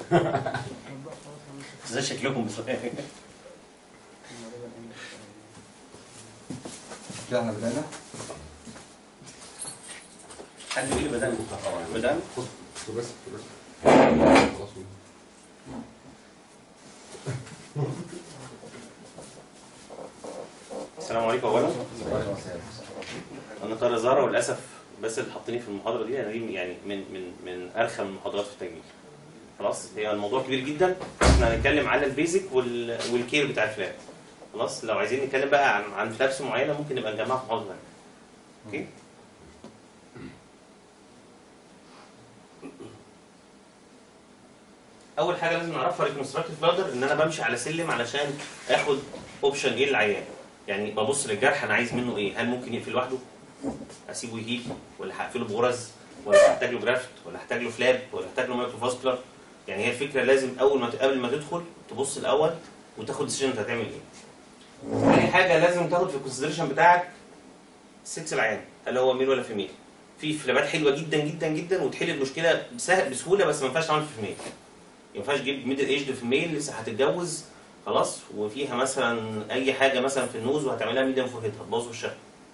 ازاي شكلكم بصراحه كده احنا بدأنا حد يقول لي بدأنا بدأنا خد بس خد بس خلاص السلام عليكم اولا انا طارق زهره وللاسف بس اللي حاطيني في المحاضره دي انا دي يعني من من من ارخم المحاضرات في التجميل خلاص هي الموضوع كبير جدا احنا هنتكلم على البيزك وال... والكير بتاع الفلاب خلاص لو عايزين نتكلم بقى عن عن فلابس معينه ممكن نبقى نجمعها في محاضره ثانيه اوكي اول حاجه لازم نعرفها ريكونستراكتيف بلادر ان انا بمشي على سلم علشان اخد اوبشن ايه للعيان يعني ببص للجرح انا عايز منه ايه هل ممكن يقفل لوحده اسيبه يهيل ولا هقفله بغرز ولا هحتاج له جرافت ولا هحتاج له فلاب ولا هحتاج له مايكروفاسكولار يعني هي الفكره لازم اول ما ت- قبل ما تدخل تبص الاول وتاخد ديسيجن انت هتعمل ايه تاني حاجه لازم تاخد في الكونسيدريشن بتاعك السكس العيان هل هو ميل ولا فيميل في فلابات حلوه جدا جدا جدا وتحل المشكله بسهل بسهوله بس ما ينفعش تعمل في فيميل ما ينفعش تجيب ميدل ايجد في ميل لسه هتتجوز خلاص وفيها مثلا اي حاجه مثلا في النوز وهتعملها ميديم فوهيد هتبوظ وشها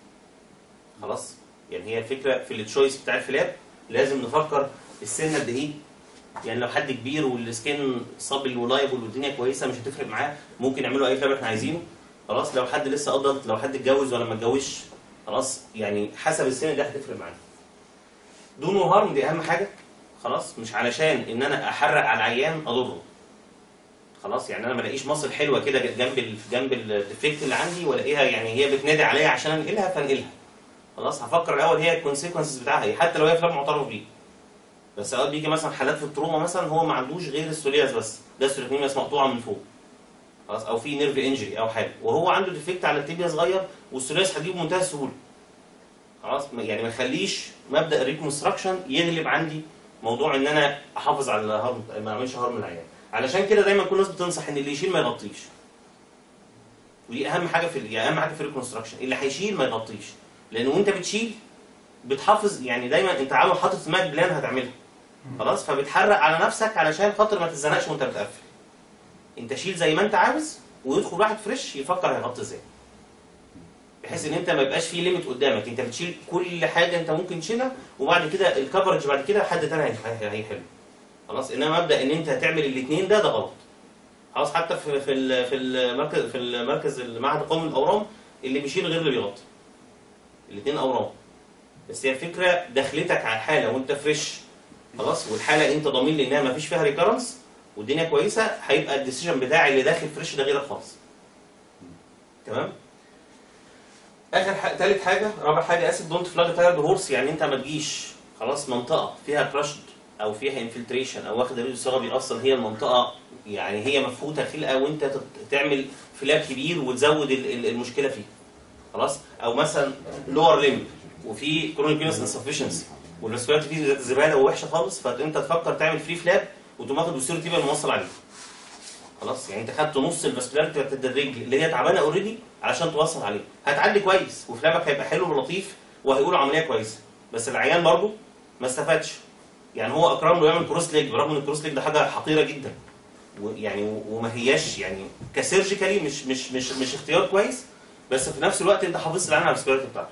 خلاص يعني هي الفكره في التشويس بتاع الفلاب لازم نفكر السن قد ايه يعني لو حد كبير والسكين صابل ولايبل والدنيا كويسه مش هتفرق معاه ممكن يعملوا اي فلاب احنا عايزينه خلاص لو حد لسه ادلت لو حد اتجوز ولا ما اتجوزش خلاص يعني حسب السن ده هتفرق معاه دون وهارم دي اهم حاجه خلاص مش علشان ان انا احرق على العيان اضره خلاص يعني انا ما الاقيش مصل حلوه كده جنب ال جنب الديفكت اللي عندي والاقيها يعني هي بتنادي عليا عشان انقلها فانقلها خلاص هفكر الاول هي الكونسيكونسز بتاعها ايه حتى لو هي فلاب معترف بيه بس اوقات بيجي مثلا حالات في التروما مثلا هو ما عندوش غير السولياس بس ده السوليكنيمياس مقطوعه من فوق خلاص او في نيرف انجري او حاجه وهو عنده ديفكت على التibia صغير والسولياس هتجيبه بمنتهى السهوله خلاص ما- يعني ما نخليش مبدا الريكونستراكشن يغلب عندي موضوع ان انا احافظ على الهرم ما اعملش هرم العيان علشان كده دايما كل الناس بتنصح ان اللي يشيل ما يغطيش ودي اهم حاجه في يعني اهم حاجه في الريكونستراكشن اللي هيشيل ما يغطيش لان وانت بتشيل بتحافظ يعني دايما انت عامل حاطط في دماغك بلان هتعملها خلاص فبتحرق على نفسك علشان خاطر ما تتزنقش وانت بتقفل انت شيل زي ما انت عاوز ويدخل واحد فريش يفكر هيغطي ازاي بحيث ان انت ما يبقاش في ليميت قدامك انت بتشيل كل حاجه انت ممكن تشيلها وبعد كده الكفرج بعد كده حد تاني هي- هي- هيحل خلاص انما مبدا ان انت هتعمل الاثنين ده ده غلط خلاص حتى في في ال- في المركز في المركز المعهد القومي للاورام اللي بيشيل غير اللي بيغطي الاثنين اورام بس هي الفكره دخلتك على الحاله وانت فريش خلاص والحاله انت ضامن لي انها ما فيش فيها ريكرنس والدنيا كويسه هيبقى الديسيجن بتاعي اللي داخل فريش ده غيرك خالص تمام اخر حاجه ثالث حاجه رابع حاجه اسف دونت فلاج تايرد هورس يعني انت ما تجيش خلاص منطقه فيها كراشد او فيها انفلتريشن او واخد ريدو صغبي اصلا هي المنطقه يعني هي مفهوته خلقه وانت تت- تعمل فلاب كبير وتزود ال- ال- المشكله فيه خلاص او مثلا لور ليمب وفي كرونيك فينس انسفشنسي والريسبيراتي فيه زباله ووحشه خالص فانت تفكر تعمل فري فلاب وتقوم واخد وسيرو تيبا موصل عليه خلاص يعني انت خدت نص الفاسكولاريتي بتاعت الرجل اللي هي تعبانه اوريدي علشان توصل عليه هتعدي كويس وفلابك هيبقى حلو ولطيف وهيقولوا عمليه كويسه بس العيان برضه ما استفادش يعني هو اكرم له يعمل كروس ليج برغم ان الكروس ليج ده حاجه حقيره جدا ويعني وما هياش يعني كسيرجيكالي مش مش مش مش اختيار كويس بس في نفس الوقت انت حافظت العين على الفاسكولاريتي بتاعته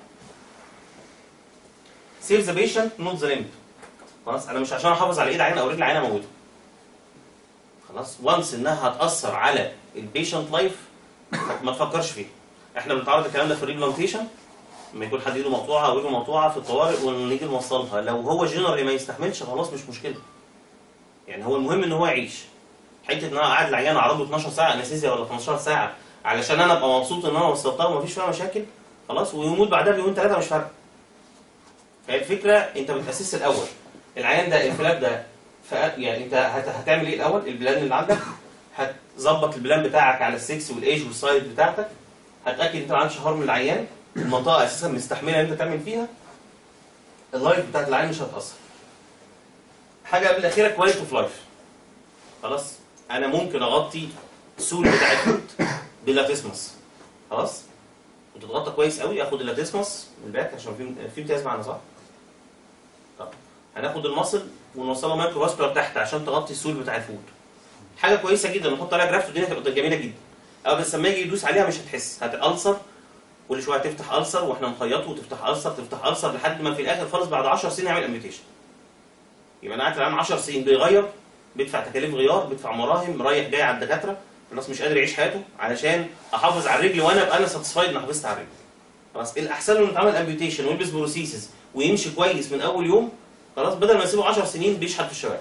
سيف ذا بيشنت نوت ذا ليمب خلاص انا مش عشان احافظ على ايد عين او رجل عين اموته خلاص وانس انها هتاثر على البيشنت لايف ما تفكرش فيها احنا بنتعرض الكلام ده في الريبلانتيشن لما يكون حد ايده مقطوعه او رجله مقطوعه في الطوارئ ونيجي نوصلها لو هو جنرالي ما يستحملش خلاص مش مشكله يعني هو المهم ان هو يعيش حته ان انا قاعد العيان اعرضه 12 ساعه انستيزيا ولا 15 ساعه علشان انا ابقى مبسوط ان انا وصلتها ومفيش فيها مشاكل خلاص ويموت بعدها بيومين ثلاثه مش فارقه فهي الفكره انت بتاسس الاول العيان ده الفلاب ده ف- يعني انت هت- هتعمل ايه الاول البلان اللي عندك هتظبط البلان بتاعك على السكس والايج والسايد بتاعتك هتاكد انت ما عندكش هارم للعيان المنطقه اساسا مستحمله ان انت تعمل فيها اللايف بتاعت العيان مش هتاثر حاجه قبل الاخيره كواليتي اوف لايف خلاص انا ممكن اغطي السول بتاع الفوت بلاتيسمس خلاص وتتغطى كويس قوي اخد اللاتيسمس من الباك عشان في في امتياز معانا صح؟ طب هناخد المصل ونوصلها مايكرو فاسكولار تحت عشان تغطي السول بتاع الفود حاجه كويسه جدا نحط عليها جرافت والدنيا هتبقى جميله جدا او بس لما يجي يدوس عليها مش هتحس هتألسر كل شويه تفتح ألسر واحنا نخيطه وتفتح ألسر تفتح ألسر لحد ما في الاخر خالص بعد 10 سنين يعمل امبيتيشن يبقى انا قاعد الان 10 سنين بيغير بيدفع تكاليف غيار بيدفع مراهم رايح جاي على الدكاتره خلاص مش قادر يعيش حياته علشان احافظ على رجلي وانا ابقى انا ساتسفايد ان حافظت على رجلي خلاص الاحسن له انه يتعمل امبيوتيشن ويلبس بروسيسز ويمشي كويس من اول يوم خلاص بدل ما يسيبه 10 سنين بيشحت في الشوارع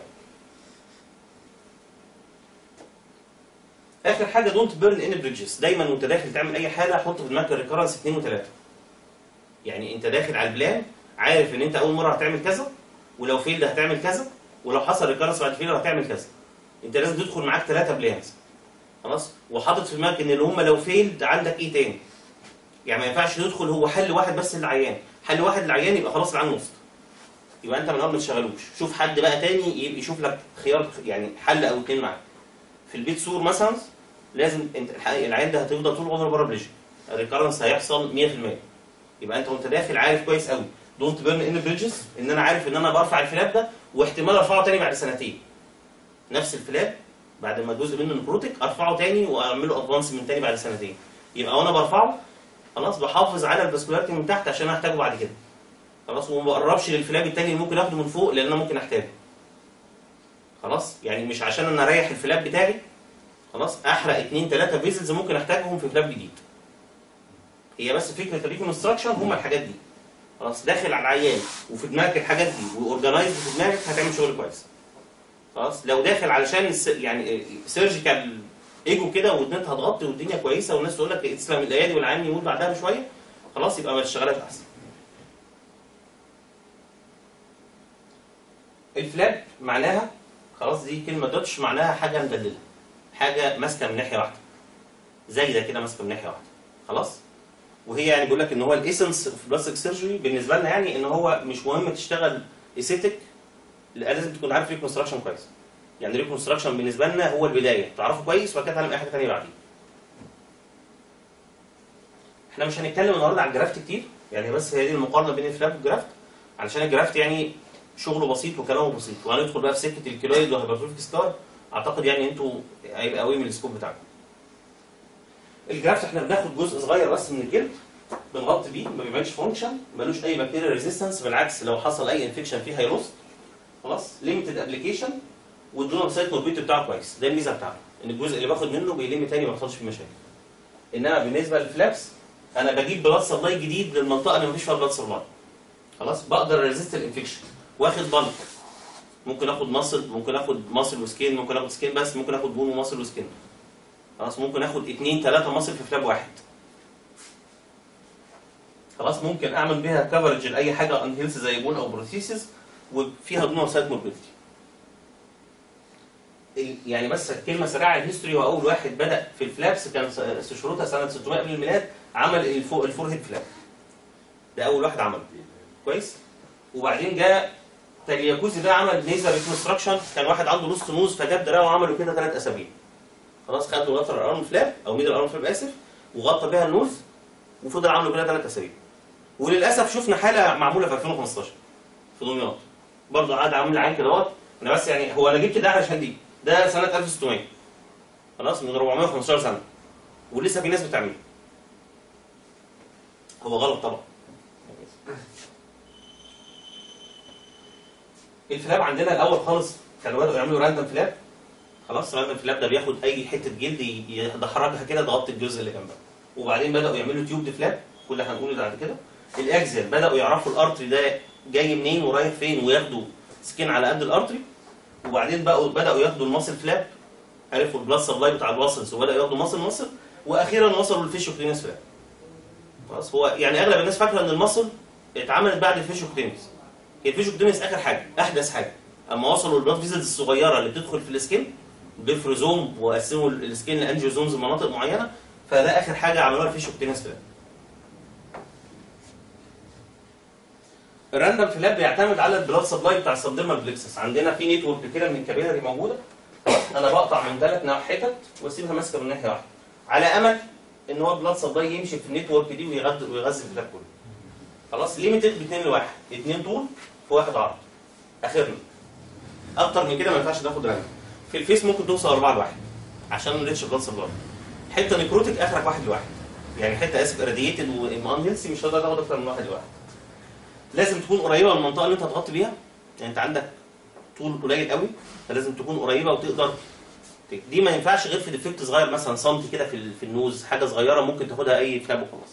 اخر حاجه دونت بيرن ان بريدجز دايما وانت داخل تعمل اي حاجه حط في دماغك الريكرنس 2 و3 يعني انت داخل على البلان عارف ان انت اول مره هتعمل كذا ولو فيلد هتعمل كذا ولو حصل ريكرنس بعد فيلد هتعمل كذا انت لازم تدخل معاك ثلاثه بلانز خلاص وحاطط في دماغك ان اللي هم لو فيلد عندك ايه تاني يعني ما ينفعش تدخل هو حل واحد بس للعيان حل واحد للعيان يبقى خلاص العيان وسط يبقى انت من الاول ما تشغلوش شوف حد بقى تاني يبقى يشوف لك خيار يعني حل او اتنين معاك في البيت سور مثلا لازم انت الحقيقة العيان ده هتفضل طول عمره بره بليجن الريكرنس هيحصل 100% يبقى انت وانت داخل عارف كويس قوي دونت بيرن ان بريدجز ان انا عارف ان انا برفع الفلاب ده واحتمال ارفعه تاني بعد سنتين نفس الفلاب بعد ما جزء منه نكروتك ارفعه تاني واعمله ادفانس من تاني بعد سنتين يبقى وانا برفعه خلاص بحافظ على الفاسكولاريتي من تحت عشان احتاجه بعد كده خلاص وما بقربش للفلاب التاني اللي ممكن اخده من فوق لان انا ممكن احتاجه خلاص يعني مش عشان انا اريح الفلاب بتاعي خلاص احرق اثنين ثلاثه فيزلز ممكن احتاجهم في فلاب جديد هي بس فكره الريكونستراكشن هم الحاجات دي خلاص داخل على العيان وفي دماغك الحاجات دي واورجنايز في دماغك هتعمل شغل كويس خلاص لو داخل علشان الس... يعني سيرجيكال ايجو كده ودنك هتغطي والدنيا كويسه والناس تقول لك تسلم الايادي والعيان يموت بعدها بشويه خلاص يبقى ما تشتغلش احسن الفلاب معناها خلاص دي كلمه دوتش معناها حاجه مدلله حاجه ماسكه من ناحيه واحده زي ده كده ماسكه من ناحيه واحده خلاص وهي يعني بيقول لك ان هو الايسنس في بلاستيك سيرجري بالنسبه لنا يعني ان هو مش مهم تشتغل ايستيك لازم تكون عارف ريكونستراكشن كويس يعني ريكونستراكشن بالنسبه لنا هو البدايه تعرفه كويس وبعد كده تعلم اي حاجه ثانيه بعدين احنا مش هنتكلم النهارده عن الجرافت كتير يعني بس هي دي المقارنه بين الفلاب والجرافت علشان الجرافت يعني شغله بسيط وكلامه بسيط وهندخل بقى في سكه الكيلويد وهيبرتروفيك سكار اعتقد يعني انتوا هيبقى قوي من السكوب بتاعكم الجرافت احنا بناخد جزء صغير بس من الجلد بنغطي بيه ما بيعملش فانكشن ملوش اي بكتيريا ريزيستنس بالعكس لو حصل اي انفكشن فيه هيروست خلاص ليميتد ابلكيشن والدونر سايت موربيت بتاعه كويس ده الميزه بتاعته ان الجزء اللي باخد منه بيلم تاني ما يحصلش فيه مشاكل انما بالنسبه للفلابس انا بجيب بلاد سبلاي جديد للمنطقه اللي مفيش فيها بلاد سبلاي خلاص بقدر ريزيست الانفكشن واخد بالك ممكن اخد مصل ممكن اخد مصل وسكين ممكن اخد سكين بس ممكن اخد بون ومصل وسكين خلاص ممكن اخد اثنين ثلاثه مصل في فلاب واحد خلاص ممكن اعمل بيها كفرج لاي حاجه ان هيلث زي بون او بروثيسيس وفيها دون سايت موربيدتي يعني بس كلمه سريعه عن الهيستوري هو اول واحد بدا في الفلابس كان شروطها سنه 600 قبل الميلاد عمل الفو الفور هيد فلاب ده اول واحد عمله كويس وبعدين جاء تالياكوزي ده عمل نيزا ريكونستراكشن كان واحد عنده نص نوز فجاب دراعه وعمله كده ثلاث اسابيع خلاص خد له لاترال ارم فلاب او ميدل ارم فلاب اسف وغطى بيها النوز وفضل عامله كده ثلاث اسابيع وللاسف شفنا حاله معموله في 2015 في دمياط برضه قعد عامل عين كده اهوت انا بس يعني هو انا جبت ده علشان دي ده سنه 1600 خلاص من 415 سنه ولسه في ناس بتعمله هو غلط طبعا الفلاب عندنا الاول خالص كانوا بدأوا يعملوا راندم فلاب خلاص راندم فلاب ده بياخد اي حته جلد يدحرجها كده تغطي الجزء اللي جنبها وبعدين بدأوا يعملوا تيوب فلاب كل اللي هنقوله ده بعد كده الاكزل بدأوا يعرفوا الارتري ده جاي منين ورايح فين وياخدوا سكين على قد الارتري وبعدين بقوا بدأوا ياخدوا الماسل فلاب عرفوا البلاد سبلاي بتاع الواسلز وبدأوا ياخدوا ماسل ماسل واخيرا وصلوا للفيشو كلينس فلاب خلاص هو يعني اغلب الناس فاكره ان الماسل اتعملت بعد الفيشو كلينس هي الفيشو كلينس اخر حاجه احدث حاجه اما وصلوا للبلاد فيزلز الصغيره اللي بتدخل في السكين بيفرزوم وقسموا السكين لانجيوزومز مناطق معينه فده اخر حاجه عملوها الفيشو كلينس فلاب الراندم فلاب بيعتمد على البلاد سبلاي بتاع السبديرمال بلكسس عندنا في نيتورك كده من الكابيلاري موجوده انا بقطع من ثلاث حتت واسيبها ماسكه من ناحيه واحده على امل ان هو البلاد سبلاي يمشي في النيتورك دي ويغذي ويغذي الفلاب كله خلاص ليميتد ب 2 لواحد 2 طول في واحد عرض اخرنا اكتر من كده ما ينفعش تاخد رنج في الفيس ممكن توصل 4 لواحد عشان ريتش بلاد سبلاي حته نيكروتيك اخرك واحد لواحد يعني حته اسف راديتد وان هيلثي مش هتقدر تاخد اكتر من واحد لواحد لازم تكون قريبه من المنطقه اللي انت هتغطي بيها يعني انت عندك طول قليل قوي فلازم تكون قريبه وتقدر ت- دي ما ينفعش غير في ديفكت صغير مثلا سنتي كده في ال- في النوز حاجه صغيره ممكن تاخدها اي فلاب وخلاص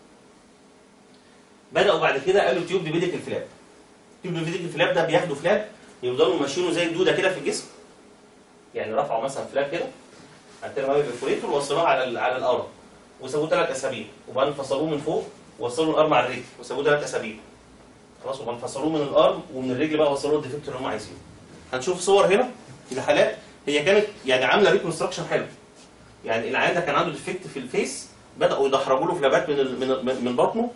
بداوا بعد كده قالوا تيوب ديفيديك الفلاب تيوب ديفيديك الفلاب ده بياخدوا فلاب يفضلوا ماشيينه زي الدوده كده في الجسم يعني رفعوا مثلا فلاب كده حطينا باب البرفوريتور ووصلوه على ال- على الارم وسابوه ثلاث اسابيع وبعدين فصلوه من فوق ووصلوا الارم على الرجل وسابوه ثلاث اسابيع خلاص وبعدين فصلوه من الارم ومن الرجل بقى وصلوه الديفكتور اللي هم عايزينه هنشوف صور هنا لحالات هي كانت يعني عامله ريكونستراكشن حلو يعني العيان ده كان عنده ديفكت في الفيس بداوا يدحرجوا له فلابات من ال- من ال- من بطنه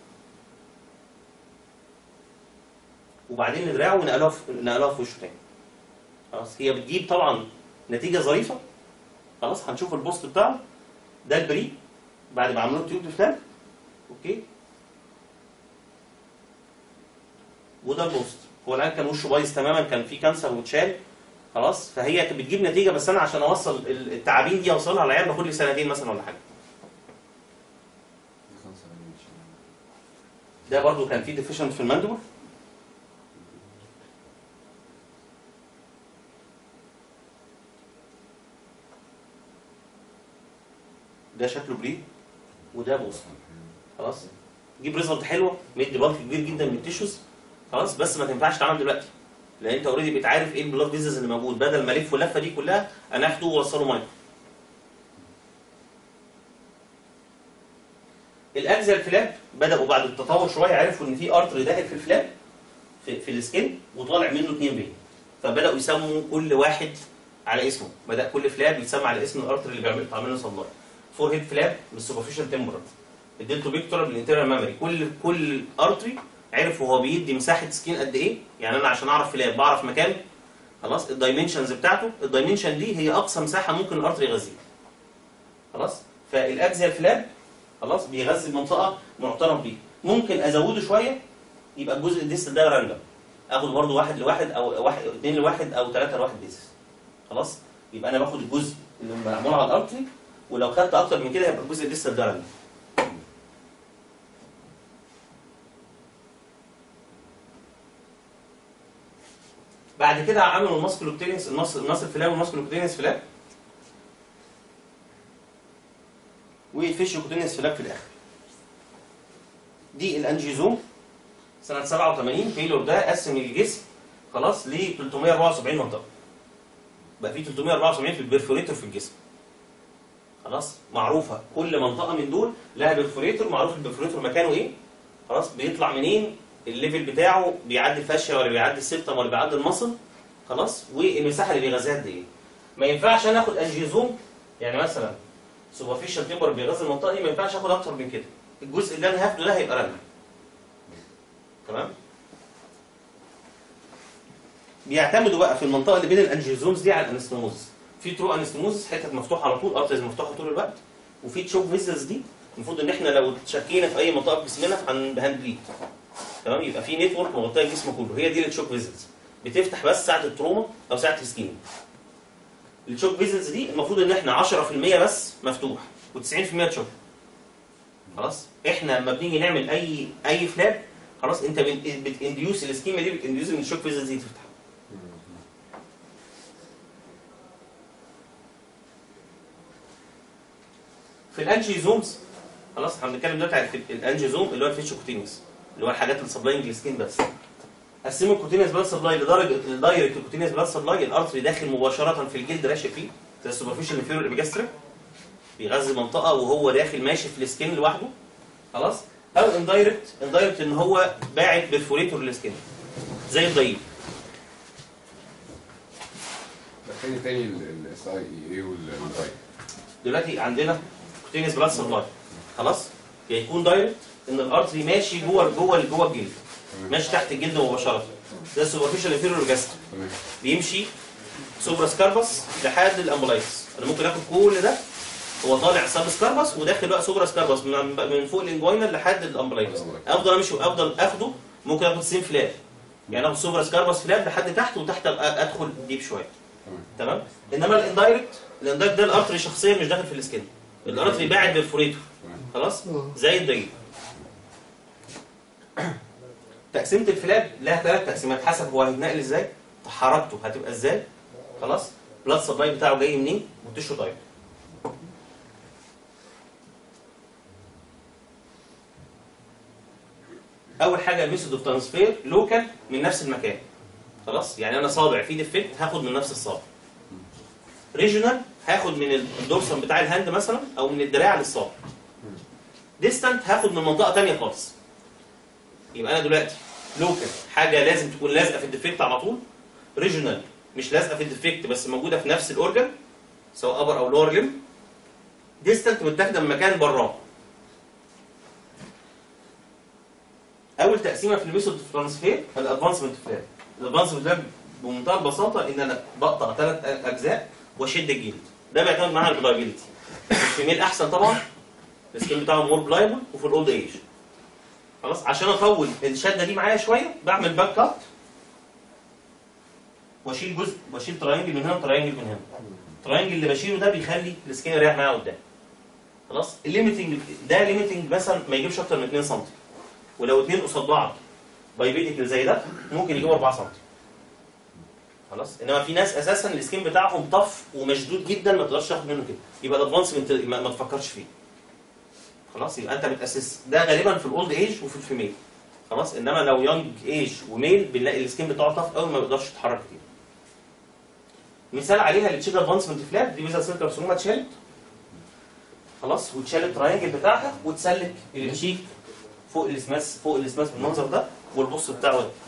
وبعدين دراعه ونقلوها في نقلوها في وشه تاني خلاص هي بتجيب طبعا نتيجه ظريفه خلاص هنشوف البوست بتاعه ده البري بعد ما عملوا تيوب فلاب اوكي وده البوست هو الان كان وشه بايظ تماما كان فيه كانسر واتشال خلاص فهي كانت بتجيب نتيجه بس انا عشان اوصل ال- التعابين دي اوصلها على العيال باخد لي سنتين مثلا ولا حاجه ده برضو كان فيه ديفيشنت في الماندبل ده شكله بري وده بوست خلاص جيب ريزلت حلوه مدي بلك كبير جدا من التيشوز خلاص بس ما تنفعش تعمل دلوقتي لان انت اوريدي بقيت عارف ايه البلاد فيزز اللي موجود بدل ما الف اللفه دي كلها انا اخده واوصله مايكرو الاجزاء الفلاب بداوا بعد التطور شويه عرفوا ان في ارتري داخل في الفلاب في, في السكين وطالع منه اثنين بين فبداوا يسموا كل واحد على اسمه بدا كل فلاب يتسمى على اسم الارتري اللي بيعمل بيطلع منه سبلاي فور هيد فلاب بالسوبرفيشال تمبرال الدلتو بيكتورال بالانترنال ميموري كل كل ارتري عرف وهو بيدي مساحه سكين قد ايه يعني انا عشان اعرف فلاب بعرف مكانه خلاص الدايمنشنز بتاعته الدايمنشن دي هي اقصى مساحه ممكن الارتري يغذيها خلاص فالاجزاء الفلاب خلاص بيغذي المنطقه معترف بيه ممكن ازوده شويه يبقى الجزء الديستال ده راندم اخد برضه واحد لواحد او واحد اثنين لواحد او ثلاثه لواحد ديستال خلاص يبقى انا باخد الجزء اللي معمول على الارتري ولو خدت اكتر من كده يبقى الجزء الديستال ده راندم بعد كده عملوا الماسكولوكتينيس النص النص الفلاب والماسكولوكتينيس فلاب والفيشيوكوتينيس فلاب في الاخر دي الانجيزوم سنه 87 تايلور ده قسم الجسم خلاص ل 374 منطقه بقى في 374 في البرفوريتور في الجسم خلاص معروفه كل منطقه من دول لها برفوريتور معروف البرفوريتور مكانه ايه خلاص بيطلع منين الليفل بتاعه بيعدي الفاشيه ولا بيعدي السبتم ولا بيعدي المصل خلاص والمساحه اللي بيغذيها قد ايه ما ينفعش انا اخد انجيزوم يعني مثلا سوبرفيشال تيمبر بيغذي المنطقه دي ما ينفعش اخد اكتر من كده الجزء اللي انا هاخده ده هيبقى رنة تمام بيعتمدوا بقى في المنطقه اللي بين الانجيزومز دي على الانستموز في ترو انستموز حتت مفتوحه على طول ارترز مفتوحه طول الوقت وفي تشوك فيزلز دي المفروض ان احنا لو تشكينا في اي منطقه في جسمنا هن- هنبليد تمام يبقى في نتورك مغطيه الجسم كله هي دي التشوك فيزلز بتفتح بس ساعه التروما او ساعه السكين التشوك فيزلز دي المفروض ان احنا 10% بس مفتوح و90% تشوك خلاص احنا لما بنيجي نعمل اي اي فلاب خلاص انت بت- بتانديوس السكيما دي بتانديوس ان الشوك فيزلز دي تفتح في الانجيزومز خلاص احنا بنتكلم دلوقتي على الانجيزوم اللي هو الفيشوكوتينيوس اللي هو الحاجات اللي سبلاينج السكين بس قسموا الكوتينيوس بلاد سبلاي لدرجه الدايركت الكوتينيوس بلاد سبلاي الارتري داخل مباشره في الجلد راشق فيه زي السوبرفيشال انفيرور ابيجاستريك بيغذي منطقه وهو داخل ماشي في السكين لوحده خلاص او اندايركت اندايركت ان هو باعت برفوريتور للسكين زي الضيق تاني تاني الاس اي اي والداي دلوقتي عندنا كوتينيوس بلاد سبلاي خلاص يا يكون دايركت ان الارتري ماشي جوه جوه جوه الجلد ماشي تحت الجلد مباشره ده السوبرفيشال انفيرور ابيجاستريك تمام بيمشي سوبرا سكاربس لحد الامبلايتس انا ممكن اخد كل ده هو طالع سب سكاربس وداخل بقى سوبرا سكاربس من من فوق الانجوينال لحد الامبلايتس افضل امشي افضل اخده ممكن اخد سين فلاب يعني اخد سوبر سكاربس فلاب لحد تحت وتحت أبقى ادخل ديب شويه تمام تمام انما الاندايركت الاندايركت ده الارتري شخصيا مش داخل في السكن الارتري باعد بالفوريتور تمام خلاص زي الضيق تقسيمه الفلاب لها ثلاث تقسيمات حسب هو هيتنقل ازاي حركته هتبقى ازاي خلاص بلاد سبلاي بتاعه جاي منين وتشو دايركت اول حاجه الميثود اوف ترانسفير لوكال من نفس المكان خلاص يعني انا صابع في ديفكت هاخد من نفس الصابع ريجونال هاخد من الدورسم بتاع الهاند مثلا او من الدراع للصابع ديستانت هاخد من منطقه ثانيه خالص يبقى انا دلوقتي لوكال حاجه لازم تكون لازقه في الديفكت على طول ريجونال مش لازقه في الديفكت بس موجوده في نفس الاورجن سواء ابر او لور ليم ديستانت متاخده من مكان براه اول تقسيمه في الميثود اوف ترانسفير الادفانسمنت فلاب الادفانسمنت فلاب بمنتهى البساطه ان انا بقطع ثلاث اجزاء واشد الجلد ده بيعتمد معاها على البلايبيلتي الفيميل احسن طبعا السكين بتاعه مور بلايبل وفي الاولد ايج خلاص عشان اطول الشده دي معايا شويه بعمل باك كات واشيل جزء واشيل تراينجل من هنا وتراينجل من هنا التراينجل اللي بشيله ده بيخلي السكين يريح معايا قدام خلاص الليميتنج ده ليميتنج مثلا ما يجيبش اكتر من 2 سم ولو اتنين قصاد بعض بايبيديكال زي ده ممكن يجيبوا 4 سم خلاص انما في ناس اساسا السكين بتاعهم طف ومشدود جدا ما تقدرش تاخد منه كده يبقى الادفانسمنت ما, ما تفكرش فيه خلاص يبقى انت بتاسس ده غالبا في الاولد ايج وفي الفيميل خلاص انما لو يونج ايج وميل بنلاقي السكين بتاعه طف قوي ما بيقدرش يتحرك كتير مثال عليها التشيك ادفانسمنت فلاب دي بيزا سيل كارسينوما اتشالت خلاص واتشال التراينجل بتاعها وتسلك التشيك فوق الاسماس فوق الاسماس بالمنظر ده والبص بتاعه ده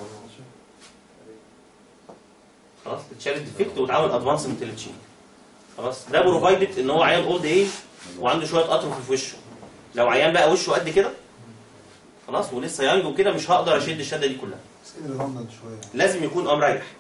خلاص اتشال الديفكت واتعمل ادفانسمنت للتشيك خلاص ده بروفايدد ان هو عيان اولد ايج وعنده شويه اطرف في وشه لو عيان بقى وشه قد كده خلاص ولسه يانج وكده مش هقدر اشد الشده دي كلها سكين رمضان شويه لازم يكون اه مريح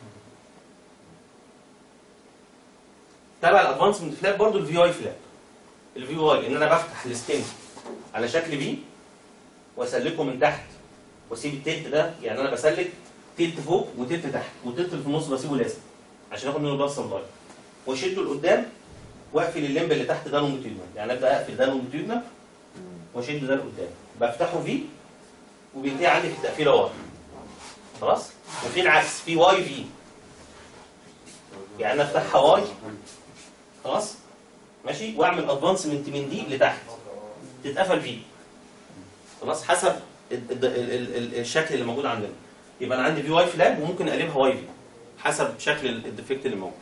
تبع الادفانسمنت فلاب برضو الفي اي فلاب الفي اي ان انا بفتح السكين على شكل بي واسلكه من تحت واسيب التلت ده يعني انا بسلك تلت فوق وتلت تحت والتلت اللي في النص بسيبه لازم عشان اخد منه البلس سبلاي واشده لقدام واقفل الليمب اللي تحت ده لونجيتيودنال يعني ابدا اقفل ده لونجيتيودنال واشد ده لقدام بفتحه في وبينتهي عندي في التقفيله ورا خلاص وفي العكس في واي في يعني انا افتحها واي خلاص ماشي واعمل ادفانسمنت من دي لتحت تتقفل في خلاص حسب ال- ال- ال- ال- الشكل اللي موجود عندنا يبقى انا عندي في واي فلاب وممكن اقلبها واي في حسب شكل ال- الديفكت اللي موجود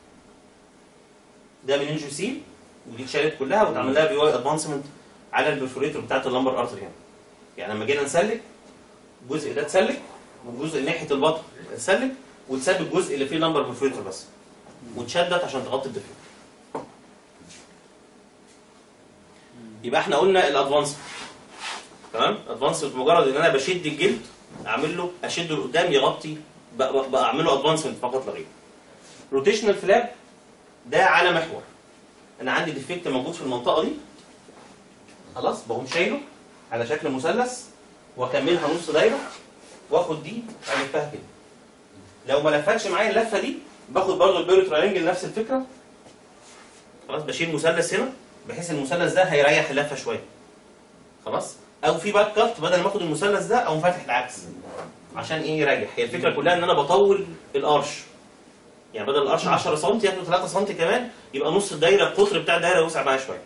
ده من انجو سي ودي اتشالت كلها واتعمل لها في واي ادفانسمنت على البرفوريتور بتاعت اللمبر ارتري هنا يعني لما جينا نسلك الجزء ده اتسلك والجزء اللي ناحيه البطن اتسلك وتساب الجزء اللي فيه لمبر برفوريتور بس وتشدت عشان تغطي الديفكت يبقى احنا قلنا الادفانس تمام ادفانس مجرد ان انا بشد الجلد اعمل له اشده لقدام يغطي بقى بقى اعمل له ادفانسمنت فقط لا غير روتيشنال فلاب ده على محور انا عندي ديفكت موجود في المنطقه دي خلاص بقوم شايله على شكل مثلث واكملها نص دايره واخد دي الفها كده لو ما لفتش معايا اللفه دي باخد برضه البيرو تراينجل نفس الفكره خلاص بشيل مثلث هنا بحيث المثلث ده هيريح اللفه شويه خلاص او في باك كات بدل ما اخد المثلث ده اقوم فاتح العكس عشان ايه يريح هي الفكره كلها ان انا بطول الارش يعني بدل الارش 10 سم ياخد 3 سم كمان يبقى نص الدايره القطر بتاع الدايره يوسع معايا شويه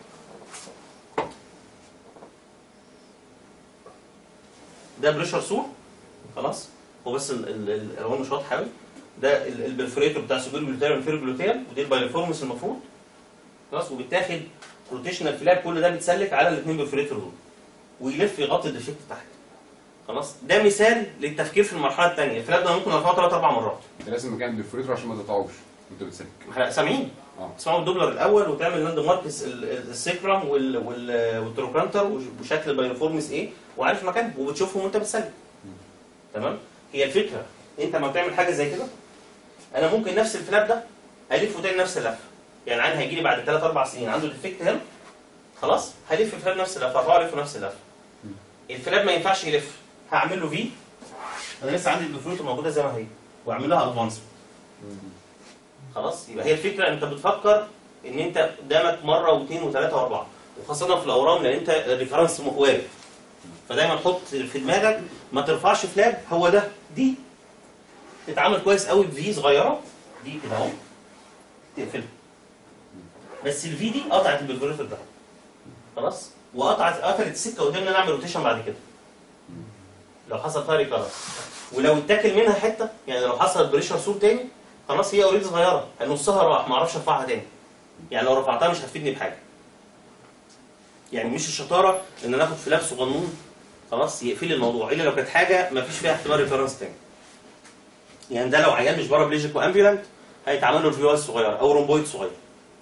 ده بريشر سور خلاص هو بس ال- ال- ال- الالوان مش واضحه قوي ده ال- البرفوريتور بتاع سوبر جلوتيال والفير جلوتيال ودي البايلفورمس المفروض خلاص وبيتاخد روتيشنال فلاب كل ده بيتسلك على الاثنين برفوريتور دول ويلف يغطي الديفكت تحت خلاص ده مثال للتفكير في المرحله الثانيه الفلاب ده ممكن ارفعه ثلاث اربع مرات انت لازم مكان الديفوريتور عشان ما تقطعوش وانت بتسلك احنا سامعين اه تسمعوا الدوبلر الاول وتعمل لاند ماركس ال- ال- السيكرام وال- وال- والتروكانتر وشكل البايلفورمس ايه وعارف مكانه وبتشوفهم وانت بتسلك تمام هي الفكره انت لما بتعمل حاجه زي كده انا ممكن نفس الفلاب ده الفه تاني نفس اللفه يعني عيل هيجي لي بعد 3 4 سنين عنده ديفكت هنا خلاص هلف الفلاب نفس اللفه اربعه الف نفس اللفه الفلاب ما ينفعش يلف هعمل له في انا لسه عندي البرفوريتور موجوده زي ما هي واعمل لها ادفانس خلاص يبقى هي الفكره انت بتفكر ان انت قدامك مره واثنين وثلاثه واربعه وخاصه في الاورام لان انت الريفرنس وارد فدايما حط في دماغك ما ترفعش فلاج هو ده دي تتعامل كويس قوي بفي صغيره دي كده اهو تقفلها بس الفي دي قطعت البرفوريتور ده خلاص وقطعت قفلت السكه قدام ان انا اعمل روتيشن بعد كده لو حصل فيها ريكارنس ولو اتاكل منها حته يعني لو حصل بريشر سور تاني خلاص هي اوريدي صغيره نصها راح ما اعرفش ارفعها تاني يعني لو رفعتها مش هتفيدني بحاجه يعني مش الشطاره ان انا اخد فلاج صغنون خلاص يقفل لي الموضوع الا لو كانت حاجه ما فيش فيها احتمال ريفرنس تاني يعني ده لو عيان مش بره بليجيك وامبيولانت هيتعمل له الفيوال صغير او رومبويد صغير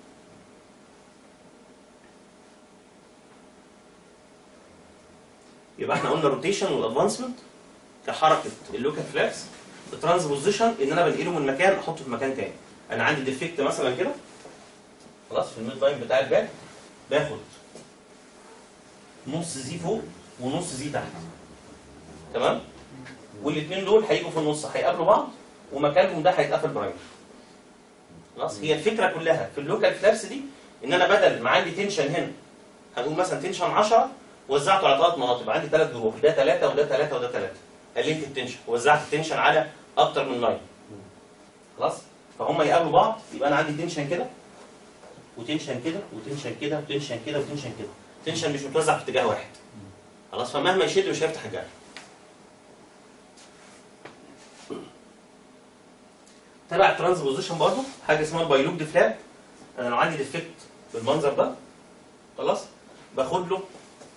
يبقى احنا قلنا الروتيشن والادفانسمنت كحركه اللوكال فلاكس الترانسبوزيشن ان انا بنقله من مكان احطه في مكان تاني انا عندي ديفكت مثلا كده خلاص في الميد لاين بتاع الباك باخد نص زي فوق ونص زي تحت تمام والاثنين دول هيجوا في النص هيقابلوا بعض ومكانهم ده هيتقفل برايمر خلاص هي الفكره كلها في اللوكال فلابس دي ان انا بدل ما عندي تنشن هنا هنقول مثلا تنشن 10 وزعته على ثلاث مناطق يبقى عندي ثلاث جروب ده ثلاثه وده ثلاثه وده ثلاثه قللت التنشن وزعت التنشن على اكتر من لاين خلاص فهم يقابلوا بعض يبقى انا عندي تنشن كده وتنشن كده وتنشن كده وتنشن كده وتنشن كده تنشن مش متوزع في اتجاه واحد خلاص فمهما يشد مش هيفتح الجرح تبع الترانسبوزيشن برضه حاجه اسمها البايلوب ديفلاب انا لو عندي ديفكت بالمنظر ده خلاص باخد له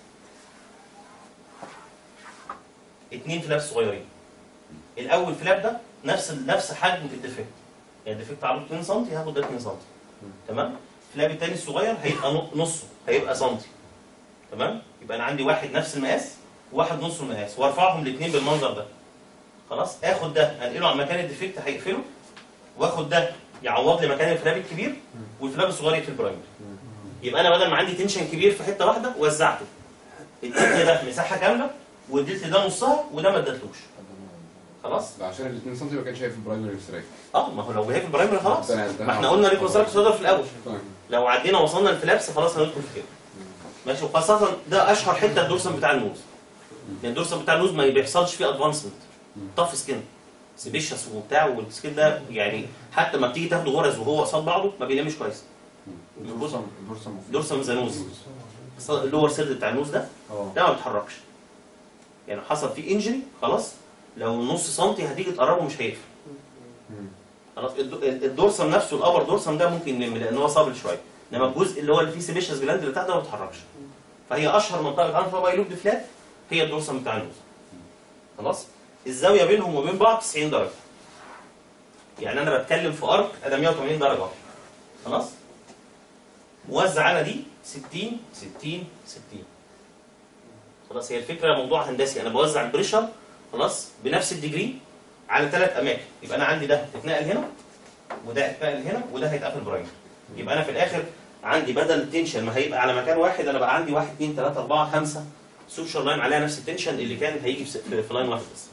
اتنين فلاب صغيرين الاول فلاب ده نفس نفس حجم الديفكت يعني الديفكت عرضه 2 سم هاخد ده 2 سم تمام الفلاب التاني الصغير هيبقى نو- نصه هيبقى سنتي تمام يبقى انا عندي واحد نفس المقاس وواحد نص المقاس وارفعهم الاثنين بالمنظر ده خلاص اخد ده انقله على مكان الديفكت هيقفله واخد ده يعوض لي مكان الفلاب الكبير والفلاب الصغير يقفل برايمري يبقى انا بدل ما عندي تنشن كبير في حته واحده وزعته اديت ده مساحه كامله واديت ده نصها وده ما اديتلوش خلاص ده عشان ال 2 سم ما كانش شايف البرايمري سترايك اه ما هو لو جاي في البرايمري خلاص ده- ده- ما احنا قلنا ريكونستراكت صدر في الاول طيب. لو عدينا وصلنا الفلابس خلاص هندخل في كده ماشي وخاصة ده أشهر حتة الدورسم بتاع النوز يعني الدورسم بتاع النوز ما بيحصلش فيه ادفانسمنت طف سكين سبيشس وبتاع والسكين ده يعني حتى ما بتيجي تاخده غرز وهو قصاد بعضه ما بيلمش كويس البورصه البورصه المفروض دورسم زي نوز اللور سيرد بتاع النوز ده اه ده ما بيتحركش يعني حصل فيه انجري خلاص لو نص سنتي هتيجي تقربه مش هيقفل مم. خلاص الد- الدورسم نفسه الابر دورسم ده ممكن يلم لان هو صابل شويه انما الجزء اللي هو اللي فيه سيبيشس جلاند اللي تحت ده ما بيتحركش فهي اشهر منطقه بتعمل فيها بايلوب ديفلات هي الدورسم بتاع النوز خلاص الزاويه بينهم وبين بعض 90 درجه يعني انا بتكلم في ارك انا 180 درجه خلاص موزع على دي 60 60 60 خلاص هي الفكره موضوع هندسي انا بوزع البريشر خلاص بنفس الديجري على ثلاث اماكن يبقى انا عندي ده اتنقل هنا وده اتنقل هنا وده هيتقفل برايمر يبقى انا في الاخر عندي بدل التنشن ما هيبقى على مكان واحد انا بقى عندي 1 2 3 4 5 سوشيال لاين عليها نفس التنشن اللي كان هيجي في, في, في لاين واحد بس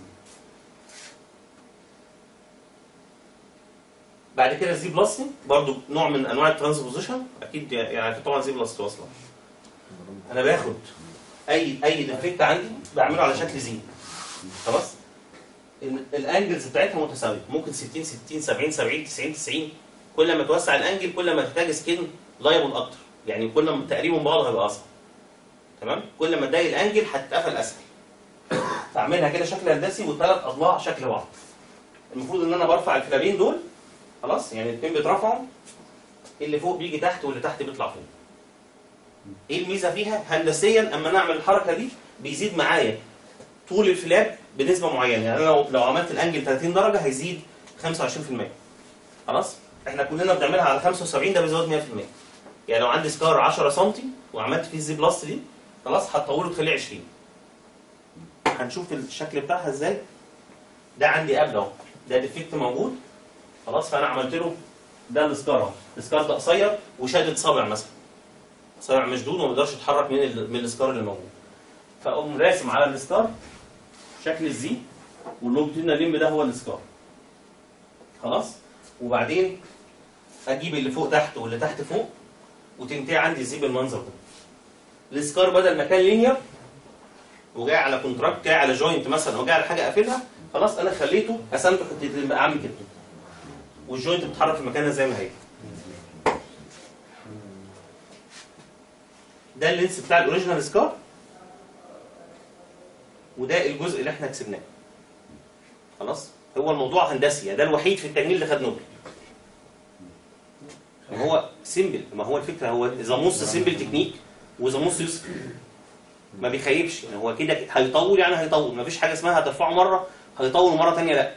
بعد كده الزي بلس برضو نوع من انواع الترانسبوزيشن اكيد يعني طبعا زي بلس اصلا انا باخد اي اي ديفكت عندي بعمله على شكل زي خلاص ال- الانجلز بتاعتها متساويه ممكن 60 60 70 70 90 90 كل ما توسع الانجل كل ما تحتاج سكين لايبل اكتر يعني كل ما تقريبا من بعض هيبقى اصعب تمام كل ما تضايق الانجل هتتقفل اسهل فاعملها كده شكل هندسي وثلاث اضلاع شكل بعض المفروض ان انا برفع الفلابين دول خلاص يعني الاثنين بيترفعوا اللي فوق بيجي تحت واللي تحت بيطلع فوق ايه الميزه فيها هندسيا اما نعمل الحركه دي بيزيد معايا طول الفلاب بنسبه معينه يعني انا لو لو عملت الانجل 30 درجه هيزيد 25% خلاص احنا كلنا بنعملها على 75 ده بيزود 100% يعني لو عندي سكار 10 سم وعملت فيه الزي بلس دي خلاص هتطوله تخليه 20 هنشوف الشكل بتاعها ازاي ده عندي قبل اهو ده ديفكت موجود خلاص فانا عملت له ده السكار اهو السكار ده قصير وشادد صابع مثلا صابع مشدود وما يقدرش يتحرك من ال- من السكار اللي موجود فاقوم راسم على السكار شكل الزي واللونجيتودينال ليمب ده هو السكار خلاص وبعدين اجيب اللي فوق تحت واللي تحت فوق وتنتهي عندي زي بالمنظر ده السكار بدل ما كان لينير وجاي على كونتراكت جاي على جوينت مثلا او جاي على حاجه قافلها خلاص انا خليته قسمته حتتين بقى عامل كده والجوينت بتتحرك في مكانها زي ما هي ده اللينس بتاع الاوريجينال سكار وده الجزء اللي احنا كسبناه خلاص هو الموضوع هندسي يعني ده الوحيد في التجميل اللي خد نوبل ما هو سيمبل ما هو الفكره هو اذا نص سيمبل تكنيك واذا نص يوسف ما بيخيبش يعني هو كده هيطول يعني هيطول ما فيش حاجه اسمها هترفعه مره هيطول مره ثانيه لا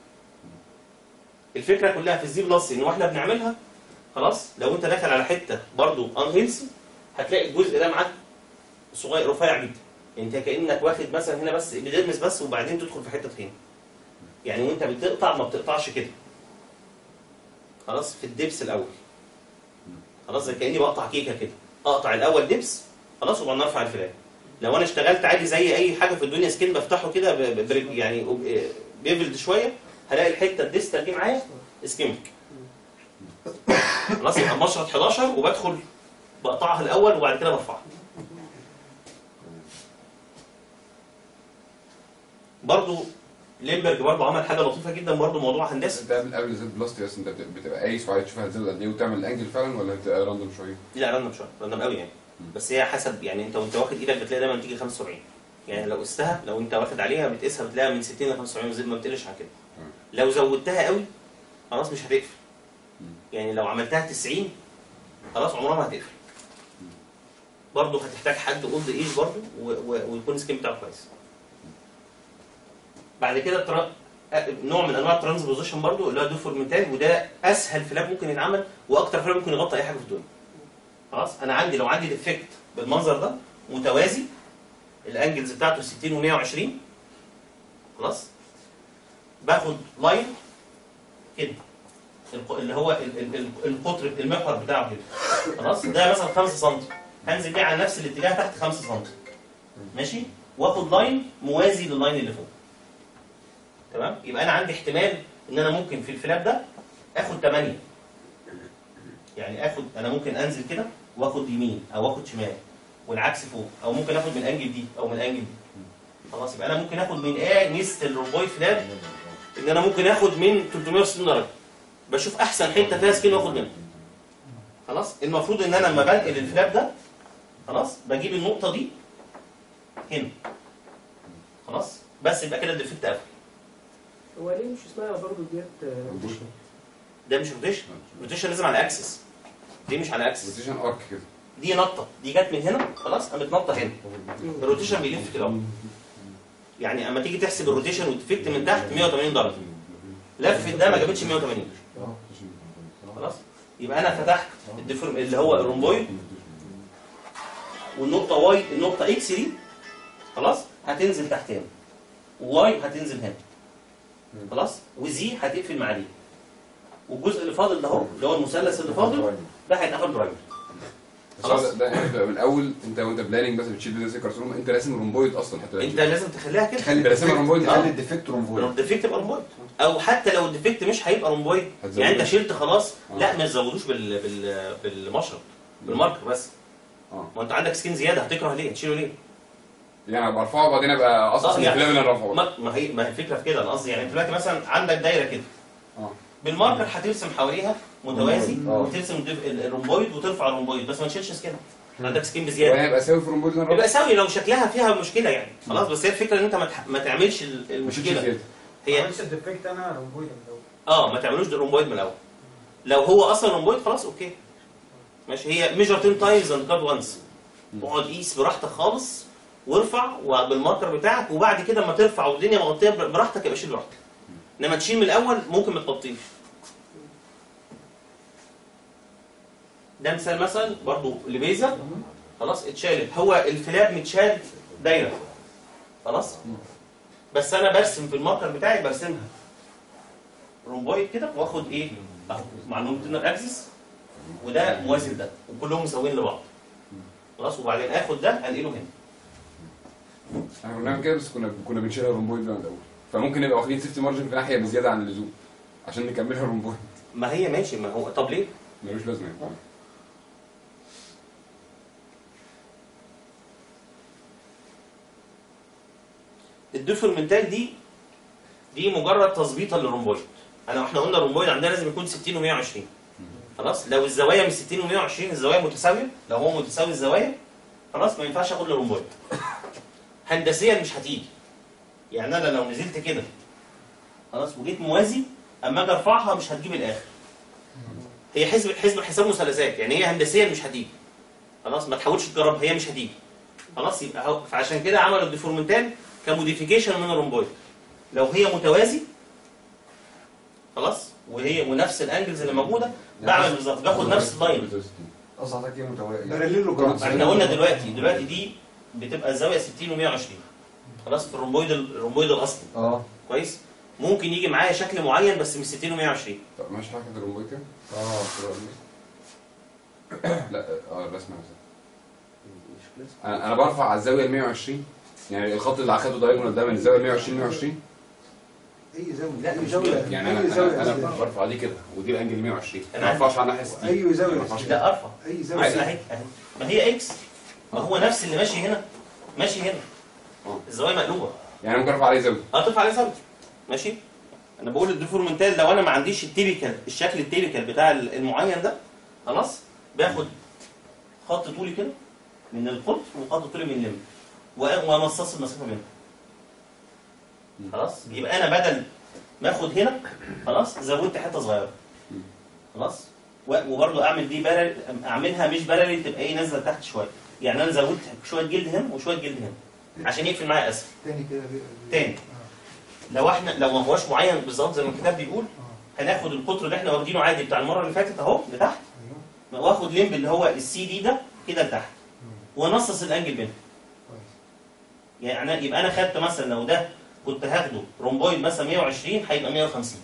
الفكره كلها في الزي بلس ان واحنا بنعملها خلاص لو انت داخل على حته برضو ان هيلثي هتلاقي الجزء ده معاك صغير رفيع جدا انت كانك واخد مثلا هنا بس بتغمس بس وبعدين تدخل في حته تخينه يعني وانت بتقطع ما بتقطعش كده خلاص في الدبس الاول خلاص زي كاني بقطع كيكه كده اقطع الاول دبس خلاص وبعدين ارفع الفلان لو انا اشتغلت عادي زي اي حاجه في الدنيا سكين بفتحه كده ب- ب- ب- يعني بيفلد شويه هلاقي الحته الديستال دي معايا اسكيميك خلاص يبقى مشرط 11 وبدخل بقطعها الاول وبعد كده برفعها برضو ليمبرج برضو عمل حاجه لطيفه جدا برضو موضوع هندسي انت قبل قبل زد بلس بس انت بت- بتبقى قايس وعايز تشوف هتزود قد ايه وتعمل الانجل فعلا ولا بتبقى راندوم شويه؟ لا راندم شويه راندم قوي يعني بس هي حسب يعني انت وانت واخد ايدك بتلاقي دايما تيجي 75 يعني لو قستها لو انت واخد عليها بتقيسها بتلاقيها من 60 ل 75 زي ما بتقلش عن كده لو زودتها قوي خلاص مش هتقفل يعني لو عملتها 90 خلاص عمرها ما هتقفل برضه هتحتاج حد اولد ايج برضه و- و- ويكون السكين بتاعه كويس بعد كده الترا... نوع من انواع الترانسبوزيشن برضه اللي هو دوفورميتال وده اسهل فلاب ممكن يتعمل واكتر فلاب ممكن يغطي اي حاجه في الدنيا خلاص انا عندي لو عندي ديفكت بالمنظر ده متوازي الانجلز بتاعته 60 و120 خلاص باخد لاين كده الق- اللي هو ال- ال- ال- القطر المحور بتاعه كده خلاص ده مثلا 5 سم هنزل بيه على نفس الاتجاه تحت 5 سم ماشي واخد لاين موازي لللاين اللي فوق تمام يبقى انا عندي احتمال ان انا ممكن في الفلاب ده اخد 8 يعني اخد انا ممكن انزل كده واخد يمين او اخد شمال والعكس فوق او ممكن اخد من الانجل دي او من الانجل دي خلاص يبقى انا ممكن اخد من ايه ميزه الرومبويد فلاب ان انا ممكن اخد من 360 درجه بشوف احسن حته فيها سكين واخد منها خلاص المفروض ان انا لما بنقل الفلاب ده خلاص بجيب النقطه دي هنا خلاص بس يبقى كده الديفكت قفل هو ليه مش اسمها برضه ديت آه، روتيشن؟ ده مش روتيشن روتيشن لازم على اكسس دي مش على اكسس بوزيشن ارك كده دي نطه دي جت من هنا خلاص قامت نطه هنا الروتيشن بيلف كده اهو يعني اما تيجي تحسب الروتيشن والديفكت من تحت 180 درجه لفت ده ما جابتش 180 خلاص يبقى انا فتحت الديفورم اللي هو الرومبويد والنقطه واي النقطه اكس دي خلاص هتنزل تحت هنا وواي هتنزل هنا خلاص وزي هتقفل مع دي والجزء اللي فاضل ده اهو اللي هو المثلث اللي فاضل ده هيتقفل برايمر بس هو ده- ده يعني بيبقى من الاول انت وانت بلاننج مثلا بتشيل بيزنس كارسينوما انت راسم رومبويد اصلا حتى انت لازم تخليها كده تخلي راسمها رومبويد تخلي اه الديفكت لو رومبويد الديفكت يبقى رومبويد او حتى لو الديفكت مش هيبقى رومبويد هتزوده. يعني انت شلت خلاص آه. لا ما تزودوش بال بال بالمشرط بالماركر بس اه ما انت عندك سكين زياده هتكره ليه تشيله ليه يعني ابقى ارفعه وبعدين ابقى آه، اصلا يعني- في ليفل الرفعه ما ما هي ما هي الفكره في كده انا قصدي يعني انت دلوقتي مثلا عندك دايره كده اه بالماركر هترسم حواليها متوازي آه. وترسم الديف- ال- الرومبويد وترفع الرومبويد بس ما تشيلش سكين عندك سكين بزياده وهيبقى ساوي في رومبويد اللي انا يبقى رافعه ساوي لو شكلها فيها مشكله يعني خلاص بس هي الفكره ان انت ما تح- ما تعملش ال- مش المشكله زياده هي عملت الديفكت انا رومبويد من الاول اه ما تعملوش رومبويد من الاول لو هو اصلا رومبويد خلاص اوكي ماشي هي ميجر 10 تايمز اند كات وانس اقعد قيس براحتك خالص وارفع بالماركر بتاعك وبعد كده اما ترفع والدنيا مغطيه براحتك يبقى شيل براحتك انما تشيل من الاول ممكن ما تغطيش ده مثال مثلا برضو لبيزا خلاص اتشالت هو الفلاب متشال دايره خلاص بس انا برسم في الماركر بتاعي برسمها رومبويد كده واخد ايه اهو مع اللونجيتودينال اكسس وده موازي لده وكلهم مساويين لبعض خلاص وبعدين اخد ده انقله هنا احنا كنا بنعمل كده بس كنا كنا بنشيلها رومبويد بقى من الاول فممكن نبقى واخدين سيفتي مارجن في ناحيه بزياده عن اللزوم عشان نكملها رومبويد ما هي ماشي ما هو طب ليه؟ ملوش لازمه يعني الديفورمنتال دي دي مجرد تظبيطه للرومبويد انا احنا قلنا الرومبويد عندنا لازم يكون 60 و120 خلاص لو الزوايا من 60 و120 الزوايا متساويه لو هو متساوي الزوايا خلاص ما ينفعش اخد له رومبويد هندسيا مش هتيجي يعني انا لو نزلت كده خلاص وجيت موازي اما اجي ارفعها مش هتجيب الاخر هي حسب حسب حساب مثلثات يعني هي هندسيا مش هتيجي خلاص ما تحاولش تجرب هي مش هتيجي خلاص يبقى هو فعشان كده عملوا الديفورمنتال كموديفيكيشن من الرومبويد لو هي متوازي خلاص وهي ونفس الانجلز اللي موجوده بعمل بالظبط باخد نفس اللاين قصدك ايه متوازي؟ باراليلو كرة احنا قلنا دلوقتي دلوقتي دي بتبقى الزاويه 60 و120 خلاص في الرومبويد الرومبويد الاصلي اه كويس ممكن يجي معايا شكل معين بس من 60 و120 طب ماشي حركه الرومبويد كده اه لا اه الرسمه نفسها انا انا برفع على الزاويه ال 120 يعني الخط اللي اخده دايجونال ده من الزاويه ال 120 120 اي زاويه لا، اي مش زاويه يعني انا اي زاويه انا, أنا أصلاً. برفع دي كده ودي الانجل 120 أنا ما برفعش على الناحيه 60 اي زاويه ما برفعش كده. ده ارفع اي عايز زاويه اهي اهي ما هي اكس ما هو نفس اللي ماشي هنا ماشي هنا آه. الزوايا مقلوبه يعني ممكن ارفع عليه زاويه هتقف عليه زاويه ماشي انا بقول الديفورمنتال لو انا ما عنديش التيبيكال الشكل التيبيكال بتاع المعين ده خلاص باخد خط طولي كده من القطر وخط طولي من اللم و- وامصص المسافه بينهم خلاص يبقى انا بدل ما اخد هنا خلاص زودت حته صغيره خلاص و- وبرضه اعمل دي بارل اعملها مش بارل تبقى ايه نازله تحت شويه يعني انا زودت شويه جلد هنا وشويه جلد هنا عشان يقفل معايا اسفل تاني كده بي- تاني لو احنا لو ما هوش معين بالظبط زي ما الكتاب بيقول هناخد القطر اللي احنا واخدينه عادي بتاع المره اللي فاتت اهو لتحت ايوه واخد لمب اللي هو السي دي ده كده لتحت ونصص الانجل بينهم كويس يعني يبقى انا خدت مثلا لو ده كنت هاخده رومبويد مثلا 120 هيبقى 150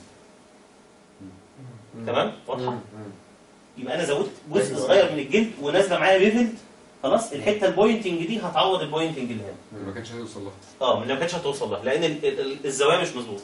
تمام واضحه يبقى انا زودت جزء صغير من الجلد ونازله معايا بيفلد خلاص الحته البوينتنج دي هتعوض البوينتنج اللي هنا ما كانش هيوصل لها اه ما كانتش هتوصل لها لان ال- ال- الزوايا مش مظبوطه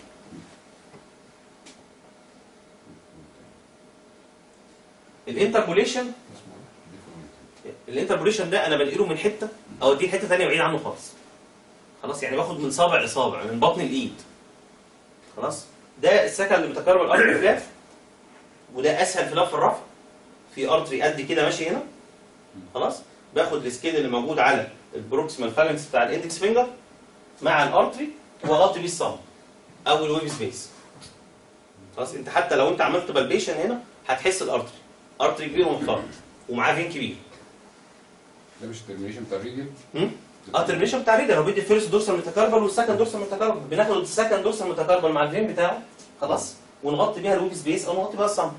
الانتربوليشن الانتربوليشن ده انا بنقله من حته او دي حته ثانيه بعيد عنه خالص خلاص يعني باخد من صابع لصابع من بطن الايد خلاص ده السكن اللي متكرر الارض فلاف وده اسهل فلاف في الرفع في ارتري قد كده ماشي هنا خلاص باخد السكيل اللي موجود على البروكسيمال فالنس بتاع الاندكس فينجر مع الارتري واغطي بيه الصم او الويب سبيس خلاص انت حتى لو انت عملت بالبيشن هنا هتحس الارتري ارتري كبير ومحترم ومعاه فين كبير ده مش الترمينيشن بتاع الريديال هم؟ اه الترميشن بتاع الريدر هو بيدي الفيرست دورسال متكربل والسكند دورسال متكربل بناخد السكند دورسال متكربل مع الفين بتاعه خلاص ونغطي بيها الويب سبيس او نغطي بيها الصم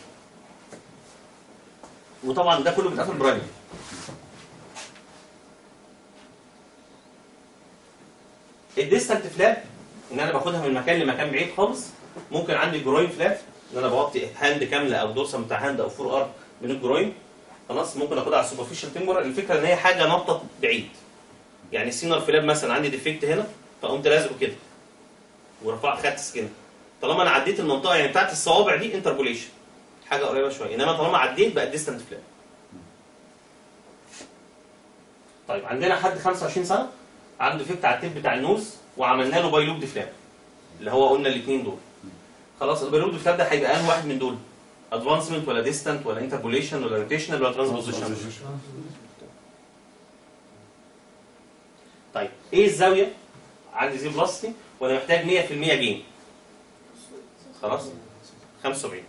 وطبعا ده كله بيتقفل برايمري الديستنت فلاب ان انا باخدها من مكان لمكان بعيد خالص ممكن عندي جروين فلاب ان انا بغطي هاند كامله او دورسال بتاع هاند او فور ار من الجروين خلاص ممكن اخدها على السوبرفيشال تمبر الفكره ان هي حاجه نطت بعيد يعني السينر فلاب مثلا عندي ديفكت هنا فقمت لازقه كده ورفعت خدت سكين طالما انا عديت المنطقه يعني بتاعت الصوابع دي انتربوليشن حاجه قريبه شويه انما طالما عديت بقى ديستنت فلاب طيب عندنا حد 25 سنه عنده ديفكت على التيب بتاع النوز وعملنا له بايلوب ديفلاب اللي هو قلنا الاثنين دول خلاص البايلوب ديفلاب ده هيبقى انهي واحد من دول ادفانسمنت ولا ديستنت ولا انتربوليشن ولا روتيشنال ولا ترانسبوزيشن طيب ايه الزاويه عندي زي بلاستي وانا محتاج 100% جين خلاص 75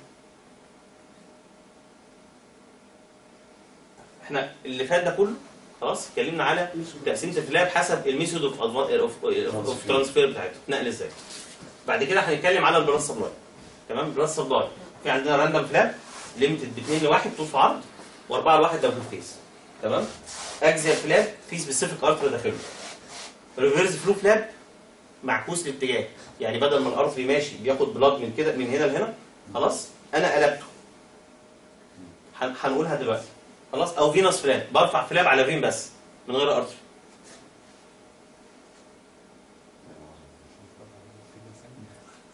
احنا اللي فات ده كله خلاص اتكلمنا على تقسيمه الفلاب حسب الميثود اوف اوف ترانسفير بتاعته نقل ازاي بعد كده هنتكلم على البلاد سبلاي تمام البلاد سبلاي في عندنا راندوم فلاب ليميتد ب 2 ل 1 طول في عرض و4 ل 1 لو في فيس تمام اجزاء فلاب في سبيسيفيك ارتر داخله ريفيرس فلو فلاب معكوس الاتجاه يعني بدل ما الارتري ماشي بياخد بلاد من كده من هنا لهنا خلاص انا قلبته هن- هنقولها دلوقتي خلاص او فينوس فلاب برفع فلاب على فين بس من غير ارتري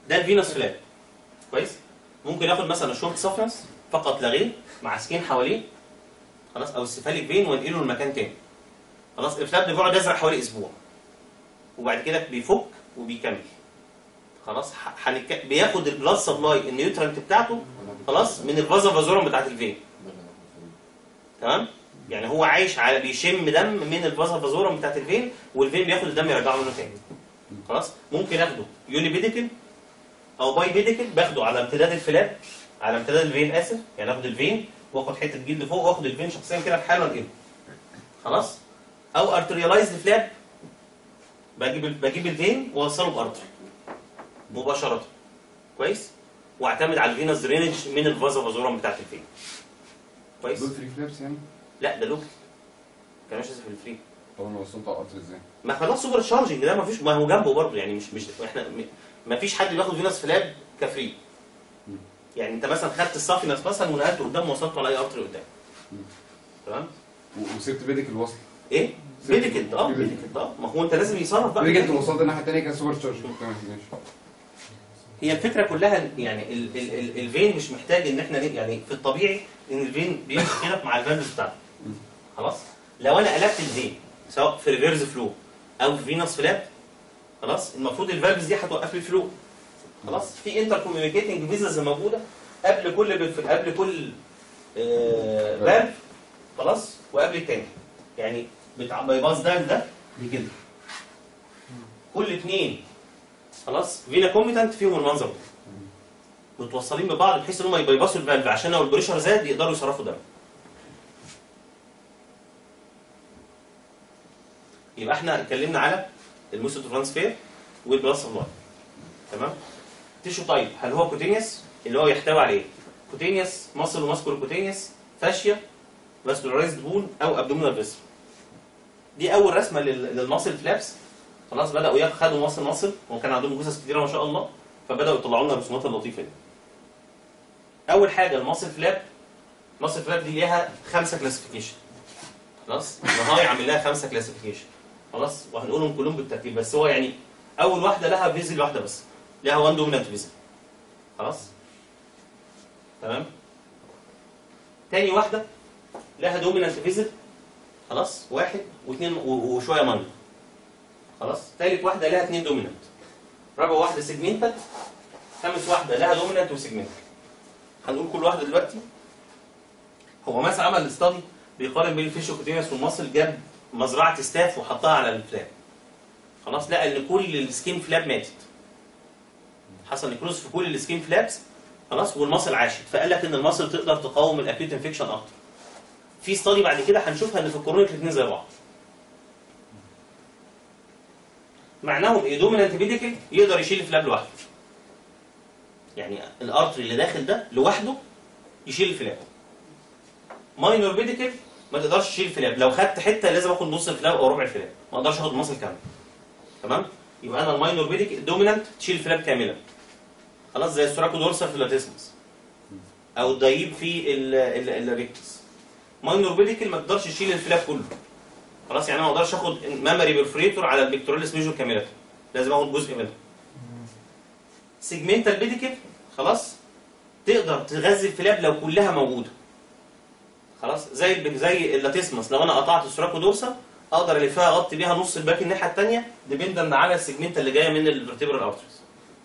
ده الفينوس فلاب كويس ممكن ياخد مثلا شورت سفنس فقط لا غير مع سكين حواليه خلاص او السفاليك فين وانقله لمكان تاني خلاص الفلاب ده بيقعد يزرع حوالي اسبوع وبعد كده بيفك وبيكمل خلاص ح- حنك... بياخد البلاد سبلاي النيوترنت بتاعته خلاص من الفازا فازورم بتاعت الفين تمام يعني هو عايش على بيشم دم من الفازا فازورم بتاعت الفين والفين بياخد الدم يرجعه منه تاني خلاص ممكن اخده يوني بيديكل او باي بيديكل باخده على امتداد الفلاب على امتداد الفين اسف يعني اخد الفين واخد حته جلد فوق واخد الفين شخصيا كده في حاله وانقله خلاص او ارتريالايزد فلاب بجيب ال- بجيب الفين واوصله بارتري مباشره كويس واعتمد على الفينوس درينج من الفازا فازورم بتاعت الفين كويس دول 3 فلابس يعني لا ده لوكال كان ماشي في الفري طب انا وصلت على القطر ازاي؟ ما خلاص سوبر تشارجنج ده ما فيش ما هو جنبه برضه يعني مش مش احنا م- ما فيش حد بياخد فينوس فلاب كفري مم. يعني انت مثلا خدت السافينس مثلا ونقلته قدام ووصلته على اي ارتري قدام مم. تمام و- وسبت بيدك الوصل ايه بيديكت اه بيديكت. بيديكت اه ما هو انت لازم يصرف بقى بيدك انت وصلت الناحيه الثانيه كان سوبر تشارج تمام ماشي هي الفكره كلها إن يعني ال ال ال الفين مش محتاج ان احنا ن- يعني في الطبيعي ان الفين بيمشي كده مع الفالفز بتاعته مم. خلاص لو انا قلبت الفين سواء في ريفيرز فلو او في فينوس فلاب خلاص المفروض الفالفز دي هتوقف لي الفلو خلاص في انتر كوميونيكيتنج فيزز موجوده قبل كل بف- قبل كل آه فالف خلاص وقبل التاني يعني بتاع بايباس ده ده دي كده كل اتنين خلاص فينا كوميتنت فيهم المنظر ده متوصلين ببعض بحيث ان هم يبيبصوا الفالف عشان لو البريشر زاد يقدروا يصرفوا دم يبقى احنا اتكلمنا على الموسو ترانسفير والبلاس سبلاي تمام تيشو طيب هل هو كوتينيوس اللي هو يحتوي على ايه كوتينيوس ماسل وماسكولو كوتينيوس فاشيا فاسكولارايزد بون او ابدومينال فيسل دي اول رسمه لل- للماسل فلابس خلاص بداوا ياخدوا ماسل ماسل وكان عندهم جثث كتيره ما شاء الله فبداوا يطلعوا لنا الرسومات اللطيفه دي اول حاجه الماسل فلاب الماسل فلاب دي ليها خمسه كلاسيفيكيشن خلاص نهاي عامل لها خمسه كلاسيفيكيشن خلاص وهنقولهم كلهم بالترتيب بس هو يعني اول واحده لها فيزل واحده بس لها وان دومينانت فيزل خلاص تمام تاني واحده لها دومينانت فيزل خلاص واحد واثنين و- وشويه مانجا خلاص ثالث واحده لها اثنين دومينانت رابع واحده سيجمنتال خامس واحده لها دومينانت وسيجمنتال هنقول كل واحده دلوقتي هو مثلا عمل استادي بيقارن بين الفيشو كوتينيوس والمصل جاب مزرعه ستاف وحطها على الفلاب خلاص لقى ان كل السكين فلاب ماتت حصل نيكروز في كل السكين فلابس خلاص والمصل عاشت فقال لك ان المصل تقدر تقاوم الاكيوت انفكشن اكتر في استادي بعد كده هنشوفها ان في الكورونيك الاثنين زي بعض معناهم ايه دومينانت بيديكل يقدر يشيل الفلاب لوحده يعني الارتري اللي داخل ده لوحده يشيل الفلاب ماينور بيديكل ما تقدرش تشيل الفلاب لو خدت حته لازم اخد نص الفلاب او ربع الفلاب ما اقدرش اخد المصل كامل تمام يبقى انا الماينور بيديكل دومينانت تشيل الفلاب كاملا خلاص زي السوراكو دورسال في اللاتيسمس او الدايب في ال- ال- الريكتس ماينور بيديكل ما تقدرش تشيل الفلاب كله خلاص يعني انا ما اقدرش اخد مامري برفريتور على البكتوريلس ميجور كامله لازم اخد جزء منه سيجمنتال بيديكل خلاص تقدر تغذي الفلاب لو كلها موجوده خلاص زي الب- زي اللاتيسمس لو انا قطعت السوراكو دورسا اقدر الفها اغطي بيها نص الباك الناحيه الثانيه ديبندنت على السيجمنت اللي جايه من الفرتبرال ارتريز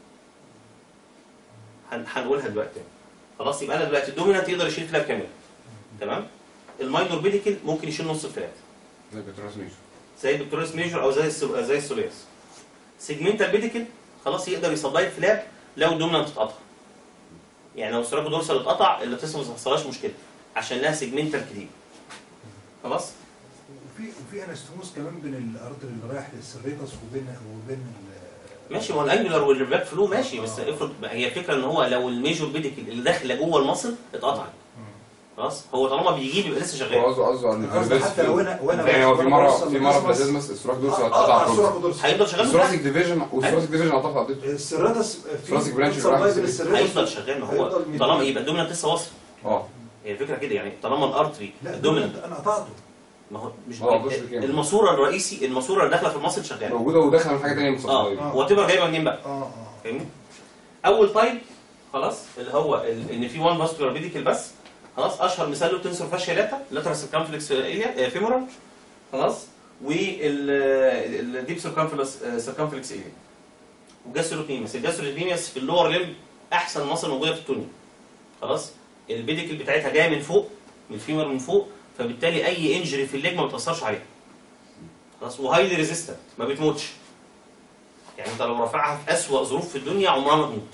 هنقولها دلوقتي خلاص يبقى انا دلوقتي الدومينانت يقدر يشيل فلاب كامله تمام الماينور بيديكل ممكن يشيل نص الفلاب زي بتراس ميشو زي البكتوريس ميجور او زي السل... زي السولياس سيجمنتال بيديكل خلاص يقدر يسبلاي الفلاب لو الدومينانت اتقطع يعني لو السراكو دورسال اتقطع اللي ما تحصلهاش مشكله عشان لها سيجمنتال كتير خلاص وفي وفي انستموس كمان بين الارض اللي رايح للسريتس وبين وبين ال- ماشي ما هو الانجلر والباك فلو ماشي بس افرض هي الفكره ان هو لو الميجور بيديكل اللي داخله جوه المصل اتقطع خلاص هو طالما بيجيب يبقى لسه هو شغال قصده قصده ان قصدي حتى لو انا وانا يعني هو في مره بوصل في مره في للجسم، لازمس السراك دورسال اقطع اتقطع كله السوراكو دورسال هيفضل شغال الثوراسيك ديفيجن والثوراسيك ديفيجن قطع قضيته السريتس في ثوراسيك برانش سبلاي رايح بين السريتس هيفضل شغال ما هو هيفضل طالما يبقى الدومينانت لسه واصل اه هي الفكره كده يعني طالما الارتري لا الدومينانت انا قطعته ما هو مش اه، بص كده. الماسوره الرئيسي الماسوره اللي داخله في المصل شغاله موجوده وداخله من حاجه ثانيه اه مصطفى هو تبقى جايبه منين بقى اه اه فاهمني اول تايب خلاص اللي هو ال- ان في وان فاسكولار بيديكل بس خلاص اشهر مثال له تنسور فاشيا لاتا لاترال سيركمفلكس اليا فيمورال خلاص والديب سيركمفلكس سيركمفلكس اليا وجاستروبيميس الجاستروبيميس في اللور ليم احسن مصل موجوده في الدنيا خلاص البيديكل بتاعتها جايه من فوق من الفيمر من فوق فبالتالي اي انجري في الليج ما بتاثرش عليها خلاص وهايلي ريزيستنت ما بتموتش يعني انت لو رافعها في اسوأ ظروف في الدنيا عمرها ما تموت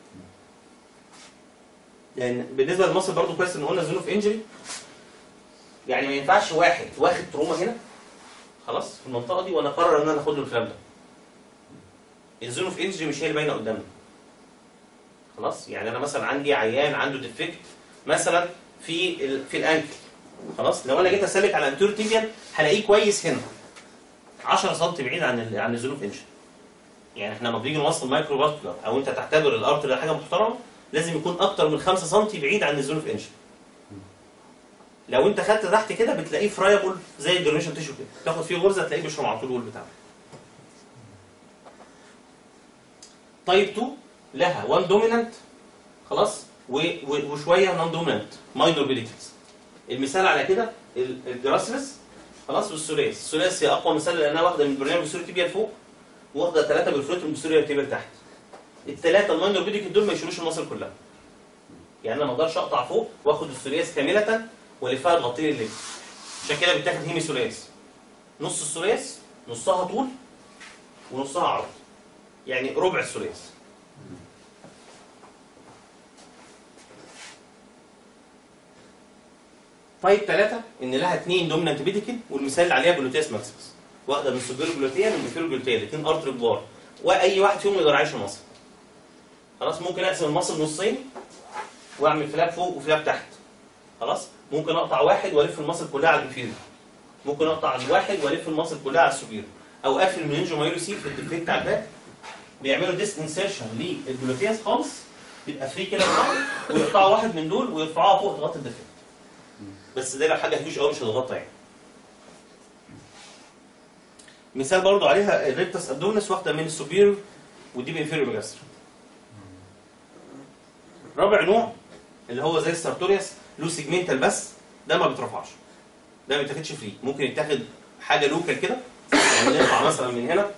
لان بالنسبه للمصل برضو كويس ان قلنا زون اوف انجري يعني ما ينفعش واحد واخد تروما هنا خلاص في المنطقه دي وانا اقرر ان انا اخد له الكلام ده الزون اوف انجري مش هي اللي باينه قدامنا خلاص يعني انا مثلا عندي عيان عنده ديفكت مثلا في ال... في الانكل خلاص لو انا جيت اسلك على الانتيرو تيبيال هلاقيه كويس هنا 10 سم بعيد عن ال... عن الزون اوف انجري يعني احنا لما بنيجي نوصل مايكرو فاسكولار او انت تعتبر الارتر ده حاجه محترمه لازم يكون اكتر من 5 سم بعيد عن الزون اوف انجري لو انت خدت تحت كده بتلاقيه فرايبل زي الجرنيشن تيشو كده تاخد فيه غرزه تلاقيه بيشرب على طول الول بتاعه تايب 2 لها 1 دومينانت خلاص و- و- وشويه نون دومينانت ماينور بيديكلز المثال على كده ال- الجراسلس خلاص والسولاس السولاس هي اقوى مثال لانها واخده من البرنامج السوري تيبيا لفوق واخده ثلاثه بالفروت من السوري تيبيا لتحت الثلاثه الماينور بيديكل دول ما يشيلوش المصل كلها يعني انا ما اقدرش اقطع فوق واخد السورياس كامله والفها تغطي لي الليل عشان كده بتاخد هيمي ثلاث نص الثلاث نصها طول ونصها عرض يعني ربع الثلاث طيب ثلاثة إن لها اثنين دومينانت بيديكل والمثال اللي عليها جلوتياس ماكسيمس واحدة من السوبيرو جلوتيا من الانفيرو جلوتيا الاثنين ارتر كبار وأي واحد فيهم يقدر يعيش المصل خلاص ممكن أقسم المصل نصين وأعمل فلاب فوق وفلاب تحت خلاص ممكن أقطع واحد وألف المصل كلها على الانفيرو ممكن أقطع الواحد وألف المصل كلها على السوبيرو أو أقفل المنينجو مايروسيل في الديفكت على الباك بيعملوا ديس انسيرشن للجلوتياس خالص يبقى فري كده من بعض، ويقطعوا واحد من دول ويرفعوها فوق تغطي الديفكت بس ده لو حاجه هيوش قوي مش هتغطى يعني مثال برضو عليها الريبتس ابدومنس واخده من السوبير ودي من انفيريور ميجاستر رابع نوع اللي هو زي السارتوريوس له سيجمنتال بس ده ما بيترفعش ده ما بيتاخدش فري ممكن يتاخد حاجه لوكال كده يعني نقطع مثلا من هنا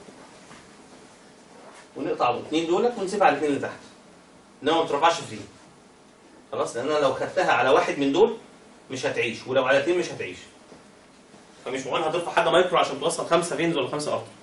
ونقطع الاثنين دولت ونسيبها على الاثنين اللي تحت انما ما بترفعش فري خلاص لان انا لو خدتها على واحد من دول مش هتعيش ولو على اثنين مش هتعيش فمش مهم هترفع حاجه مايكرو عشان توصل خمسه فينز ولا خمسه ارتر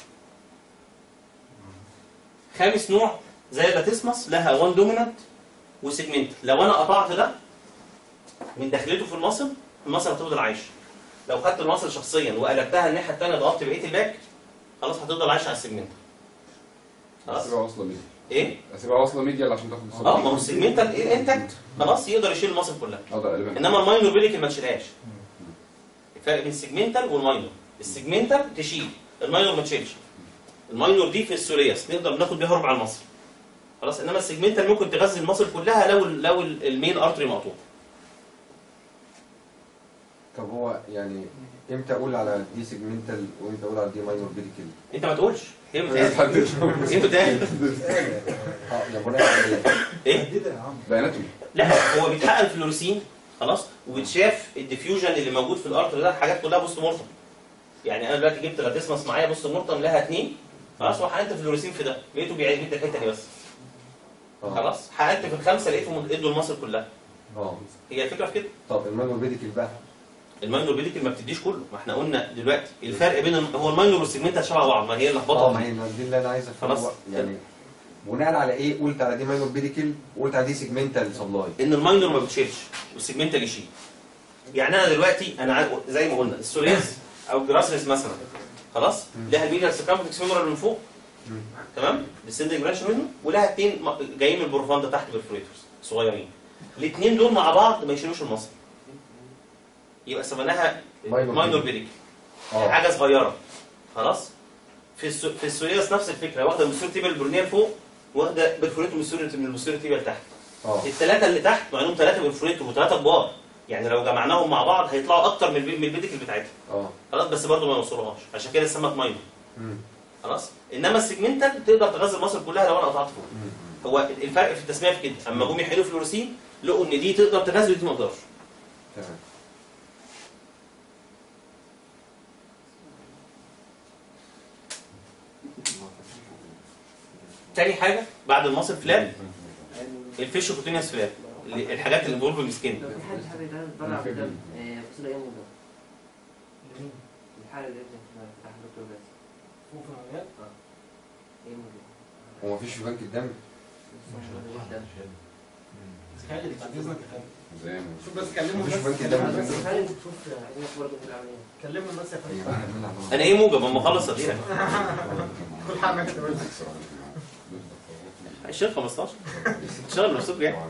خامس نوع زي اللاتيسمس لها 1 دومينانت وسيجمنت لو انا قطعت ده من دخلته في المصل المصل هتفضل عايشه لو خدت المصل شخصيا وقلبتها الناحيه الثانيه ضغطت بقيه الباك خلاص هتفضل عايشه على السيجمنت خلاص اسيبها واصله ميديا ايه اسيبها واصله ميديا عشان تاخد الصوت اه ما هو السيجمنتال انتكت خلاص يقدر يشيل المصل كلها اقدر اقلبها انما الماينور بيديكل ما تشيلهاش الفرق بين السيجمنتال والماينور السيجمنتال تشيل الماينور ما تشيلش الماينور دي في السورياس نقدر ناخد بيها ربع المصل خلاص انما السيجمنتال ممكن تغذي المصل كلها لو لو المين ارتري مقطوع طب هو يعني امتى اقول على دي سيجمنتال وامتى اقول على دي ماينور بيديكل؟ انت ما تقولش هي بتاعت هي بتاعت اه يا بناء على ايه؟ ايه حددها يا عم ده اناتومي لا هو بيتحقن فلوريسين خلاص وبيتشاف الديفيوجن اللي موجود في الارتر ده حاجات كلها بوست مورتم يعني انا دلوقتي جبت لاتسمس معايا بوست مورتم لها اثنين خلاص وحقنت فلوريسين في ده لقيته بيعيد بيدي الحته دي بس اه خلاص حقنت في الخمسه لقيتهم ادوا المصل كلها اه هي الفكره في كده طب الماينور بيديكل بقى الماينور بيديكل ما بتديش كله ما احنا قلنا دلوقتي الفرق بين الم- هو الماينور والسيجمنتال شبه بعض ما هي اه اللخبطه ما دي. هي دي اللي انا عايز افهمه خلاص. بقى. يعني بناء على ايه قلت على دي ماينور بيديكل وقلت على دي سيجمنتال سبلاي ان الماينور ما بتشيلش والسيجمنتال يشيل يعني انا دلوقتي انا عا- زي ما قلنا السورياس او الجراسلس مثلا خلاص لها الميديال سيركمفلكس فيمورال من فوق تمام السندنج برانش منه ولها اثنين جايين من البروفاندا تحت بالفريتورز صغيرين الاثنين دول مع بعض ما يشيلوش المصل يبقى سميناها ماينور ماينور بيديك اه حاجه صغيره خلاص في السو... في السورياس نفس الفكره واخده من السوري تيبل البرونيه لفوق واخده بالفوريتو من السوري من السوري تيبل لتحت اه الثلاثه اللي تحت مع انهم ثلاثه بالفوريتو وثلاثه كبار يعني لو جمعناهم مع بعض هيطلعوا اكتر من البي- من البيديكل بتاعتها اه خلاص بس برضه ما يوصلوهاش عشان كده اتسمت ماينور مم. خلاص انما السيجمنتال تقدر تغذي المصل كلها لو انا قطعت فوق مم. هو الفرق في التسميه في كده اما جم يحلوا فلوريسين لقوا ان دي تقدر تنزل ودي ما تقدرش تمام تاني حاجه بعد المصل فلاب الفيش كوتينيوس فلاب اللي- الحاجات اللي انفولفنج سكين لو في حد حابب يتعامل بره عبد الدم فصيلة ايه موجودة؟ الحالة اللي ابنك بتاع الدكتور بس فوق في العمليات ايه موجودة؟ هو مفيش في بنك الدم خالد بعد اذنك يا خالد زي ما شوف بس كلمه مفيش بس بنك الدم بس خالد شوف عايزينك برضه في العملية كلمه بس يا هي خالد بقى نعملها على- انا ايه موجب اما اخلص اديلك كل حاجه انت بس هيشيل 15 اشتغل نفسكم يعني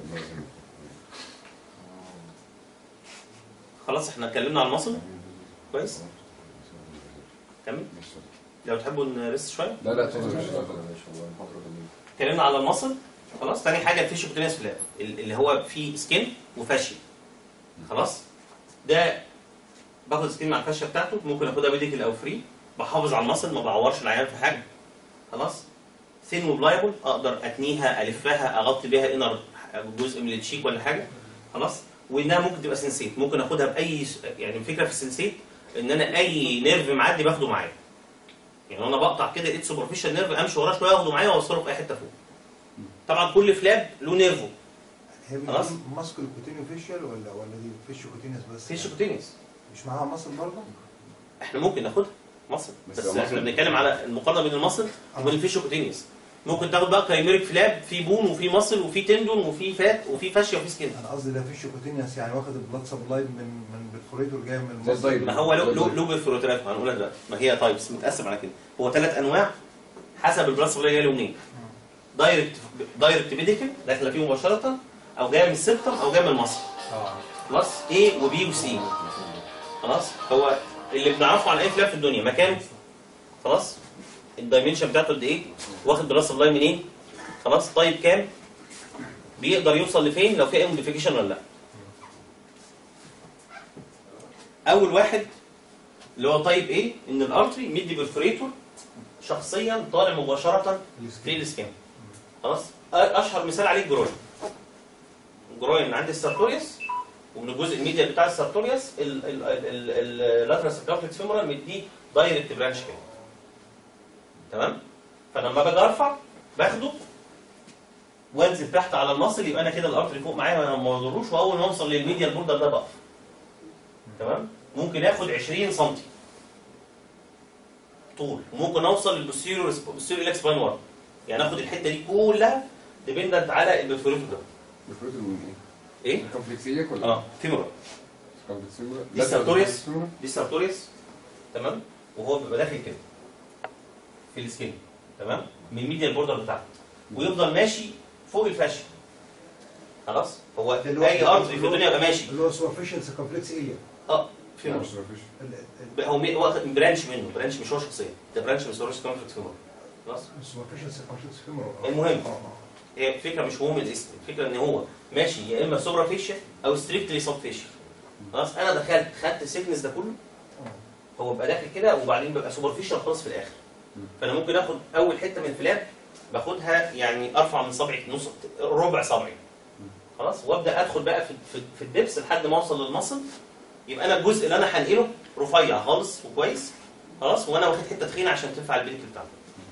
خلاص احنا اتكلمنا على المصل كويس كمل لو تحبوا نرست شويه لا لا اتفضل يا باشا، اتفضل. اتكلمنا على المصل خلاص تاني حاجه الفيش كوتينيوس فلاب اللي هو فيه سكين وفاشي خلاص ده باخد سكين مع الفشه بتاعته ممكن اخدها ميديكال او فري بحافظ على المصل ما بعورش العيان في حاجه خلاص ثين وبلايبل اقدر اتنيها الفها اغطي بيها انر جزء من التشيك ولا حاجه خلاص وانها ممكن تبقى سنسيت ممكن اخدها باي س- يعني الفكره في السنسيت ان انا اي نيرف معدي باخده معايا يعني انا بقطع كده لقيت سوبرفيشال نيرف امشي وراه شويه اخده معايا واوصله في اي حته فوق طبعا كل فلاب له نيرفو هي خلاص. بتكون ماسك الكوتينيو فيشيال ولا ولا دي فيش كوتينيوس بس فيش يعني؟ كوتينيوس مش معاها مصل برضه؟ احنا ممكن ناخدها مصل بس بس لو احنا مصل- بنتكلم على المقارنه بين المصل وبين الفيش كوتينيوس ممكن تاخد بقى كايميريك فلاب في بون وفي مصل وفي تندون وفي فات وفي فاشيا وفي سكين انا قصدي ده فيش كوتينيوس يعني واخد البلاد سبلاي من من بالفوريتور جاي من زي المصل الدايب. ما هو لو لو لو بالفيروتراف هنقولها دلوقتي ما هي تايبس متقسم على كده هو ثلاث انواع حسب البلاد سبلاي جاي له منين دايركت دايركت ميديكال داخله فيه مباشره او جايه من السبتم او جايه من المصل خلاص A وبي وسي خلاص هو اللي بنعرفه عن اي فلاب في الدنيا مكانه خلاص الدايمنشن بتاعته قد ايه واخد بلاد سبلاي منين خلاص طيب كام بيقدر يوصل لفين لو في اي موديفيكيشن ولا لا اول واحد اللي هو طيب ايه ان الارتري ميدي برفوريتور شخصيا طالع مباشره في السكان خلاص أ- اشهر مثال عليه الجروين الجروين من عند السارتوريوس ومن الجزء الميديا بتاع السارتوريوس اللاترال سيركمفلكس فيمورال مديه دايركت برانش كده تمام فلما باجي ارفع باخده وانزل تحت على المصل يبقى انا كده الارتري فوق معايا وانا ما بضروش واول ما اوصل للميديا البوردر ده بقف تمام ممكن اخد 20 سم طول وممكن اوصل للبوستيريور البوستيريور الاكس باين ورا يعني اخد الحته دي كلها ديبندنت على البرفوريتور ده الفروت من ايه؟ ايه؟ كومبلكسية ولا اه فيمورال كومبلكسية دي سارتوريوس. دي سارتوريوس تمام وهو بيبقى داخل كده في السكين تمام من الميديا البوردر بتاعته ويفضل ماشي فوق الفاشيا خلاص هو اللي هو- اي ارتري في الدنيا يبقى ماشي اللي هو سوبرفيشال سيركمفلكس اريا اه فيمورال هو مي- واخد برانش منه برانش مش هو شخصيا ده برانش من سورس كونفليكت فيمورال خلاص السوبرفيشال سيركمفلكس فيمورال المهم. اه اه هي الفكره مش مهم الاسم الفكره ان هو ماشي يا اما سوبرا فيشيا او ستريكتلي سب فيشيا خلاص انا دخلت خدت السيكنس ده كله هو بيبقى داخل كده وبعدين بيبقى سوبر فيشيا خالص في الاخر فانا ممكن اخد اول حته من الفلاب باخدها يعني ارفع من صبعي نص ربع صبعي خلاص وابدا ادخل بقى في في, في الدبس لحد ما اوصل للمصل يبقى انا الجزء اللي انا هنقله رفيع خالص وكويس خلاص وانا واخد حته تخينه عشان تنفع البيت بتاعته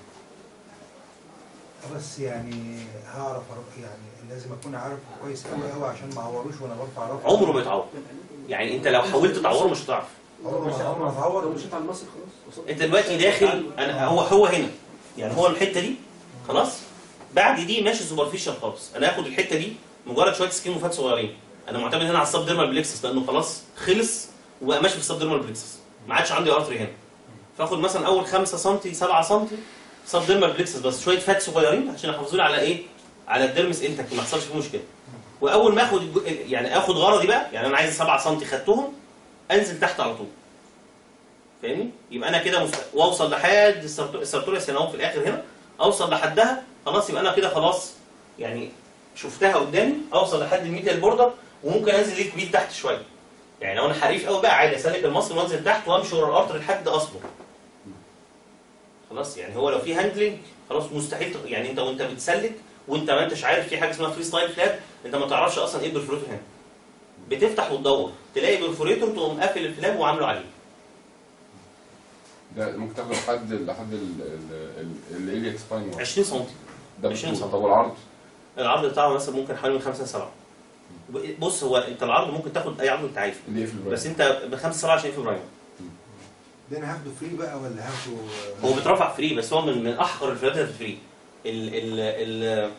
بس يعني هعرف أر- يعني لازم اكون عارف كويس قوي قوي عشان ما اعوروش وانا برفع رفع عمره ما يتعور يعني انت لو حاولت تعوره مش هتعرف عمره ما عمره ما اتعور لو مشيت على المصري خلاص وصلت. انت دلوقتي داخل انا هو هو هنا يعني هو الحته دي خلاص بعد دي ماشي سوبرفيشال خالص انا هاخد الحته دي مجرد شويه سكين وفات صغيرين انا معتمد هنا على السب ديرمال بليكسس لانه خلاص خلص وبقى ماشي في السب ديرمال بليكسس ما عادش عندي ارتري هنا فاخد مثلا اول 5 سم 7 سم سب ديرمال بليكسس بس شويه فات صغيرين عشان يحافظوا لي على ايه على الديرمس انتك ما يحصلش فيه مشكله واول ما اخد الج- يعني اخد غرضي بقى يعني انا عايز 7 سم خدتهم انزل تحت على طول فاهمني يبقى انا كده مست... واوصل لحد السرط- السرطوريوس هنا اهو في الاخر هنا اوصل لحدها خلاص يبقى انا كده خلاص يعني شفتها قدامي اوصل لحد الميديال بوردر وممكن انزل ليه كبير تحت شويه يعني لو انا حريف قوي بقى عادي اسلك المصل وانزل تحت وامشي ورا القطر لحد اصله خلاص يعني هو لو في هاندلنج خلاص مستحيل تق- يعني انت وانت بتسلك وانت ما انتش عارف في حاجه اسمها فري ستايل فلاب انت ما تعرفش اصلا ايه البرفوريتور هنا بتفتح وتدور تلاقي برفوريتور تقوم قافل الفلاب وعامله عليه ده ممكن تاخده لحد لحد الالياك سباين 20 سم ده 20 بطول. سم. طب والعرض العرض بتاعه مثلا ممكن حوالي من 5 ل 7 بص هو انت العرض ممكن تاخد اي عرض انت عايزه اللي يقفل بس البرايم انت ب 5 7 عشان في برايم ده انا هاخده فري بقى ولا هاخده هو بيترفع فري بس هو من من احقر الفلاتات الفري ال ال ال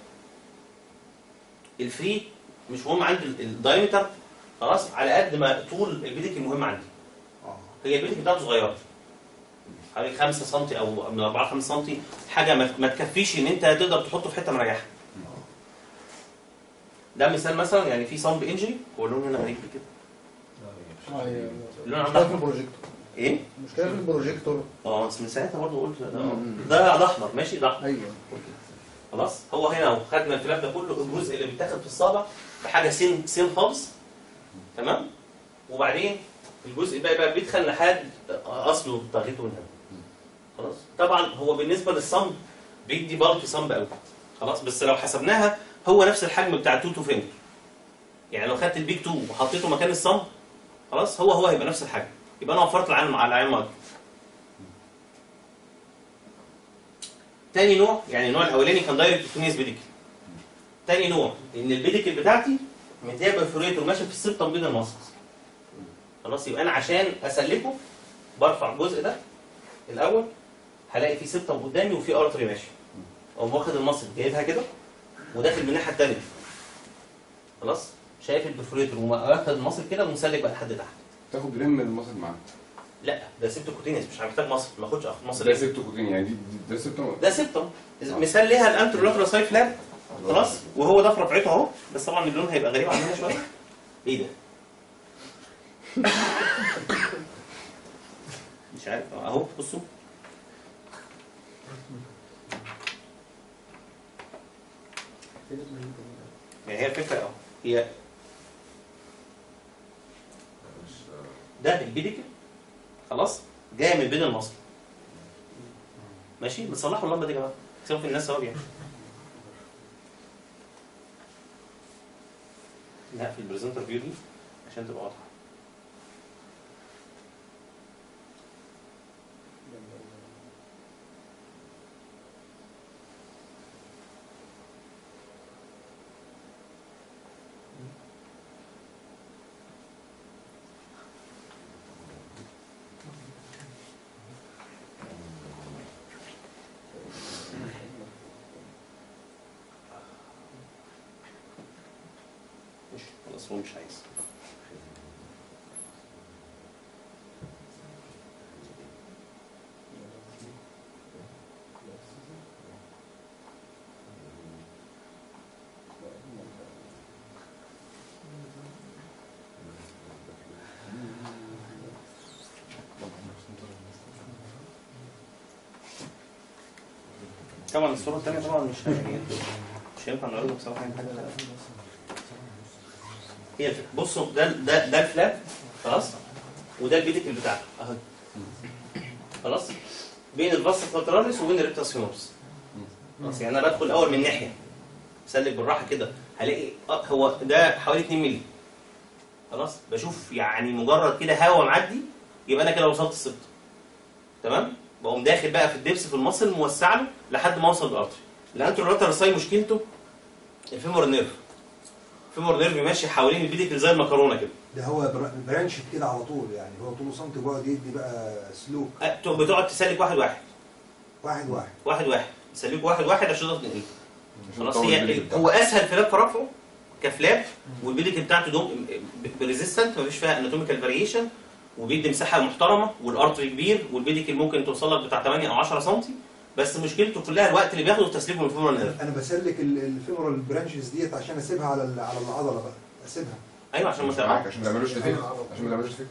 الفري مش مهم عندي ال- الدايمتر خلاص على قد ما طول البيدك المهم عندي اه هي البيدك بتاعته صغيره حوالي 5 سم او من 4 ل 5 سم حاجه ما ما تكفيش ان انت تقدر تحطه في حته مريحه ده مثال مثلا يعني في صمب انجري هو اللون هنا غريب كده اللون مشكلة في عندك البروجيكتور ايه؟ مشكلة في البروجيكتور اه بس من ساعتها برضه قلت ده ده ده احمر ماشي ده أحمر. ايوه خلاص هو هنا اهو خدنا الفلاب ده كله الجزء اللي بيتاخد في الصابع بحاجه سن سن خالص تمام وبعدين الجزء الباقي بقى بيدخل لحد اصله طاغيته من هنا خلاص طبعا هو بالنسبه للصمب بيدي بالك صمب قوي خلاص بس لو حسبناها هو نفس الحجم بتاع التوتو فينجر يعني لو خدت البيك 2 وحطيته مكان الصمب خلاص هو هو هيبقى نفس الحجم يبقى انا وفرت العين على العين مارك تاني نوع يعني النوع الاولاني كان دايركت تونيس بيديكل تاني نوع ان البيديكل بتاعتي مديها برفوريتور ماشي في السبتم بين المصل خلاص يبقى انا عشان اسلكه برفع الجزء ده الاول هلاقي في سبتم قدامي وفي ارتري ماشي اقوم واخد المصل جايبها كده وداخل من الناحيه الثانيه خلاص شايف البرفوريتور واخد المصل كده ومسلك بقى لحد تحت تاخد ريم من المصل معاك لا ده سبتوكوتينيس مش محتاج مصل ما اخدش اخد مصل ده سبتو كوتين يعني دي دي- ده سبتو ده سبتم مثال ليها الانترولاترال سايف لاب خلاص وهو ده في رفعته اهو بس طبعا اللون هيبقى غريب عننا شويه ايه ده؟ مش عارف اهو بصوا يعني هي الفكره اهو هي ده البيديكل خلاص جايه من بين المصل ماشي بتصلحوا اللمبه دي يا جماعه سيبوا في الناس ثواب يعني لا في البريزنتر فيو دي عشان تبقى واضحه مش خلاص هو مش عايز طبعا الصورة الثانية طبعا مش يعني مش هينفع نقول لك بصراحة يعني حاجة هي الفكرة بصوا ده ده ده الفلاب خلاص وده البيديكل بتاعته اهو خلاص بين الفاس لاتراليس وبين الريكتاس فيمورس خلاص يعني انا بدخل الاول من ناحيه سلك بالراحه كده هلاقي آه هو ده حوالي 2 مللي خلاص بشوف يعني مجرد كده هوا معدي يبقى انا كده وصلت السبت تمام بقوم داخل بقى في الدبس في المصل موسع له لحد ما اوصل للارتري الانترولاتر ساي مشكلته الفيمور نيرف الفيمور نيرف ماشي حوالين البيديكل زي المكرونه كده ده هو بر- برانش كده على طول يعني هو طوله سنتي وبيقعد يدي بقى سلوك أه، بتقعد تسلك واحد واحد واحد واحد واحد واحد تسلكه واحد واحد عشان تاخد الايه عشان خلاص تطول هي البيديكل بتاعك. هو اسهل فلاب في رفعه كفلاب والبيديكل بتاعته دوم بريزيستنت مفيش فيها اناتوميكال فاريشن وبيدي مساحه محترمه والارتري كبير والبيديكل ممكن توصل لك بتاع 8 او 10 سم بس مشكلته كلها الوقت اللي بياخده تسليكه من الفيمورال نيرف انا بسلك ال- الفيمورال برانشز ديت عشان اسيبها على ال- على العضله بقى اسيبها ايوه عشان ما مش معاك تبقى عشان ما تعملوش ديفكت عشان ما تعملوش ديفكت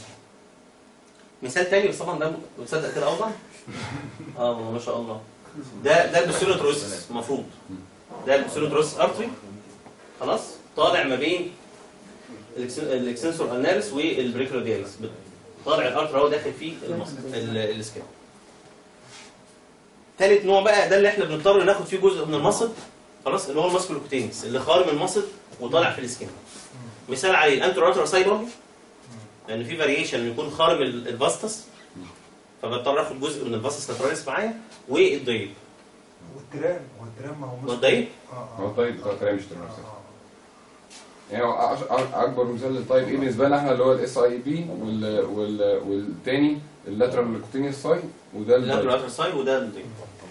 مثال تاني بس طبعا ده تصدق كده اوضح اه ما شاء الله ده ده البسيلوتروسس المفروض ده البسيلوتروسس ارتري خلاص طالع ما بين الإكسن- الاكسنسور اناليس والبريكلودياليس طالع الارتري اهو داخل فيه المصل ال- السكين تالت نوع بقى ده اللي احنا بنضطر ناخد فيه جزء من المصل خلاص اللي هو الماسكولوكوتينس اللي خارج من المصل وطالع في السكين مثال عليه الانترولاترال سايبرمي لان في فاريشن يكون خارم ال- الفاستس فبضطر اخد جزء من الفاستس لاتراليس معايا والضيق والترام والترام ما هو مسك- والضيق اه هو اه الطيب بتاع الكلام مش آه، تمام آه. يعني هو أش- أ- اكبر مثال للتايب ايه بالنسبه لنا احنا اللي هو الاس اي بي والتاني اللاترال كوتينيوس ساي وده التايب. الانترولاترال سايب وده الضيق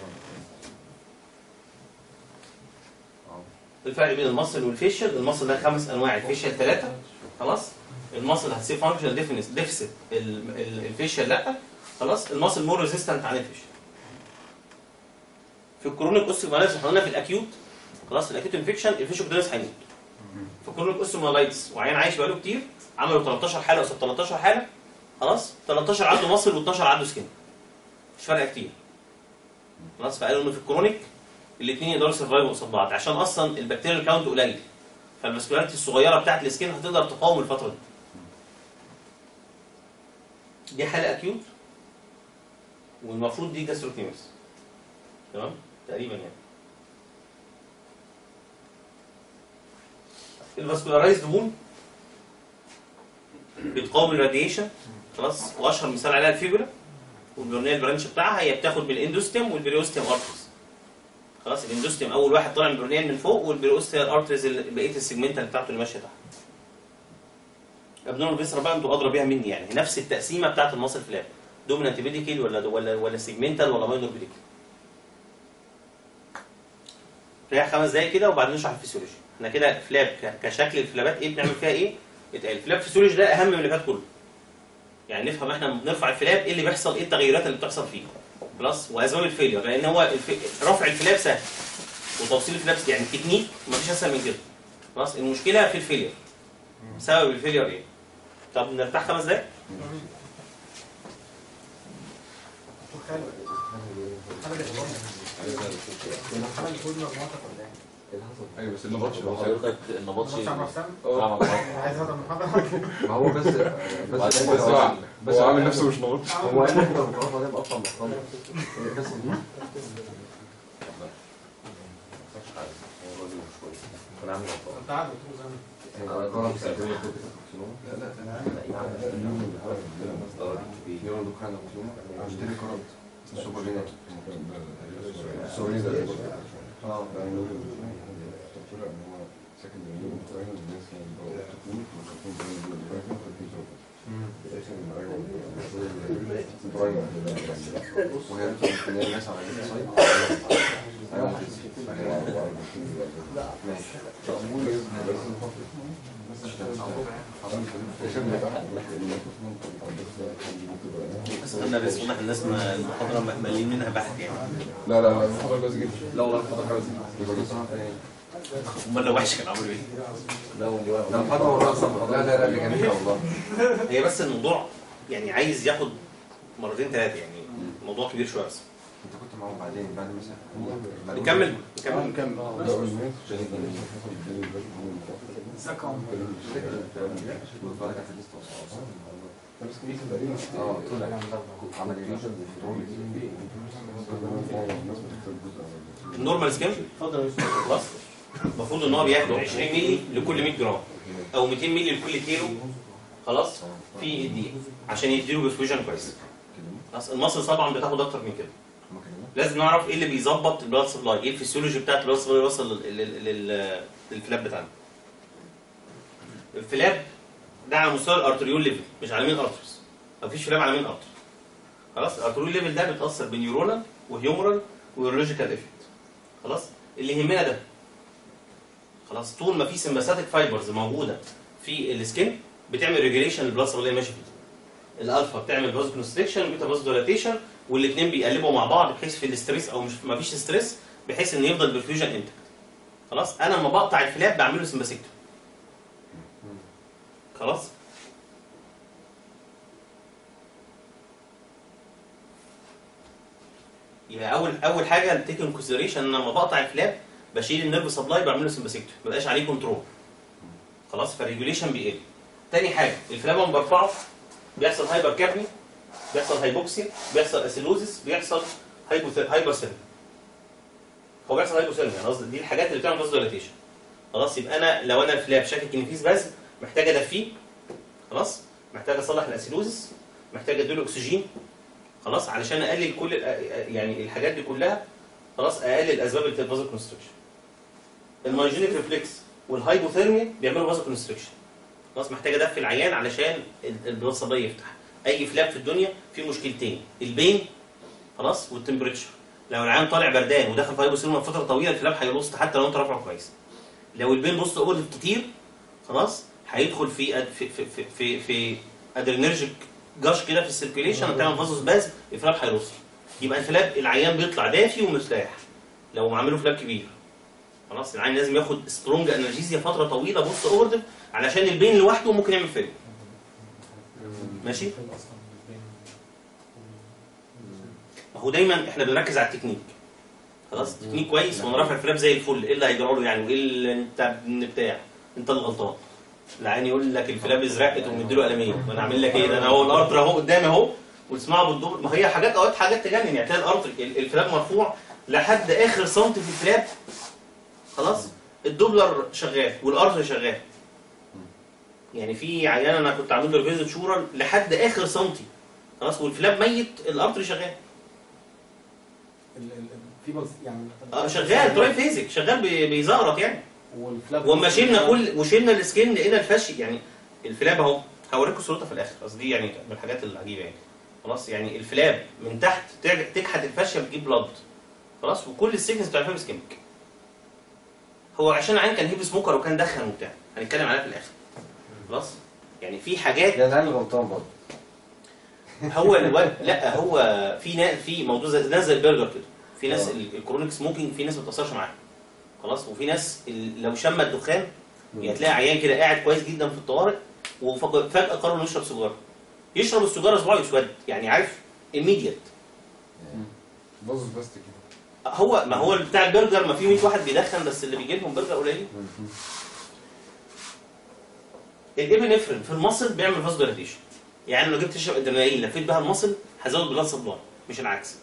الفرق بين المصل والفيشل المصل ده خمس انواع الفيشل ثلاثه خلاص المصل هتسيب فانكشن ديفيسيت الفيشل لا خلاص المصل مور ريزيستنت عن الفيشل في الكرونيك اوستيومالايتس احنا قلنا في الاكيوت خلاص الاكيوت انفكشن الفيشل كوتينس هيموت في الكرونيك اوستيومالايتس وعيان عايش بقاله كتير عملوا 13 حاله قصاد 13 حاله خلاص 13 عنده مصل و12 عنده سكين مش فارقه كتير خلاص فقالوا انه في الكرونيك الاثنين يقدروا يسرفايفوا قصاد بعض عشان اصلا البكتيريا كاونت قليل فالماسكولاريتي الصغيره بتاعت السكين هتقدر تقاوم الفتره دي دي حاله اكيوت والمفروض دي جاستروكنيمس تمام تقريبا يعني الفاسكولارايزد وون بتقاوم الراديشن خلاص واشهر مثال عليها الفيبولا والبرونيال برانش بتاعها هي بتاخد من الاندوستيم والبريوستيم ارترز خلاص الاندوستيم اول واحد طالع من البرونيال من فوق والبريوستيم ارترز اللي- بقيه السيجمنتال بتاعته اللي ماشيه تحت ابنون فيسرا بقى انتوا ادرى بيها مني يعني نفس التقسيمه بتاعت المصل فلاب دومينانت بيديكيل ولا ولا ولا سيجمنتال ولا ماينور بيديكيل ريح خمس دقايق كده وبعدين نشرح الفسيولوجي احنا كده فلاب ك- كشكل الفلابات ايه بنعمل فيها ايه اتقال فلاب فسيولوجي ده اهم من اللي فات كله يعني نفهم احنا بنرفع الفلاب ايه اللي بيحصل ايه التغيرات اللي بتحصل فيه خلاص واسباب الفيلير لان هو الف... رفع الفلاب سهل وتوصيل الفلاب سهل. يعني التكنيك مفيش اسهل من كده خلاص المشكله في الفيلير سبب الفيلير ايه طب نرتاح خمس دقايق المرحله اللي فوق المعطف ولا ايه؟ ايوه بس النبطش حضرتك النبطشي بص على حسام طبعا عايز هذا المحاضره ما هو بس بس بس هو بس هو عامل نفسه مش نبطش هو قال لك لو الغرفه ده بقطع مقام بس دي كنا عامل انت قاعد بتقول زي ما غلط استخدام اشتري كرات السوبر لينات السوبر لينات اه وهي بتبقى الناس على السايت ايوه ماشي بس احنا رسمنا الناس ما- المحاضره مالين منها بحث يعني لا لا لا المحاضرة كويس جدا لا والله المحاضره كويسه امال لو وحش كان عملوا ايه؟ لا محاضرة والله صعبة. لا لا لا دي جميلة والله هي بس الموضوع يعني عايز ياخد مرتين ثلاثه يعني الموضوع كبير شويه بس انت كنت معاهم بعدين بعد مثلا بعد- نكمل نكمل ازيك يا عمر؟ بتفرج على الليست أصلاً. اه طلع عمل ايه النورمال سكيل خلاص المفروض ان هو بياخد 20 مللي لكل 100 جرام او 200 مللي لكل كيلو خلاص في الدقيقه عشان يديله بفيوجن كويس خلاص المصل طبعا بتاخد اكتر من كده لازم نعرف ايه اللي بيظبط البلاد سبلاي ايه الفسيولوجي بتاعت البلاد سبلاي يوصل لل- لل- لل- للفلاب بتاعنا الفلاب ده على مستوى الارتريول ليفل مش على مين ارترز مفيش فلاب على مين ارتر خلاص الارتريول ليفل ده بيتاثر بنيورونال وهيومرال ويورولوجيكال افكت خلاص اللي يهمنا ده خلاص طول ما في سمباثيك فايبرز موجوده في السكين بتعمل ريجوليشن للبلاد سبلاي اللي ماشي فيه الالفا بتعمل فاز كونستريكشن والبيتا فاز دولاتيشن والاثنين بيقلبوا مع بعض بحيث في الاستريس او مش ما فيش ستريس بحيث ان يفضل بالفيوجن انتكت خلاص انا لما بقطع الفلاب بعمله سمباثيكتوم خلاص يبقى اول اول حاجه تيك ان كونسيدريشن ان لما بقطع الفلاب بشيل النيرف سبلاي بعمله سمباثيكتوم ما بقاش عليه كنترول خلاص فالريجوليشن بيقل تاني حاجه الفلاب لما برفعه بيحصل هايبر كابني بيحصل هايبوكسيا بيحصل اسيلوزيس بيحصل هايبوث... هايبر هو بيحصل هايبوثيرميا انا قصدي دي الحاجات اللي بتعمل فاز دايليتيشن خلاص يبقى انا لو انا الفلاب شاكك ان في سبازم محتاج ادفيه خلاص محتاج اصلح الاسيلوزس محتاج اديله اكسجين خلاص علشان اقلل كل ال- يعني الحاجات دي كلها خلاص اقلل الاسباب اللي بتبقى كونستريكشن المايجينيك ريفلكس والهايبوثيرميا بيعملوا فازو كونستريكشن خلاص محتاج ادفي العيان علشان ال- البلاد سبلاي يفتح اي فلاب في الدنيا فيه مشكلتين البين خلاص والتمبريتشر لو العيان طالع بردان ودخل في هايبوثيرميا فتره طويله الفلاب هيلوست حتى لو انت رافعه كويس لو البين بوست اوردر كتير خلاص هيدخل في أد- في في في, في, في ادرينرجيك جاش كده في السيركيليشن هتعمل فازوس باز الفلاب هيلوست يبقى الفلاب العيان بيطلع دافي ومرتاح لو معمله فلاب كبير خلاص العيان لازم ياخد سترونج انرجيزيا فتره طويله بوست اوردر علشان البين لوحده ممكن يعمل فيلم ماشي ما هو دايما احنا بنركز على التكنيك خلاص التكنيك كويس وانا رافع الفلاب زي الفل ايه اللي هيجرى له يعني وايه اللي انت ابن بتاع انت اللي غلطان العين يقول لك الفلاب ازرقت ومديله قلمين وانا اعمل لك ايه ده انا هو الارض اهو قدامي اهو وتسمعه بالدور ما هي حاجات اوقات حاجات تجنن يعني تلاقي الارض ال- الفلاب مرفوع لحد اخر سنتي في الفلاب خلاص الدوبلر شغال والارض شغال يعني في عيان انا كنت عامل له فيزيت شورى لحد اخر سنتي خلاص والفلاب ميت الارض شغال ال- ال- في بس يعني اه شغال تراي فيزيك شغال بي- بيزقرط يعني والفلاب وما شلنا كل وشلنا السكن الى الفشي يعني الفلاب اهو هوريكم صورتها في الاخر بس دي يعني من الحاجات العجيبه يعني خلاص يعني الفلاب من تحت ترجع- تكحت الفاشيه بتجيب بلاد خلاص وكل السيكنس بتاع الفلاب سكيمك هو عشان عين كان هيب سموكر وكان دخن وبتاع هنتكلم عليها في الاخر خلاص يعني في حاجات يعني العين غلطان برضه هو الواد لا هو في نا في موضوع زي ناس زي البرجر كده في ناس آه. ال- الكرونيك سموكينج في ناس ما بتاثرش معاها خلاص وفي ناس ال- لو شم الدخان يعني تلاقي عيان كده قاعد كويس جدا في الطوارئ وفجاه قرر انه يشرب سيجاره يشرب السيجاره صباعه يسود يعني عارف immediate باظ بس كده هو ما هو بتاع البرجر ما في 100 واحد بيدخن بس اللي بيجي لهم برجر قليلين الابنفرين في المصل بيعمل فاز دايليتيشن يعني لو جبت تشرب ادرينالين لفيت بها المصل هزود بلاد سبلاي مش العكس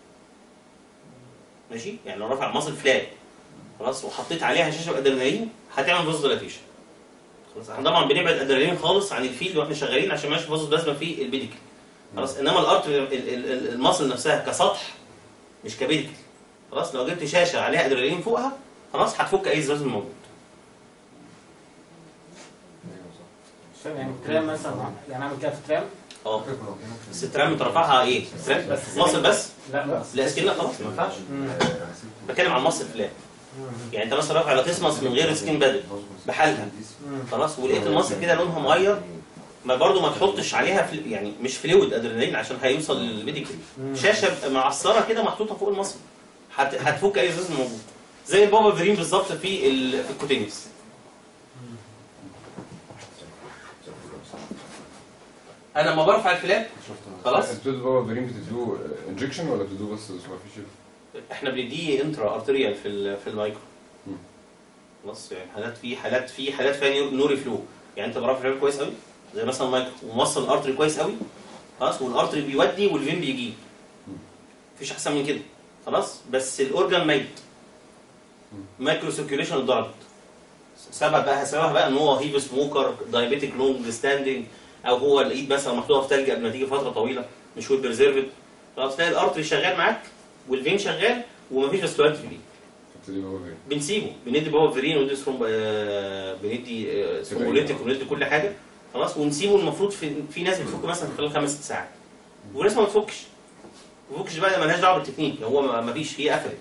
ماشي يعني لو رفع المصل فلات خلاص وحطيت عليها شاشه ادرينالين هتعمل فاز دايليتيشن خلاص احنا طبعا بنبعد ادرينالين خالص عن الفيلد واحنا شغالين عشان ما يبقاش فاز لازمه في البيديكل خلاص انما الارت ال- ال- ال- المصل نفسها كسطح مش كبيديكل خلاص لو جبت شاشه عليها ادرينالين فوقها خلاص هتفك اي زلازل موجود مش فاهم يعني ترام مثلا يعني اعمل كده في ترام اه بس الترام انت رافعها ايه؟ ترام بس مصل بس؟ لا بس لا سكين لا خلاص ما ينفعش بتكلم عن مصل فلان يعني انت مثلا رافع لاتسمس من غير سكين بدل بحالها خلاص ولقيت المصل كده لونها مغير ما برضه ما تحطش عليها فل... يعني مش فلويد ادرينالين عشان هيوصل للميديكال شاشه معصره كده محطوطه فوق المصل هت... هتفك اي زلازل موجود زي البابا فيرين بالظبط في ال... في الكوتينيوس انا لما برفع الفلاب خلاص انتوا بتدوا بابا فيرين بتدوه انجكشن ولا بتدوه بس سوبرفيشال؟ احنا بنديه انترا ارتريال في ال- في المايكرو مم. خلاص يعني حالات في حالات في حالات فيها نيو- نوري فلو يعني انت برافع الفلاب كويس قوي زي مثلا مايكرو وموصل الارتري كويس قوي خلاص والارتري بيودي والفين بيجيب مفيش احسن من كده خلاص بس الاورجان ميت مايكرو سيركيوليشن اتضربت سبب بقى سببها بقى ان هو هيف سموكر دايابيتيك لونج ستاندنج او هو الايد مثلا محطوطه في ثلج قبل ما تيجي فتره طويله مش ويل بريزيرفد خلاص تلاقي الارتري شغال معاك والفين شغال ومفيش فاسكولاريتي في الايد بتدي بابا فيرين بنسيبه بندي بابا فيرين وندي ثرومب آه، بندي آه، ثرومبوليتيك وندي كل حاجه خلاص ونسيبه المفروض في في ناس بتفك مثلا خلال خمس ست ساعات وناس ما بتفكش ما بتفكش بقى مالهاش دعوه بالتكنيك هو ما ما فيش هي قفلت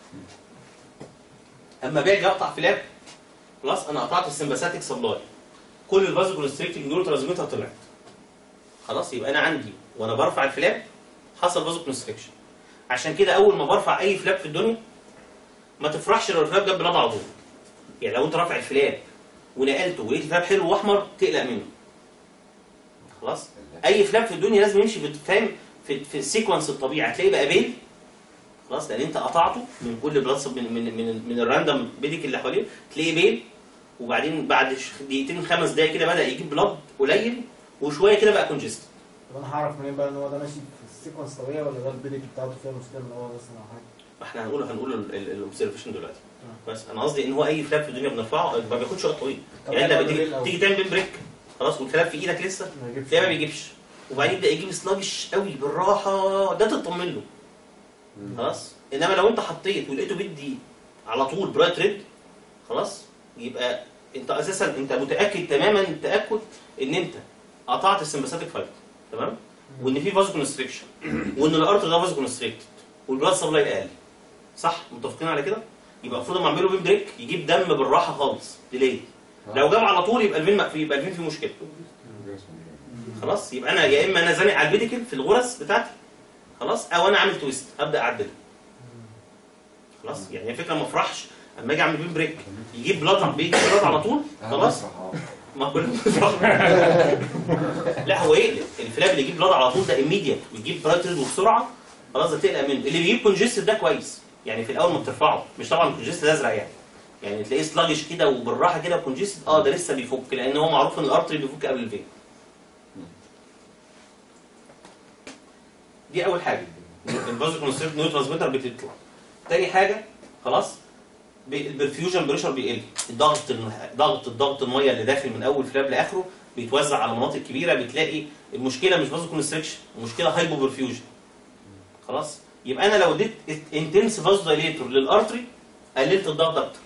اما باجي اقطع فلاب خلاص انا قطعت السمباثيك سبلاي كل الفازو كونستريكتنج نيورو ترانسميتر طلعت خلاص يبقى انا عندي وانا برفع الفلاب حصل فازو كونستريكشن عشان كده اول ما برفع اي فلاب في الدنيا ما تفرحش لو الفلاب جاب بلاد على طول يعني لو انت رافع الفلاب ونقلته ولقيت الفلاب حلو واحمر تقلق منه خلاص اي فلاب في الدنيا لازم يمشي بت- فاهم في في السيكونس الطبيعي هتلاقيه بقى بيل خلاص لان انت قطعته من كل بلاد من من من, من الراندوم بيديك اللي حواليه تلاقيه بيل وبعدين بعد ش- دقيقتين خمس دقايق كده بدا يجيب بلاد قليل وشويه كده بقى كونجست طب انا هعرف منين بقى ان هو ده ماشي في السيكونس طبيعي ولا ده البيديك بتاعته فيها مشكله ان هو مثلا او حاجه ما احنا هنقول هنقول الاوبزرفيشن دلوقتي بس انا قصدي ان هو اي فلاب في الدنيا بنرفعه ما بياخدش وقت طويل طب يعني انت أنا بتيجي أعمل إيه تيجي تعمل بين بريك خلاص والفلاب في ايدك لسه ما يجيبش تلاقيه ما بيجيبش وبعدين يبدا يجيب سلاجش قوي بالراحه ده تطمن له خلاص انما لو انت حطيت ولقيته بيدي على طول برايت ريد خلاص يبقى انت اساسا انت متاكد تماما التاكد ان انت قطعت السمباثيك فايت تمام وان في فازو كونستريكشن وان الارت ده فازو كونستريكتد والبلاد سبلاي اقل صح متفقين على كده يبقى المفروض لما اعمله بين بريك يجيب دم بالراحه خالص ديلي لو جاب على طول يبقى الفين مقفول يبقى الفين فيه مشكله خلاص يبقى انا يا اما انا زانق على البيديكل في الغرز بتاعتي خلاص او انا عامل تويست ابدا اعدل خلاص يعني الفكره ما افرحش اما اجي اعمل بين بريك يجيب بلاد بيجي بلاد على طول خلاص ما كلنا بنفرح. لا هو ايه الفلاب اللي يجيب بلاد على طول ده immediate ويجيب برايت ريد وبسرعه خلاص ده تقلق منه اللي بيجيب كونجستد ده كويس يعني في الاول ما بترفعه مش طبعا كونجستد ازرق يعني يعني تلاقيه سلاجش كده وبالراحه كده كونجستد اه ده لسه بيفك لان هو معروف ان الارتري بيفك قبل الفين دي اول حاجه الفازو كونستريكت نيو ترانسميتر بتطلع تاني حاجه خلاص ب- البرفيوجن بريشر بيقل الضغط ضغط الضغط الميه اللي داخل من اول فلاب لاخره بيتوزع على مناطق كبيره بتلاقي المشكله مش فازو كونستريكشن المشكله هايبو برفيوجن خلاص يبقى انا لو اديت انتنس فازو دايليتور للارتري قللت الضغط اكتر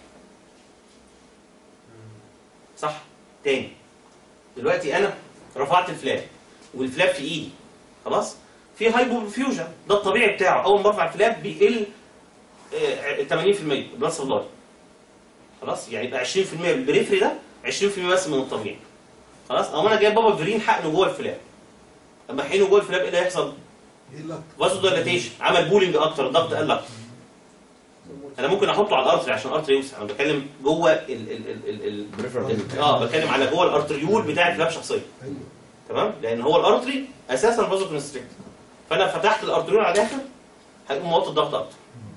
صح تاني دلوقتي انا رفعت الفلاب والفلاب في ايدي خلاص في هايبو برفيوجن ده الطبيعي بتاعه اول ما برفع الفلاب بيقل آه، 80% بلس سبلاي خلاص يعني يبقى 20% البريفري ده 20% بس من الطبيعي خلاص او انا جايب بابا جرين حقنه جوه الفلاب اما حقنه جوه الفلاب ايه اللي هيحصل؟ ايه اللي فازو دايلاتيشن عمل بولينج اكتر الضغط قل اكتر انا ممكن احطه على الارتري عشان الارتري يوسع انا بتكلم جوه ال ال ال ال ال ال اه بتكلم على جوه الارتريول بتاع الفلاب شخصيا ايوه تمام لان هو الارتري اساسا فازو كونستريكت فانا فتحت الارتريول على الاخر هيقوم موطي الضغط اكتر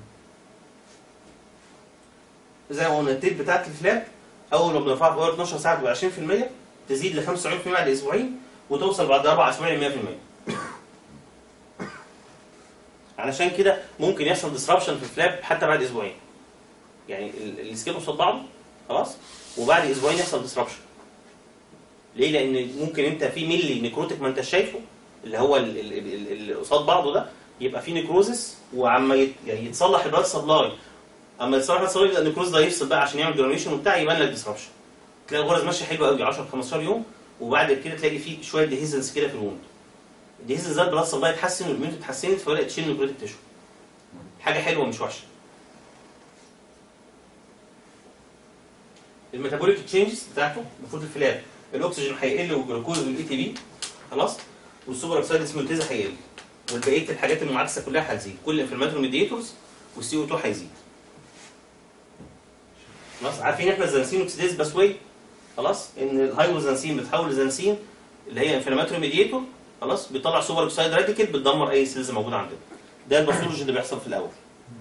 زي ما قلنا التيب بتاعت الفلاب اول ما بنرفعها في اول 12 ساعه تبقى 20% تزيد ل 95% بعد اسبوعين وتوصل بعد اربع اسابيع ل 100% علشان كده ممكن يحصل ديسربشن في الفلاب حتى بعد اسبوعين يعني ال- السكيل قصاد بعضه خلاص وبعد اسبوعين يحصل ديسربشن ليه؟ لان ممكن انت في ملي نيكروتيك ما انت شايفه اللي هو ال- ال- ال- ال- اللي قصاد بعضه ده يبقى في نيكروزس وعما يت- يعني يتصلح البلاد سبلاي اما يتصلح البلاد سبلاي يبقى النيكروز ده يفصل بقى عشان يعمل جرانيشن وبتاع يبان لك ديسربشن تلاقي الغرز ماشيه حلوه قوي 10 15 يوم وبعد كده تلاقي في شويه ديهيزنس كده في الوند الديهيزنس ده البلاد سبلاي اتحسن والميونت اتحسنت فبدات تشيل نيكروتيك تيشو حاجه حلوه مش وحشه الميتابوليك تشينجز بتاعته المفروض الفلاب الاكسجين هيقل والجلوكوز والاي تي بي خلاص والسوبر اوكسيد اسمه هيقل والبقيه الحاجات المعاكسه كلها هتزيد كل الانفلاماتوري ميديتورز والسي او 2 هيزيد خلاص عارفين احنا الزنسين اوكسيديز باسواي خلاص ان الهايوزنسين بتحول لزنسين اللي هي انفلاماتوري ميديتور خلاص بيطلع سوبر اوكسيد راديكال بتدمر اي سيلز موجوده عندنا ده الباثولوجي اللي بيحصل في الاول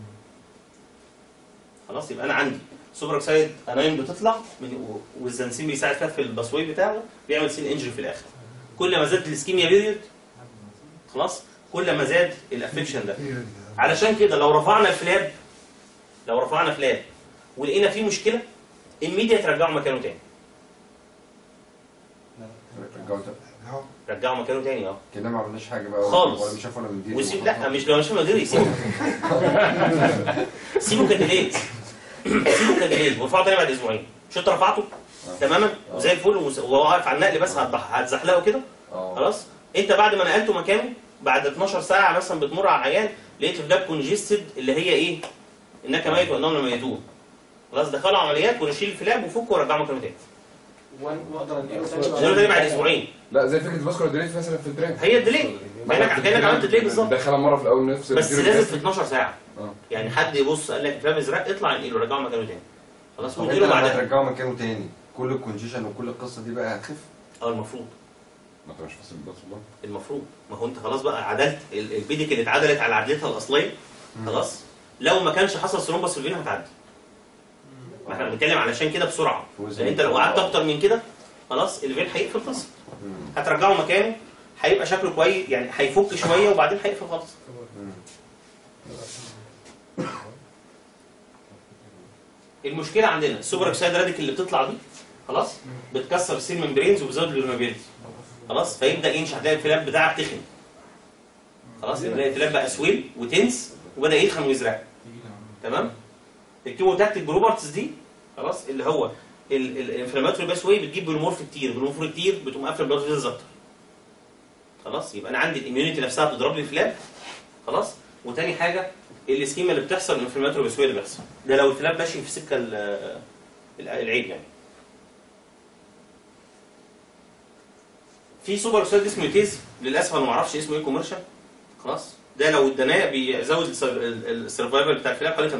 خلاص يبقى انا عندي سوبر اوكسيد انايون بتطلع من والزنسين بيساعد فيها في الباسواي بتاعه بيعمل سيل انجري في الاخر كل ما زادت الاسكيميا بيريود خلاص كل ما زاد الافكشن ده هي ال- علشان كده لو رفعنا الفلاب لو رفعنا فلاب ولقينا فيه مشكله الميديا ترجعه مكانه تاني أهو. رجعه مكانه تاني اه كده ما عملناش حاجه بقى خالص. ولا مش ولا من دي وسيب لا مش لو مش مدير يسيبه سيبه كديليت سيبه كديليت وارفعه تاني بعد اسبوعين مش انت رفعته تماما وزي الفل ومس- وهو واقف على النقل بس هتضح- هتزحلقه كده اه خلاص انت بعد ما نقلته مكانه بعد 12 ساعه مثلا بتمر على العيان لقيت الفلاب كونجستد اللي هي ايه؟ انك ميت وانهم لميتون خلاص دخلوا عمليات ونشيل الفلاب وفكه ورجعه مكانه تاني واقدر انقله نقول تاني بعد اسبوعين لا زي فكره الفاسكولار ديليت مثلا في الدرين هي الديلي كانك كانك عملت ديلي بالظبط دخلها مره في الاول نفس بس الديلي لازم في 12 ساعه اه. يعني حد يبص قال لك فلاب ازرق اطلع انقله رجعه مكانه تاني خلاص طب انت وانقله لما بعدها هترجعه مكانه تاني كل الكونجيشن وكل القصه دي بقى هتخف اه المفروض ما انت مش فاصل الباص والله المفروض ما هو انت خلاص بقى عدلت ال- البيديك اللي اتعدلت على عدلتها الاصليه خلاص لو ما كانش حصل ثرومبس في الفين هتعدي ما احنا بنتكلم علشان كده بسرعه لان انت لو قعدت اكتر من كده خلاص الفين هيقفل خلص مم. هترجعه مكانه هيبقى شكله كويس يعني هيفك شويه وبعدين هيقفل خالص مم. المشكله عندنا السوبر اوكسايد راديكال اللي بتطلع دي خلاص بتكسر السيل ممبرينز وبتزود البرميابيلتي خلاص فيبدا ينشح تلاقي الفلاب بتاعك تخن خلاص تلاقي الفلاب بقى سويل وتنس وبدا يتخن ويزرق تمام الكيموتاكتيك بروبرتيز دي خلاص اللي هو الانفلاماتوري باس واي بتجيب بلومورف كتير بلومورف كتير بتقوم قافله البلاد فيزز اكتر خلاص يبقى انا عندي الاميونيتي نفسها بتضرب لي الفلاب خلاص وتاني حاجه السكيما اللي بتحصل الانفلاماتوري باس واي اللي بيحصل ده لو الفلاب ماشي في سكه ال- ال- العيب يعني في سوبر اوكسيد اسمه يوتيز للاسف انا ما اعرفش اسمه ايه كوميرشال خلاص ده لو اديناه بيزود السرفايفل بتاع الفلاب حوالي 50%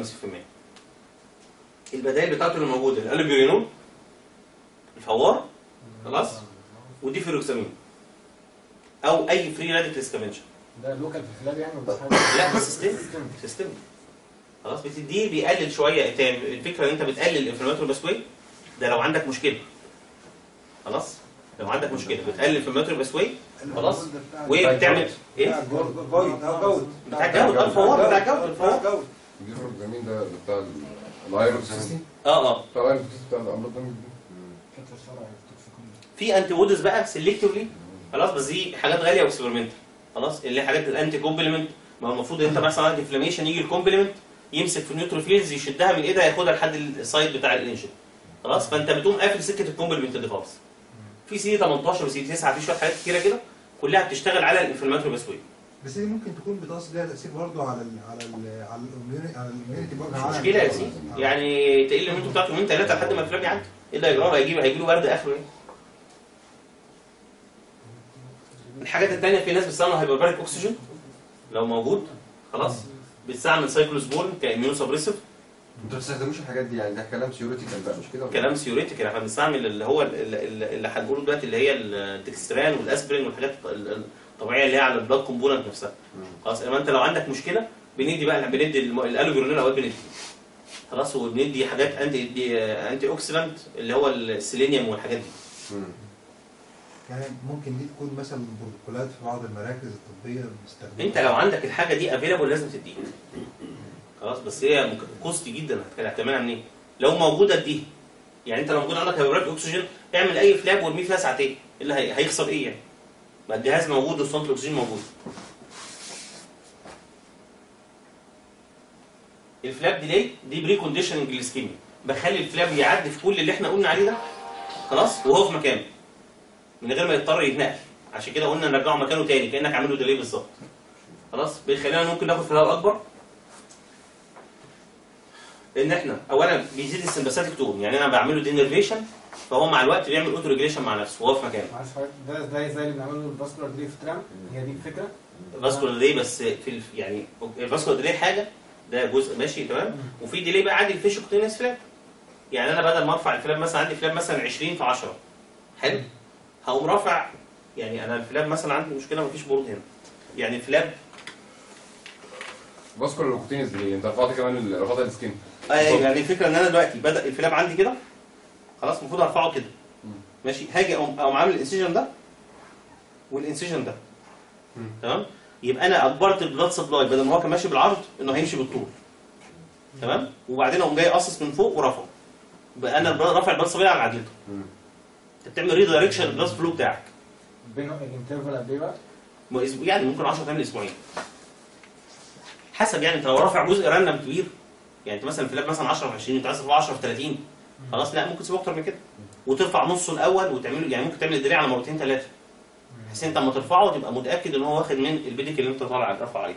البدائل بتاعته اللي موجوده الالوبيرينول الفوار خلاص ودي فيروكسامين او اي فري راديكال سكافنشن ده لوكال في الكلاب يعني ولا حاجه؟ لا بس سيستم سيستم خلاص بتديه بيقلل شويه انت الفكره ان انت بتقلل الانفلاماتوري باسوي ده لو عندك مشكله خلاص لو عندك مشكله بتقلل الانفلاماتوري باسوي خلاص وبتعمل ايه جود جود اه جود بتاع الجود اه الفوار بتاع الجود الفوار جود دي فروكسامين ده بتاع ال- الايروكسيسي اه اه بتاع الايروكسيسي بتاع الامراض ده كتر الشرع التوكسيكولوجي في انتي بوديز بقى سيلكتيفلي خلاص بس دي حاجات غاليه واكسبيرمنتال خلاص اللي هي حاجات الانتي كومبلمنت ما هو المفروض انت مثلا عندك انفلاميشن يجي الكومبلمنت يمسك في النيوتروفيلز يشدها من ايدها ياخدها لحد السايد بتاع الانجن خلاص فانت بتقوم قافل سكه الكومبلمنت دي خالص في سي 18 وسي 9 في شويه حاجات كتيره كده كلها بتشتغل على الانفلاماتوري باسوي بس دي ممكن تكون بتأثر ليها تأثير برضه على ال على ال على الاميونيتي على الاميونيتي بوجه مش عام مشكله يا سيدي يعني تقل المنتو بتاعته يومين ثلاثه لحد ما الفلاب يعدي ايه اللي هيجرى هيجيب هيجي له برد اخره ايه الحاجات الثانيه في ناس بتستعمل هايبرباريك اكسجين لو موجود خلاص بتستعمل سايكلوسبورين كاميونو سبريسيف انتوا ما بتستخدموش الحاجات دي يعني ده كلام ثيوريتيكال بقى مش كده ولا كلام سيوريتيكال احنا بنستعمل اللي هو ال- ال- اللي هنقوله دلوقتي اللي هي التكستران والاسبرين والحاجات ال- الطبيعيه اللي هي على البلاد كومبوننت نفسها مم. خلاص انما انت لو عندك مشكله بندي بقى بندي الم- الالوفيرونول اوقات بندي خلاص وبندي حاجات انتي دي انتي اوكسيدنت اللي هو السيلينيوم والحاجات دي مم. يعني ممكن دي تكون مثلا بروتوكولات في بعض المراكز الطبيه بتستخدمها انت لو عندك الحاجه دي افيلابل لازم تديها خلاص بس هي ممكن كوستي جدا هتك- هتعملها منين لو موجوده اديها يعني انت لو موجود عندك هيبرات اكسجين اعمل اي فلاب وارميه فيها ساعتين ايه اللي هي- هيخسر ايه يعني ما الجهاز موجود واسطوانه الاكسجين موجود الفلاب دي ليه دي بري كونديشننج للسكيميا بخلي الفلاب يعدي في كل اللي احنا قلنا عليه ده خلاص وهو في مكانه من غير ما يضطر يتنقل عشان كده قلنا نرجعه مكانه تاني كانك عامله ديلي بالظبط خلاص بيخلينا ممكن ناخد فلاب اكبر لان احنا اولا بيزيد السمباثيك تون يعني انا بعمله دينرفيشن فهو مع الوقت بيعمل اوتو ريجريشن مع نفسه وهو في مكانه معلش حضرتك ده ده زي اللي بنعمله الفاسكولار دري في ترام هي دي الفكره الفاسكولار ديلي بس في الف... يعني الفاسكولار ديلي حاجه ده جزء ماشي تمام وفي ديلي بقى عندي الفيش كوتينس فلاب يعني انا بدل ما ارفع الفلاب مثلا عندي فلاب مثلا 20 في 10 حلو هقوم رافع يعني انا الفلاب مثلا عندي مشكله مفيش بورد هنا يعني الفلاب فاسكولار لوكوتينز دي انت رفعت كمان ال- رفعت السكين ايوه يعني الفكره ان انا دلوقتي بدا الفلاب عندي كده خلاص المفروض ارفعه كده مم. ماشي هاجي اقوم اقوم عامل الانسيجن ده والانسيجن ده مم. تمام يبقى انا اجبرت البلاد سبلاي بدل ما هو كان ماشي بالعرض انه هيمشي بالطول تمام وبعدين اقوم جاي قاصص من فوق ورفعه بقى انا البلاد- رافع البلاد سبلاي على عدلته مم. انت بتعمل ريدايركشن البلاد فلو بتاعك بين الانترفال قد ايه بقى؟ م- أسبوع- يعني ممكن 10 تعمل اسبوعين حسب يعني انت لو رافع جزء راندم كبير يعني انت مثلا في لاب مثلا 10 في 20 انت عايز ترفع 10 في 30 خلاص لا ممكن تسيبه اكتر من كده وترفع نصه الاول وتعمله يعني ممكن تعمل الدريع على مرتين ثلاثه بحيث انت لما ترفعه تبقى متاكد ان هو واخد من البيديك اللي انت طالع رافع عليه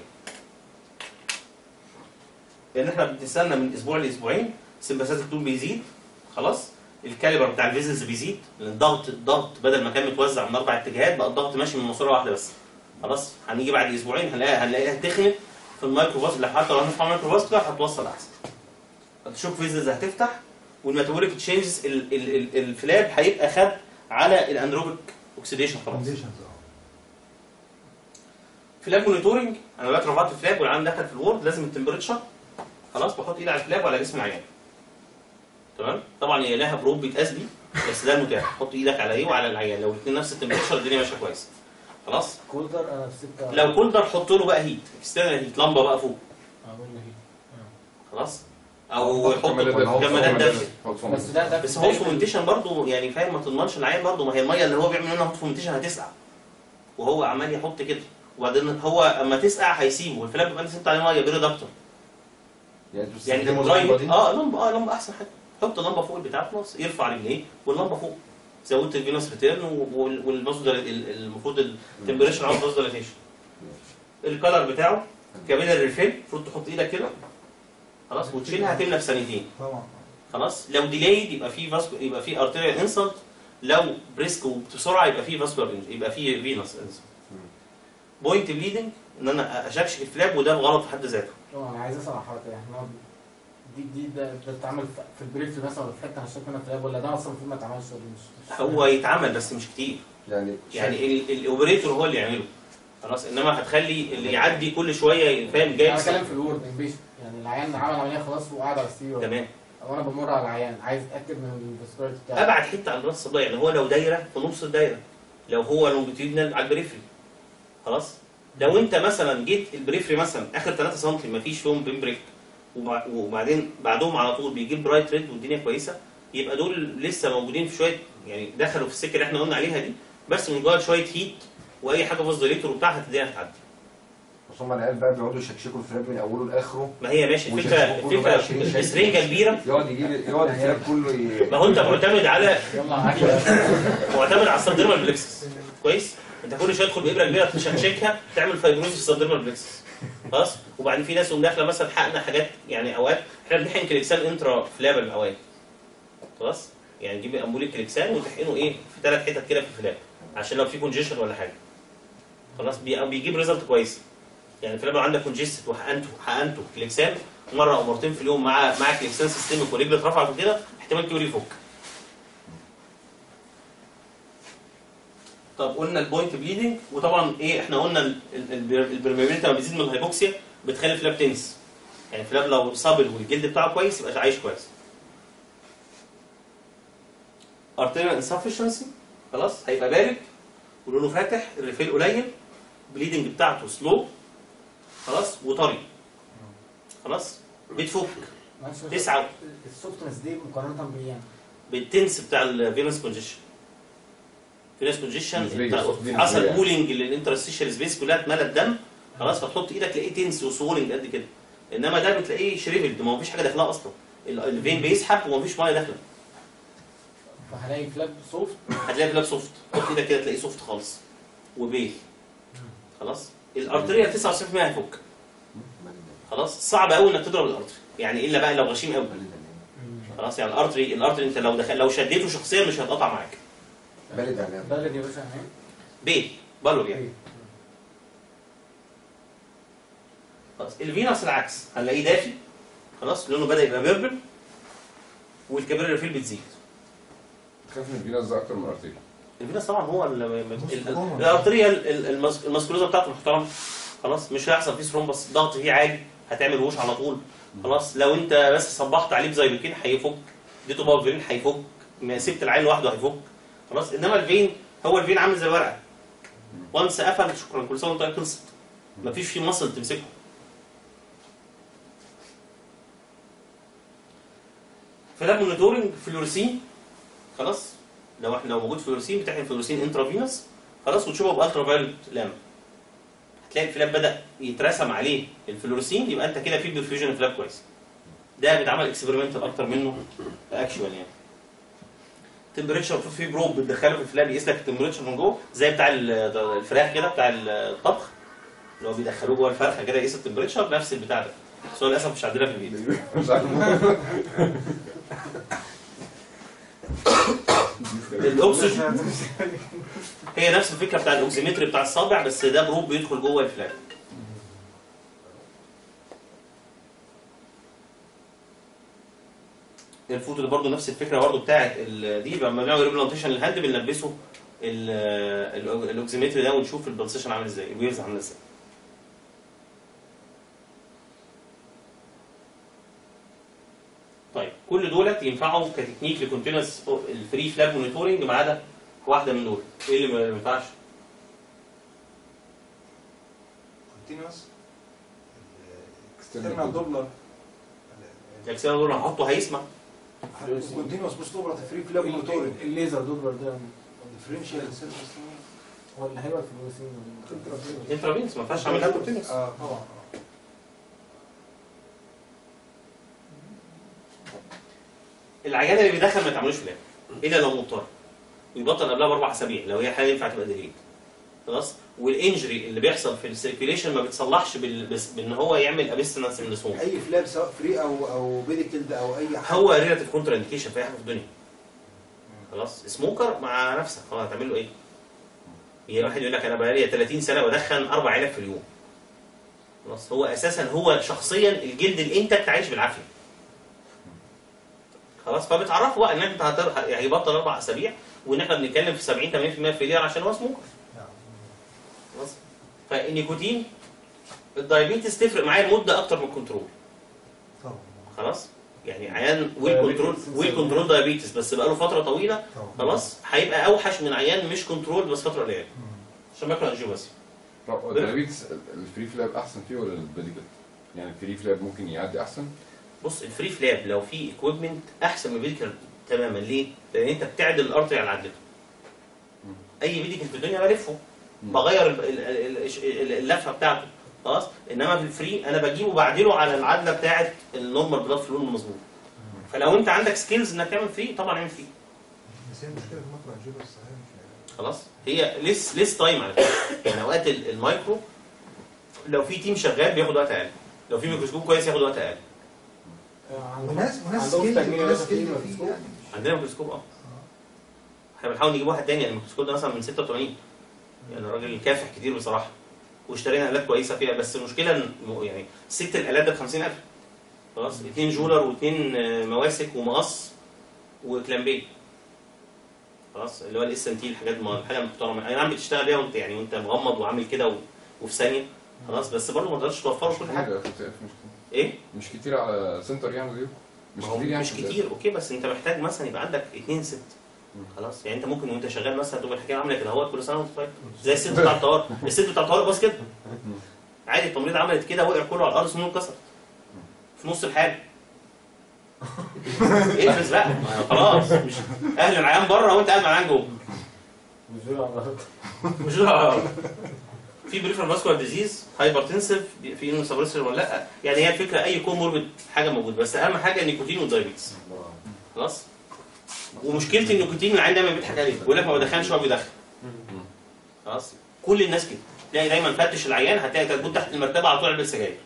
لان احنا بنستنى من اسبوع لاسبوعين سمباثيك تون بيزيد خلاص الكاليبر بتاع الفيزلز بيزيد لان الضغط الضغط بدل ما كان متوزع من اربع اتجاهات بقى الضغط ماشي من ماسوره واحده بس خلاص هنيجي بعد اسبوعين هنلاقيها هنلاقيها تخنت في المايكرو باس اللي حتى لو هنرفع مايكرو باس هتوصل احسن هتشوف فيزلز هتفتح والميتابوليك تشينجز الفلاب هيبقى خد على الاندروبيك اوكسيديشن خلاص كونديشنز اه فلاب مونيتورنج انا دلوقتي رفعت الفلاب والعيان دخل في الورد لازم التمبريتشر خلاص بحط ايدي على الفلاب وعلى جسم العيان تمام طبعا هي لها بروب بيتقاس بيه بس ده المتاح حط ايدك على ايه وعلى العيان لو الاثنين نفس التمبريتشر الدنيا ماشيه كويس خلاص كولدر انا في سكه لو كولدر حط له بقى هيت اكسترنال هيت لمبه بقى فوق اعمل له هيت خلاص او يحط كمادات دافية. كمادات دافيه حط بس ده ده بس هو فومنتيشن برضه يعني فاهم ما تضمنش العين برضه ما هي الميه اللي هو بيعمل منها هوت فومنتيشن هتسقع وهو عمال يحط كده وبعدين هو اما تسقع هيسيبه والفلاب بيبقى انت سبت عليه ميه بيرد اكتر يعني انتوا يعني بتستخدموا الدراي اللمبه دي اه لمبه اه لمبه احسن حاجه حط اللمبه فوق البتاع خلاص يرفع رجليه واللمبه فوق زودت الفينوس ريتيرن والمصدر المفروض التمبريتشر عاوز مصدر ديليتيشن الكلر بتاعه كابيلر ريفيل المفروض تحط ايدك كده خلاص وتشيلها هتملى في ثانيتين طبعا خلاص لو ديلايد يبقى في فاسكو يبقى في ارتيريال انسلت لو بريسك وبسرعه يبقى في فاسكولار يبقى في فينوس انسلت بوينت بليدنج ان انا اشكشك الفلاب وده غلط في حد ذاته اه انا عايز اسال عن حضرتك يعني هو دي دي ده ده اتعمل في- في البريف مثلا ولا في حته انا شايف منها تراب ولا ده اصلا المفروض ما اتعملش ولا مش مش هو يتعمل بس مش كتير يعني يعني ال- الاوبريتور هو اللي يعمله خلاص انما هتخلي اللي يعدي كل شويه فاهم جايب انا بتكلم في الورد بيشن يعني العيان عمل عمليه خلاص وقعد على السرير تمام او انا بمر على العيان عايز اتاكد من الفاسكولاريتي بتاعه ابعد حته عن راس الصداع يعني هو لو دايره في نص الدايره لو هو لونجيتيودنال على البريفري خلاص لو انت مثلا جيت البريفري مثلا اخر 3 سم ما فيش فيهم بين بريك وبع- وبعدين بعدهم على طول بيجيب برايت ريد والدنيا كويسه يبقى دول لسه موجودين في شويه يعني دخلوا في السكه اللي احنا قلنا عليها دي بس مجرد شويه هيت واي حاجه فوزدوليتور وبتاع هتديها هتعدي بس هم العيال بقى بيقعدوا يشكشكوا الفلاب من اوله لاخره ما هي ماشي الفكره ويشكشكوا كله بقى 20 الفكره شكل. السرنجه كبيره يقعد يجيب يقعد الفلاب كله ي... ما هو انت معتمد على يلا معاك معتمد على السبديرمال بلكسس كويس انت كل شويه تدخل بابره كبيره تشكشكها تعمل فايبروز في السبديرمال بلكسس خلاص وبعدين في ناس تقوم داخله مثلا حقنا حاجات يعني اوقات احنا بنحقن كليكسان انترا فلابل اوقات خلاص يعني نجيب امبولي كليكسان وتحقنه ايه في ثلاث حتت كده في الفلاب عشان لو في كونجيشن ولا حاجه خلاص بي- بيجيب ريزلت كويس يعني الفلاب لو عندك كونجيست وحقنته حقنته كليكسان مره او مرتين في اليوم مع مع كليكسان سيستمك ورجل اترفعت وكده احتمال كبير يفك طب قلنا البوينت بليدنج وطبعا ايه احنا قلنا ال- ال- ال- البرميابيليتي لما بتزيد من الهيبوكسيا بتخلي الفلاب تنس يعني الفلاب لو صابل والجلد بتاعه كويس يبقى عايش كويس ارتيريال انسفشنسي خلاص هيبقى بارد ولونه فاتح الريفيل قليل بليدنج بتاعته سلو خلاص وطري خلاص بتفك معلش بس تسعة السوفتنس دي مقارنه بايه يعني؟ بالتنس بتاع الفينوس كونجيشن فينوس كونجيشن نسبية، انت صوت دي حصل نسبية. بولينج للانترستيشال سبيس كلها اتملت دم خلاص فتحط ايدك تلاقيه تنس وسولنج قد كده انما ده بتلاقيه شريفلد ما فيش حاجه داخلها اصلا ال- الفين بيسحب وما فيش ميه داخله فهلاقي فلاب سوفت هتلاقي فلاك سوفت حط ايدك كده تلاقيه سوفت خالص وبيل خلاص الارتريا 99% هيفك خلاص صعب قوي انك تضرب الارتري يعني الا بقى لو غشيم قوي خلاص يعني الارتري الارتري انت لو دخل لو شديته شخصيا مش هيتقطع معاك بلد يعني بلد يا باشا يعني بيل بالور يعني إيه؟ خلاص الفينوس العكس هنلاقيه دافي خلاص لونه بدا يبقى بيربل والكبير ريفيل بتزيد خايف من الفينوس ده اكتر من الارتيريا الفينوس طبعا هو ال- ال- ال- الارتريه ال- ال- المس- المسكولوزه بتاعته محترمه خلاص مش هيحصل فيه ثرومبس الضغط فيه عالي هتعمل وش على طول خلاص لو انت بس صبحت عليه بزيلوكين هيفك اديته باوفرين هيفك ما سبت العين لوحده هيفك خلاص انما الفين هو الفين عامل زي ورقه وانس قفل شكرا كل سنه وانت طيب خلصت مفيش فيه مصل تمسكه فده مونيتورنج فلوريسين خلاص لو احنا لو موجود فلوريسين بتحقن فلوريسين انترافينوس خلاص وتشوفه بالترا فايولت لامب هتلاقي الفلاب بدا يترسم عليه الفلوريسين يبقى انت كده في برفيوجن فلاب كويس ده بيتعمل اكسبيرمنتال اكتر منه اكشوال يعني تمبريتشر في بروب بتدخله في الفلاب يقيس لك التمبريتشر من جوه زي بتاع ال- الفراخ كده بتاع الطبخ اللي هو بيدخلوه جوه الفرخه كده يقيس التمبريتشر نفس البتاع ده بس هو للاسف مش عندنا في البيت مش عارف الاكسجين هي نفس الفكره بتاع الاوكسيمتري بتاع الصابع بس ده بروب بيدخل جوه الفلاب الفوتو ده برضه نفس الفكره برضه بتاعت ال- دي لما بنعمل ريبلانتيشن للهاند بنلبسه ال- ال- الاوكسيمتري ده ونشوف البلسيشن عامل ازاي الويفز عامله ازاي طيب كل دولت ينفعوا كتكنيك لكونتينوس الفري فلاب مونيتورنج ما عدا واحده من دول ايه اللي ما ينفعش كونتينوس اكسترنال دوبلر الاكسلر دول هحطه هيسمع كونتينوس بوست اوبرا فري فلاب موتورنج الليزر دوبلر ده ديفرنشال سيرفيس هو اللي هيبقى في الوسيم انترافينس ما ينفعش اعمل لابتوب تنس اه طبعا العيان اللي بيدخل ما يتعملوش فلاب الا لو مضطر ويبطل قبلها باربع اسابيع لو هي حاله ينفع تبقى ديليت خلاص والانجري اللي بيحصل في السيركيليشن ما بيتصلحش بال... بس- بان هو يعمل ابستنس من السموم اي فلاب سواء فري او او بيديكلد او اي حاجه هو ريلاتيف كونتر انديكيشن في اي حاجه في الدنيا خلاص سموكر مع نفسك خلاص هتعمل له ايه؟ هي واحد يقول لك انا بقالي 30 سنه بدخن اربع علب في اليوم خلاص هو اساسا هو شخصيا الجلد الانتكت عايش بالعافيه خلاص فبتعرفه بقى ان انت هتر... هيبطل اربع اسابيع وان احنا بنتكلم في 70 80% فيلير عشان هو سموكر خلاص فالنيكوتين الدايابيتس تفرق معايا المده اكتر من الكنترول طبعا خلاص يعني عيان ويل كنترول ويل كنترول دايابيتس بس بقاله فتره طويله طبعا خلاص هيبقى اوحش من عيان مش كنترول بس فتره قليله عشان باكل انجيو بس طب الدايابيتس الفري فلاب احسن فيه ولا البيديكال؟ يعني الفري فلاب ممكن يعدي احسن؟ بص الفري فلاب لو في equipment احسن من الميديكال تماما ليه؟ لان انت بتعدل الارتري على عدلته اي ميديكال في الدنيا بلفه بغير ال- ال- ال- ال- اللفه بتاعته خلاص انما في الفري انا بجيبه بعدله على العدله بتاعه النورمال بلاد فلو المظبوط فلو انت عندك سكيلز انك تعمل فري طبعا اعمل فري بس هي المشكله في مطلع الجيبه الصحيح مش خلاص هي ليس ليس تايم على فكره يعني اوقات ال- المايكرو لو في تيم شغال بياخد وقت اقل لو في ميكروسكوب كويس ياخد وقت اقل وناس وناس عندهم سكيل تجميع وناس مثلا سكيل في فيه ميكروسكوب؟ يعني عندنا ميكروسكوب اه احنا بنحاول نجيب واحد تاني يعني الميكروسكوب ده مثلا من 86 يعني الراجل كافح كتير بصراحه واشترينا الات كويسه فيها بس المشكله ان م- يعني ست الالات ده ب 50000 خلاص اثنين جولر واثنين آه، مواسك ومقص وكلامبيه خلاص اللي هو الاس ان تي الحاجات ما الحاجه المحترمه اي نعم بتشتغل بيها وانت يعني وانت مغمض وعامل كده و... وفي ثانيه خلاص بس برضه ما تقدرش توفره كل حاجه حاجه 5000 مش كتير ايه؟ مش كتير على سنتر يعني زيه مش ما هو كتير يعني مش كتير اوكي بس انت محتاج مثلا يبقى عندك اثنين ست خلاص يعني انت ممكن وانت شغال مثلا تبقى الحكايه عامله كده اهوت كل سنه وانت طيب زي الست بتاع الطوارئ الست بتاع الطوارئ باص كده عادي التمريض عملت كده وقع كله على الارض سنونه اتكسر في نص الحال البس بقى ما خلاص مش اهل العيان بره وانت قاعد مع العيان جوه مش دول على الأرض. مش ده في بريفرال فاسكولار ديزيز هايبرتنسيف في انه سبريسر ولا لا يعني هي الفكره اي كوموربيد حاجه موجوده بس اهم حاجه النيكوتين والدايابيتس خلاص ومشكله النيكوتين العين دايما بيضحك عليه بيقول لك ما بدخنش هو بيدخن خلاص كل الناس كده تلاقي دايما فتش العيان هتلاقي كتكوت تحت المرتبه على طول علبه سجاير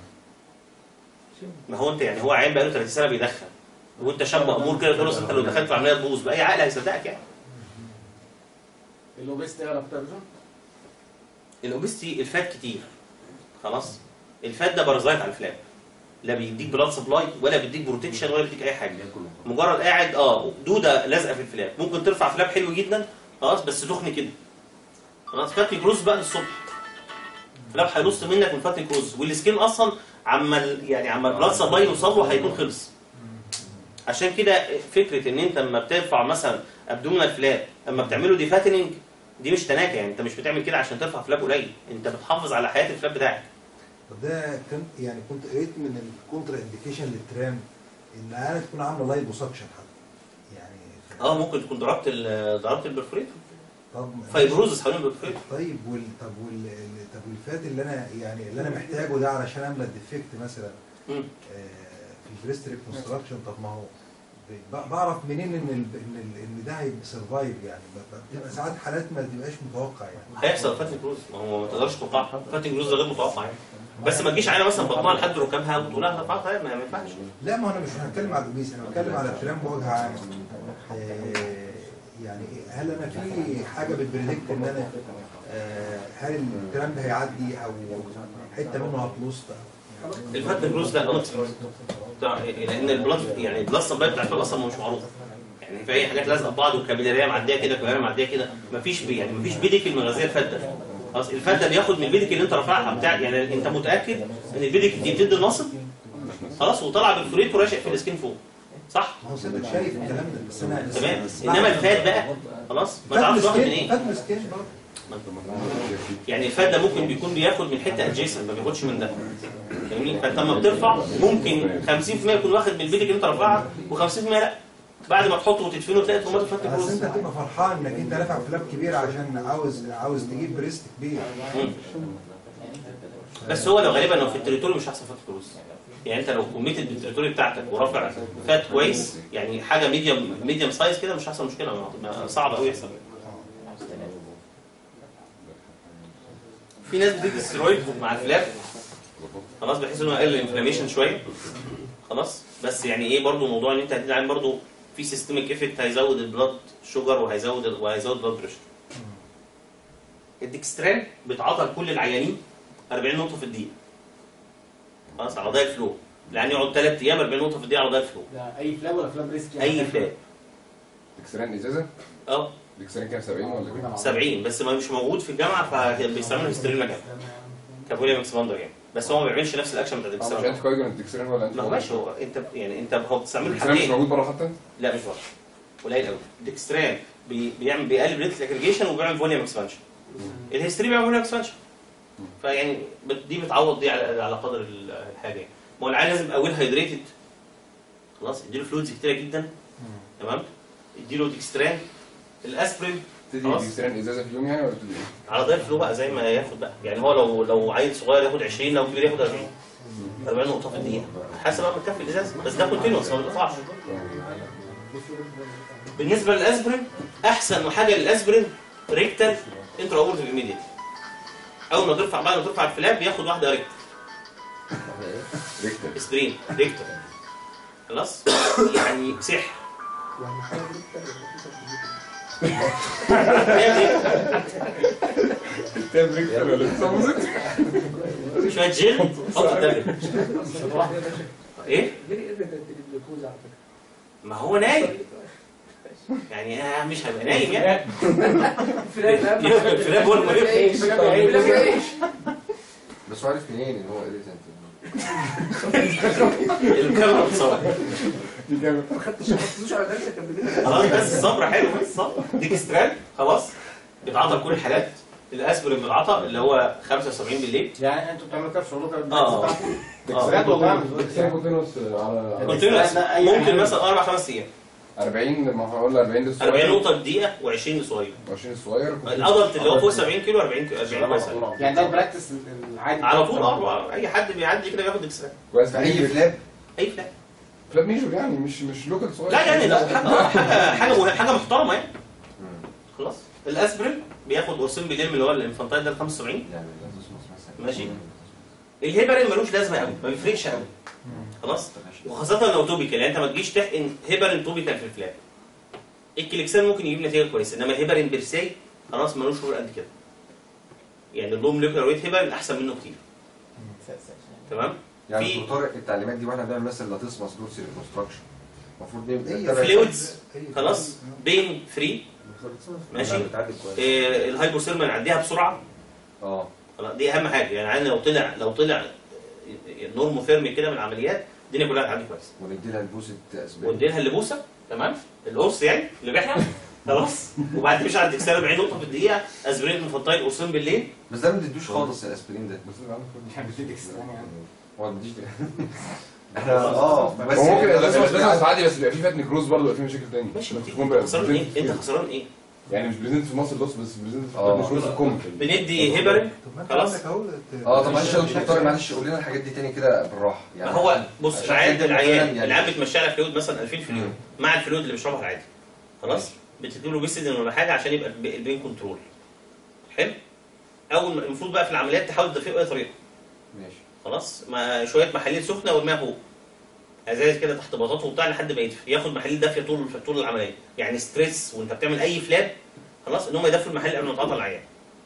ما هو انت يعني هو عيان بقاله 30 سنه بيدخن وانت شاب امور كده تقول له أصل انت لو دخلت في عمليه تبوظ باي عقل هيصدقك يعني اللوبيست يعرف ترجم الاوبستي الفات كتير خلاص الفات ده بارازايت على الفلاب لا بيديك بلاد سبلاي ولا بيديك بروتكشن ولا بيديك اي حاجه مجرد قاعد اه دوده لازقه في الفلاب ممكن ترفع فلاب حلو جدا خلاص بس تخن كده خلاص فات كروز بقى للصبح فلاب هينص منك من فات كروز والسكين اصلا عما ال- يعني عما البلاد سبلاي يوصل له هيكون خلص عشان كده فكره ان انت لما بترفع مثلا ابدومينال فلاب لما بتعمله دي فاتننج دي مش تناكه يعني انت مش بتعمل كده عشان ترفع فلاب قليل انت بتحافظ على حياه الفلاب بتاعك طب ده كان يعني كنت قريت من الكونترا انديكيشن للترام ان العيال تكون عامله لايف سكشن حتى يعني اه ممكن تكون ضربت ال- ضربت البرفوريتور طب فايبروزس حوالين البرفوريتور طيب وال طب وال ال- طب والفات اللي انا يعني اللي انا محتاجه ده علشان املى الديفكت مثلا مم. آه، في البريست ريكونستراكشن طب ما هو ب- بعرف منين ان ال ان ال ان ده هيبقى سرفايف يعني ب- ب- بتبقى ساعات حالات ما تبقاش متوقع يعني هيحصل فاتنج جروز ما هو ما تقدرش تتوقعها فاتنج جروز ده غير متوقع يعني بس ما تجيش على مثلا بطنها لحد ركامها وتقول لها انا رفعت ما ما ينفعش لا ما انا مش هتكلم على الاوبيس انا بتكلم على الترام بوجه عام آه، يعني هل انا في حاجه بتبريدكت ان انا آه، هل الترام ده هيعدي او حته منه هتلوست الفاتنج جروز ده انكس لان البلاد يعني البلاد سبلاي بتاع الفلاب اصلا مش معروف يعني في اي حاجات لازقه في بعض وكابيلاريه معديه كده كابيلاريه معديه كده مفيش بي يعني مفيش بيديكل من غازيه الفات ده خلاص الفات ده بياخد من البيديكل اللي انت رافعها بتاع يعني انت متاكد ان البيديكل دي بتدي النصب خلاص وطلع بالفوريت وراشق في السكين فوق صح ما هو سيادتك شايف الكلام ده بس انا تمام انما الفات بقى خلاص ما فات تعرفش واخد من مسكين ايه فات مسكين برضه يعني الفات ده ممكن بيكون بياخد من حته ادجيسنت ما بياخدش من ده فاهمني فانت لما بترفع ممكن 50% يكون واخد من البيدك اللي انت رافعها و50% لا بعد ما تحطه وتدفنه تلاقي الترومات فك بس كروز انت هتبقى فرحان انك انت رافع فلاب كبير عشان عاوز عاوز تجيب بريست كبير بس هو لو غالبا لو في التريتوري مش هيحصل فات كروز يعني انت لو كوميتد بالتريتوري بتاعتك ورافع فات كويس يعني حاجه ميديوم ميديوم سايز كده مش هيحصل مشكله ما- ما- صعب قوي يحصل في ناس بتدي ستيرويد مع الفلاب خلاص بحيث انه يقلل الانفلاميشن شويه خلاص بس يعني ايه برضو موضوع ان انت هتدي عين برضو في سيستميك افكت هيزود البلاد شوجر وهيزود وهيزود البلاد بريشر الديكستران بيتعاطى لكل العيانين 40 نقطه في الدقيقه خلاص على ضيق فلو يعني يقعد 3 ايام 40 نقطه في الدقيقه على ضيق فلو ده اي فلاب ولا فلاب ريسك اي فلاب اكسرين ازازه اه الاكسرين كام 70 ولا كام 70 بس ما مش موجود في الجامعه فبيستعملوا هيسترين مكان كابوليا ماكسباندر يعني بس هو ما بيعملش نفس الاكشن بتاع مش الديكستران انت كويس الاكسرين ولا انت ما هو ماشي هو انت يعني انت هو بتستعمله الاكسرين مش حاجتين موجود بره حتى لا مش بره قليل قوي الديكستران بي- بيعمل بيقلل ريت الاجريجيشن وبيعمل فوليوم اكسبانشن الهيستري بيعمل فوليوم اكسبانشن فيعني بت- دي بتعوض دي على على قدر ال- الحاجه يعني ما هو العيال لازم يبقى ويل هايدريتد خلاص اديله فلويدز كتيره جدا تمام اديله ديكستران الاسبرين تدي خلاص. الاكسرين ازازه في اليوم يعني ولا تدي ايه؟ على ضيف له بقى زي ما ياخد بقى يعني هو لو لو عيل صغير ياخد 20 لو كبير ياخد 40 40 نقطه في الدقيقه حسب بقى مكفي الازاز بس ده كونتينوس ما بيقطعش بالنسبه للاسبرين احسن حاجه للاسبرين ريكتال انترا اورتيك ايميديت اول ما ترفع بعد ما ترفع الفلاب بياخد واحده ريكتال ريكتال اسبرين ريكتال خلاص يعني سحر يعني حاجه جدا هي تعمل ريكتال ولا بتصمت؟ دي شويه جل حط الدم ايه فيري ايفيدنت الجلوكوز على فكره ما هو نايم يعني آه مش هيبقى نايم يعني فلان الفلاب هو المريض يعيش بس هو عارف منين ان هو irritant؟ الكاميرا بتصور دي جامد ما خدتش ما خدتوش على درس كان بدنا خلاص بس الصبر حلو بس الصبر ديكسترال خلاص بيتعاطى كل الحالات الاسبرين بيتعاطى اللي هو 75 بالليل يعني انتوا بتعملوا كده في شغلكم اه. بجد والله مش الاكسرين كونتينوس على كونتينوس ممكن مثلا اربع خمس ايام 40 ما هقول 40 للصغير 40 نقطه في الدقيقه و20 لصغير 20 الصغير الادلت اللي هو فوق 70 كيلو 40 كيلو 40 كويس أوي. يعني ده البراكتس العادي على طول اه اي حد بيعدي كده بياخد ديكسترال كويس في اي فلاب اي فلاب فلاب ميجور يعني مش مش لوكال صغير لا يعني ده حاجه آه، حاجه حاجه حاجه محترمه يعني خلاص الاسبرين بياخد قرصين بالليل اللي هو الانفانتايل ده ال 75 يعني لازم مثلا ماشي. الهيبرين ملوش لازمه قوي ما بيفرقش قوي خلاص وخاصه لو توبيكال يعني انت ما تجيش تحقن هيبرين توبيكال في الفلاب الكليكسان ممكن يجيب نتيجه كويسه انما الهيبرين بيرسي خلاص ملوش شغل قد كده يعني اللو موليكولار ويت هيبرين احسن منه كتير تمام يعني في- دكتور التعليمات دي واحنا بنعمل مثلا لاتسمس دورسي ريكونستراكشن المفروض نبقى هي نتابع- فلويدز خلاص بين فري ماشي بتعدي كويس آه، الهايبوثيرمال نعديها بسرعه اه خلاص دي اهم حاجه يعني عندنا لو طلع لو طلع نورموثيرمي كده من العمليات الدنيا كلها هتعدي كويس وندي لها البوسة اسباب ونديلها اللبوسه تمام القرص يعني اللي بيحرق خلاص وبعد مش عندك سنه 40 نقطه في الدقيقه اسبرين مفطايل قرصين بالليل بس ده ما بنديش خالص الاسبرين ده بس أنا عارف. مش هبتدي اكسترا يعني هو ما بنديش احنا اه بس هو ممكن يعني لازم لازم لازم عادي بس بيبقى في فات نكروز برضه بيبقى في مشاكل تاني ماشي ما بس تيجي تكون انت بقى خسران ايه انت خسران ايه يعني مش بريزنت في مصر لوس بس بريزنت في آه. فات نكروز الكوم بندي هيبرين طب ما انت خلاص. عندك اهو اه طب معلش يا دكتور معلش قول لنا الحاجات دي تاني كده بالراحه ما هو بص عشان العيان كده العيان مثلاً يعني- العيان بتمشي على فلويد مثلا 2000 في اليوم مع الفلويد اللي بيشربها العادي خلاص بتديله بيسيدين ولا حاجه عشان يبقى الب- البين كنترول حلو اول ما المفروض بقى في العمليات تحاول تدفئه باي طريقه ماشي خلاص مع شويه محاليل سخنه وارميها فوق ازاز كده تحت بطاطه وبتاع لحد ما يدفي ياخد محاليل دافيه طول طول العمليه يعني ستريس وانت بتعمل اي فلاب خلاص ان هم يدفوا المحاليل قبل ما تعطى العيان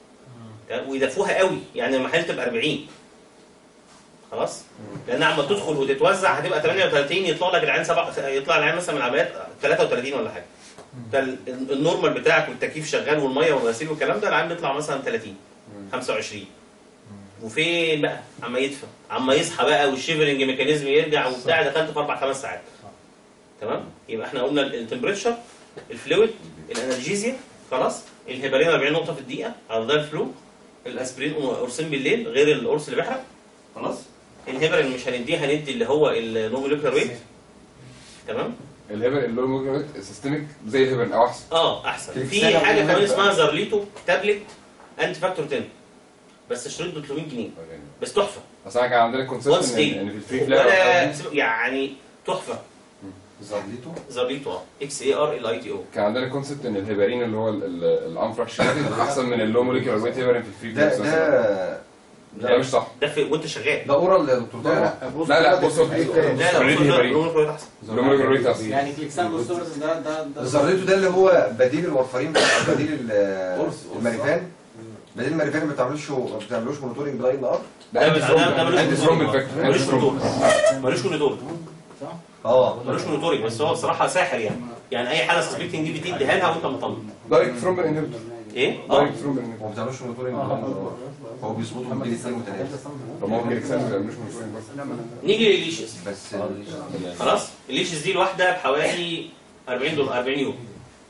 ويدفوها قوي يعني المحاليل تبقى 40 خلاص لان عم تدخل وتتوزع هتبقى 38 يطلع لك العيان سبع يطلع العيان مثلا من العمليات 33 ولا حاجه ده ال- النورمال بتاعك والتكييف شغال والميه والغسيل والكلام ده العيان بيطلع مثلا 30 25 وفين بقى عما يدفى عما يصحى بقى والشيفرنج ميكانيزم يرجع وبتاع دخلت في اربع خمس ساعات تمام يبقى احنا قلنا التمبريتشر الفلويد الانالجيزيا خلاص الهيبرين 40 نقطه في الدقيقه على ده الفلو الاسبرين قرصين بالليل غير القرص اللي بيحرق خلاص الهيبرين مش هنديه هندي اللي هو النو موليكولار ويت تمام الهيبر اللي هو ممكن سيستميك زي الهيبر او احسن اه احسن في كريستالة حاجه مهمة كمان بقى. اسمها زارليتو تابلت انتي فاكتور 10 بس شريط ب 300 جنيه بس تحفه بس انا كان عندنا وانس كونسيبت دي ان في الفري ولا فلاج يعني تحفه زرليتو زارليتو اه اكس اي ار ال اي تي او كان عندنا كونسيبت ان الهيبرين اللي هو الانفراكشناليتي احسن من اللو موليكولار ويت هيبرين في الفري ده فلاج ده ده مش صح ده في وانت شغال ده اورال يا دكتور طارق لا لا بص لا لا Already لا هيبرين. نو موليكولار احسن اللو موليكولار ويت احسن يعني كليكسان بوستورز ده ده ده الزرليتو ده اللي هو بديل الورفرين بديل ال- الماريفان بديل الماريفان ما بتعملوش ما بتعملوش مونيتورنج بالاي ان ار ده انتي ده- ده- ده ملوش انتي ثرومبين فاكتور ملوش انتي ثرومبين كنترول ملوش كنترول اه ملوش كنترول بس هو بصراحه ساحر يعني يعني اي حاله سسبكتنج دي بتديها لها وانت مطمن دايركت ثرومبين انهبيتور ايه؟ اه دايركت ثرومبين هو انهبيتور ما بتعملوش مونيتورنج بالاي ان ار هو بيظبطوا بين اثنين وثلاثه طب ما هو جليكسان ما بيعملوش مونيتورنج بس نيجي للليشز بس خلاص الليشز دي الواحده بحوالي 40 دولار 40 يورو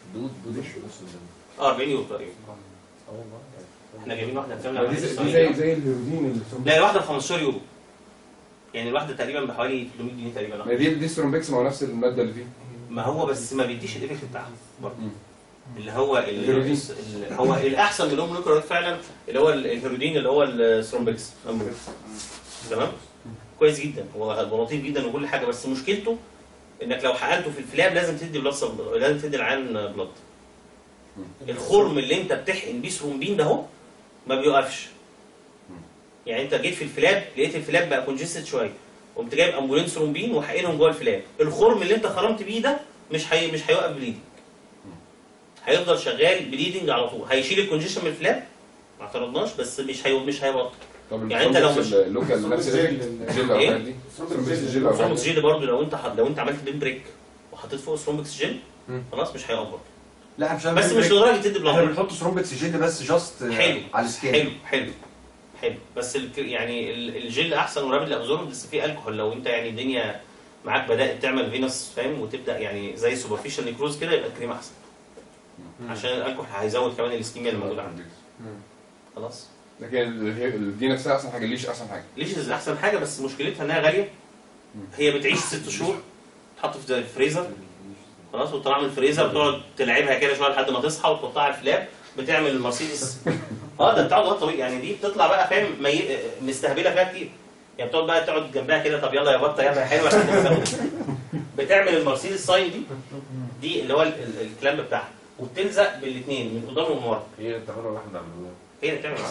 اه 40 يورو تقريبا احنا جايبين واحده بتعمل دي عملية زي- دي إسرائيلية. زي زي الهيروين اللي في لا الواحده ب 15 يورو يعني الواحده تقريبا بحوالي 300 جنيه تقريبا ما دي دي سترومبكس ما هو نفس الماده اللي فيه ما هو بس ما بيديش الايفكت بتاعها برضه مم. اللي هو ال- الهيرودين. ال- هو الاحسن من الموليكولار فعلا اللي هو ال- الهيرودين اللي هو الثرومبكس تمام كويس جدا هو هو لطيف جدا وكل حاجه بس مشكلته انك لو حقنته في الفلاب لازم تدي بلاد صب- لازم تدي العيان بلاد الخرم اللي انت بتحقن بيه ثرومبين ده اهو ما بيوقفش يعني انت جيت في الفلاب لقيت الفلاب بقى كونجستد شويه قمت جايب امبولين ثرومبين وحقنهم جوه الفلاب الخرم اللي انت خرمت بيه ده مش هي مش هيوقف بليدنج هيفضل شغال بليدنج على طول هيشيل الكونجيشن من الفلاب ما اعترضناش بس مش هي مش هيبطل طب يعني أنت لو الثرومبكس مش- اللوكال نفس الإفكت؟ جيل او إيه؟ الحاجات دي ثرومبكس جيل او الحاجات ثرومبكس دي جيل برضه لو انت حط... لو انت عملت بين بريك وحطيت فوق ثرومبكس جيل مم. خلاص مش هيقف برضه لا مش بس مش لدرجه تدي احنا بلاد بنحط ثرومبكس جل بس جاست حلو. على السكين حلو حلو حلو بس ال... يعني ال- الجل احسن ورابد الابزورب بس فيه الكحول لو انت يعني الدنيا معاك بدات تعمل فينوس فاهم وتبدا يعني زي سوبرفيشال نيكروز كده يبقى الكريم احسن عشان الالكحول هيزود كمان الاسكيميا اللي موجوده عندك خلاص لكن ال- ال- دي نفسها احسن حاجه ليش احسن حاجه ليش احسن حاجه بس مشكلتها انها غاليه هي بتعيش ست شهور تحط في الفريزر خلاص وتطلع من الفريزر وتقعد تلعبها كده شويه لحد ما تصحى وتحطها على الفلاب بتعمل المرسيدس اه ده بتقعد وقت طويل يعني دي بتطلع بقى فاهم مي... مستهبله فيها كتير يعني بتقعد بقى تقعد جنبها كده طب يلا يا بطه يلا يا حلوه لحد ما تاخد. بتعمل المرسيدس ساين دي دي اللي هو ال- ال- الكلام بتاعها وبتلزق بالاثنين من قدام ومن ورا هي تعملها واحدة عملوها هي اللي بتعمل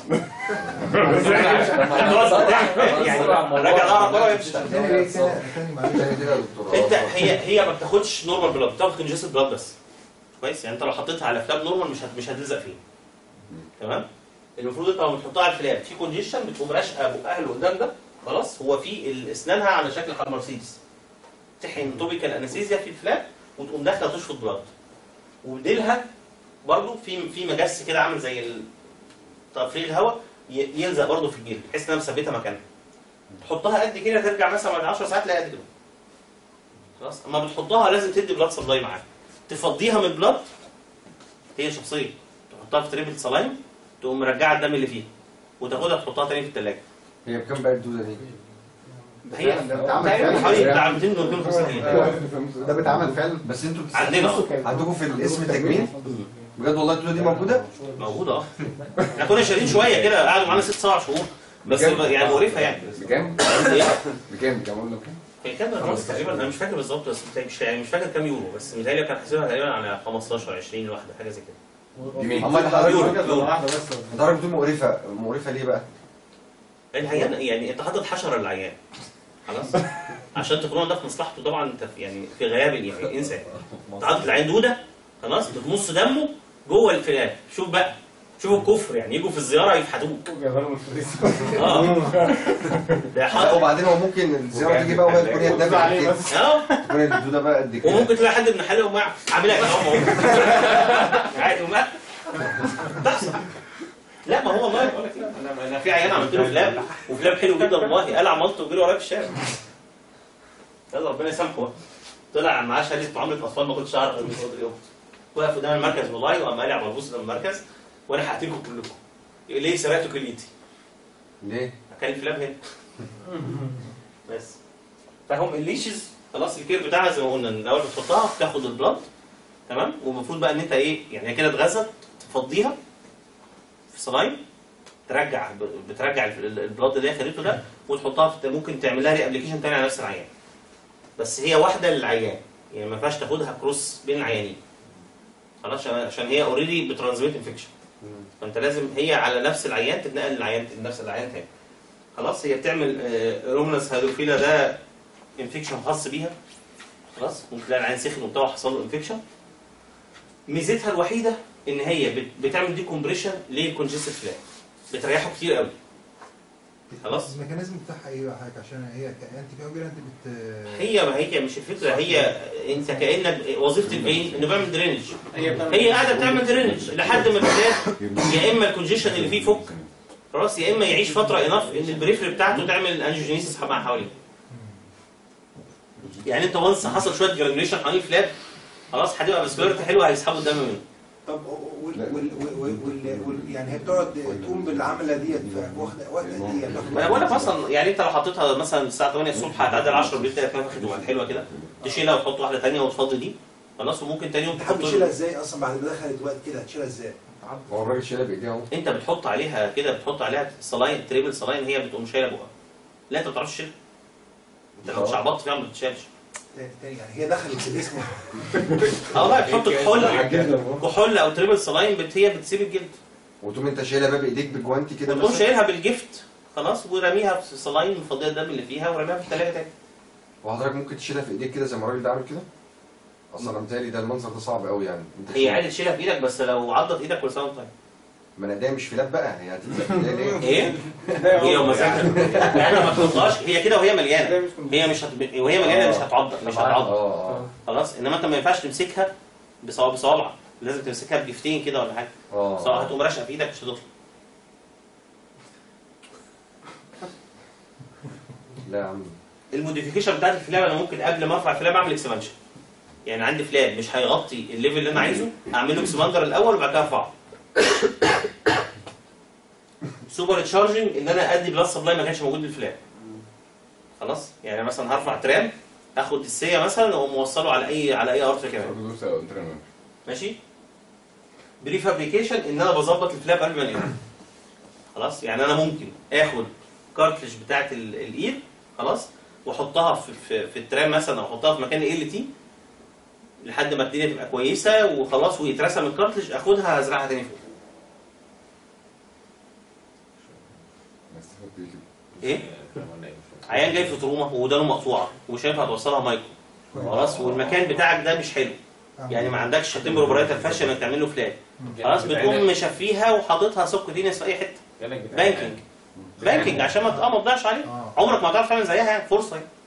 يعني راجع ظهرك ورا وهي بتشتغل تاني ليه تاني تاني معلش تاني كده يا دكتور انت هي هي ما بتاخدش نورمال بلاد بتاخد كونجستد بلاد بس كويس يعني انت لو حطيتها على فلاب نورمال مش هت- مش هتلزق فيه تمام المفروض انت لما بتحطها على الفلاب في كونجيشن بتقوم راشقه بقها اللي قدام ده خلاص هو في ال- اسنانها على شكل حرف مرسيدس تحقن توبيكال انستيزيا في الفلاب وتقوم داخله تشفط بلاد وبديلها برضو في في مجس كده عامل زي ال- تقفيل الهواء ي- يلزق برضو في الجلد بحيث انها مثبته مكانها تحطها قد كده ترجع مثلا بعد 10 ساعات تلاقيها قد كده خلاص اما بتحطها لازم تدي بلاد سبلاي معاها تفضيها من البلاد هي شخصيه تحطها في تريبل سلايم تقوم مرجعه الدم اللي فيها وتاخدها تحطها تاني في الثلاجه هي بكام بقى الدوده دي؟ هي ده بيتعمل تقريبا فعلا. حوالي بتاع 200 250 جنيه ده بيتعمل فعلا بس انتوا عندنا اه عندكم في الاسم تجميل بجد والله الدوده دي موجوده؟ موجوده اه احنا كنا شايلين شويه كده قعدوا معانا ست سبع شهور بس بجد؟ يعني مقرفه يعني بكام؟ إيه؟ بكام؟ بكام اقول لك هي كانت بالرأس تقريبا انا مش فاكر بالظبط بس متهيألي- مش يعني مش فاكر كام يورو بس متهيألي كان حاسبها تقريبا على 15 20 واحده حاجه زي كده دي مين؟ اما الحضاره يورو. واحده بس الحضاره دي مقرفه مقرفه ليه بقى؟ العيان يعني انت حاطط حشره للعيان خلاص عشان تكون ده في مصلحته طبعا انت في- يعني في غياب يعني انسى انت حاطط العيان دوده خلاص بتمص دمه جوه الفلاب شوف بقى شوف الكفر يعني يجوا في الزياره يفحتوك اه ده حاطط وبعدين هو ممكن الزياره تيجي بقى وهي تكون هي الدافع عليه كده بس اه تكون الدوده بقى قد كده وممكن تلاقي حد من حالي يقوم عاملها كده اهو عادي وما تحصل لا ما هو والله بقول لك ايه انا انا في عيان عملت له فلاب وفلاب حلو جدا والله قال عملته وجري ورايا في الشارع يلا ربنا يسامحه بقى. طلع معاه شهاده معامله اطفال ما كنتش اعرف غير من صدر يوم واقف قدام المركز والله وقام قالع بلبوس قدام المركز وانا هقتلكم كلكم ليه سرقتوا كليتي؟ ليه؟ كان الفلاب هنا بس فهم الليشز خلاص الكير بتاعها زي ما قلنا إن الاول بتحطها بتاخد البلاد تمام والمفروض بقى ان انت ايه يعني هي كده اتغذت تفضيها في صلاين ترجع بترجع ال- البلاد اللي هي خدته ده وتحطها في ممكن تعمل لها ري ابلكيشن تاني على نفس العيان بس هي واحده للعيان يعني ما ينفعش تاخدها كروس بين العيانين خلاص عشان- عشان هي اوريدي بترانزميت انفكشن فانت لازم هي على نفس العيان تتنقل للعيان لنفس العيان تاني خلاص هي بتعمل رومنس هيدروفيلا ده انفكشن خاص بيها خلاص ممكن تلاقي العيان سخن وبتاع وحصل له انفكشن ميزتها الوحيده ان هي بت- بتعمل دي كومبريشن للكونجستيف فلاج بتريحه كتير قوي خلاص الميكانيزم بتاعها ايه بقى حضرتك عشان هي كانتي كوجولانت بت هي ما هي مش الفكره هي انت كانك وظيفه البين انه بيعمل درينج هي بتعمل هي قاعده بتعمل درينج لحد ما الفلاج يا اما الكونجيشن اللي فيه فك خلاص يا اما يعيش فتره انف ان البريفري بتاعته تعمل انجيوجينيسيس مع حواليه يعني انت وانس حصل شويه جرانيوليشن حوالين الفلاج خلاص هتبقى بسبيرت حلوه هيسحبوا الدم منه طب وال وال وال وال وال يعني هي بتقعد تقوم بالعمله ديت في واخده وقت قد ايه؟ بتاخد ما انا بقول لك اصلا يعني انت لو حطيتها مثلا الساعه 8 الصبح هتعدل 10 بالليل تلاقي نفخت وبقت حلوه كده تشيلها وتحط واحده ثانيه وتفضي دي خلاص وممكن تاني يوم انت حابب تحط تشيلها ازاي اصلا بعد ما دخلت وقت كده هتشيلها ازاي؟ هو الراجل شايلها بايديه اهو انت بتحط عليها كده بتحط عليها صلاين تريبل صلاين هي بتقوم شايله بقها لا انت ما بتعرفش تشيلها انت لو شعبطت فيها ما بتشيلش تاني تاني يعني هي دخلت في الجسم اه لا بتحط كحول عجزنا كحول او تريبل صلاين بت هي بتسيب الجلد وتقوم انت شايلها بقى بايديك بجوانتي كده وتقوم مثلا شايلها بالجفت خلاص ورميها في صلاين مفضيه الدم اللي فيها ورميها في الثلاجه تاني وحضرتك ممكن تشيلها في ايديك كده زي ما الراجل ده عامل كده اصلا انا متهيألي ده المنظر ده صعب قوي يعني انت هي عادي تشيلها في ايدك بس لو عضت ايدك كل سنه وانت طيب ما انا ده مش فلاب بقى هي هتبقى في ايديا ليه؟ ايه؟ هي ومزاجها يعني ما تحطهاش هي كده وهي مليانه هي مش هت... وهي مليانه مش هتعض مش اه هتعض اه خلاص انما انت ما ينفعش تمسكها بصوابع بصوابعك لازم تمسكها بجفتين كده ولا حاجه سواء اه هتقوم راشقه في ايدك مش هتطلع لا يا عم الموديفيكيشن بتاعت الفلاب انا ممكن قبل ما ارفع الفلاب اعمل اكسبانشن يعني عندي فلاب مش هيغطي الليفل اللي انا عايزه اعمل له اكسباندر الاول وبعد كده ارفعه سوبر تشارجنج ان انا ادي بلس سبلاي ما كانش موجود للفلاب خلاص يعني مثلا هرفع ترام اخد السيه مثلا واقوم موصله على اي على اي ارتر كمان ماشي بري فابريكيشن ان انا بظبط الفلاب قبل ما انقله خلاص يعني انا ممكن اخد كارتلج بتاعت ال- الاير خلاص واحطها في في, في الترام مثلا او احطها في مكان ال تي لحد ما الدنيا تبقى كويسه وخلاص ويترسم الكارتلج اخدها هزرعها تاني فوق ايه عيان جاي في تروما ودانه مقطوعه ومش هينفع توصلها مايكرو خلاص والمكان بتاعك ده مش حلو يعني ما عندكش تمبر اوبريتر فاشن انك تعمل له فلات خلاص بتقوم مشفيها وحاططها سبكوتينيوس في اي حته بانكينج بانكينج عشان ما اه ما تضيعش عليه اه عمرك ما هتعرف تعمل زيها يعني فرصه يعني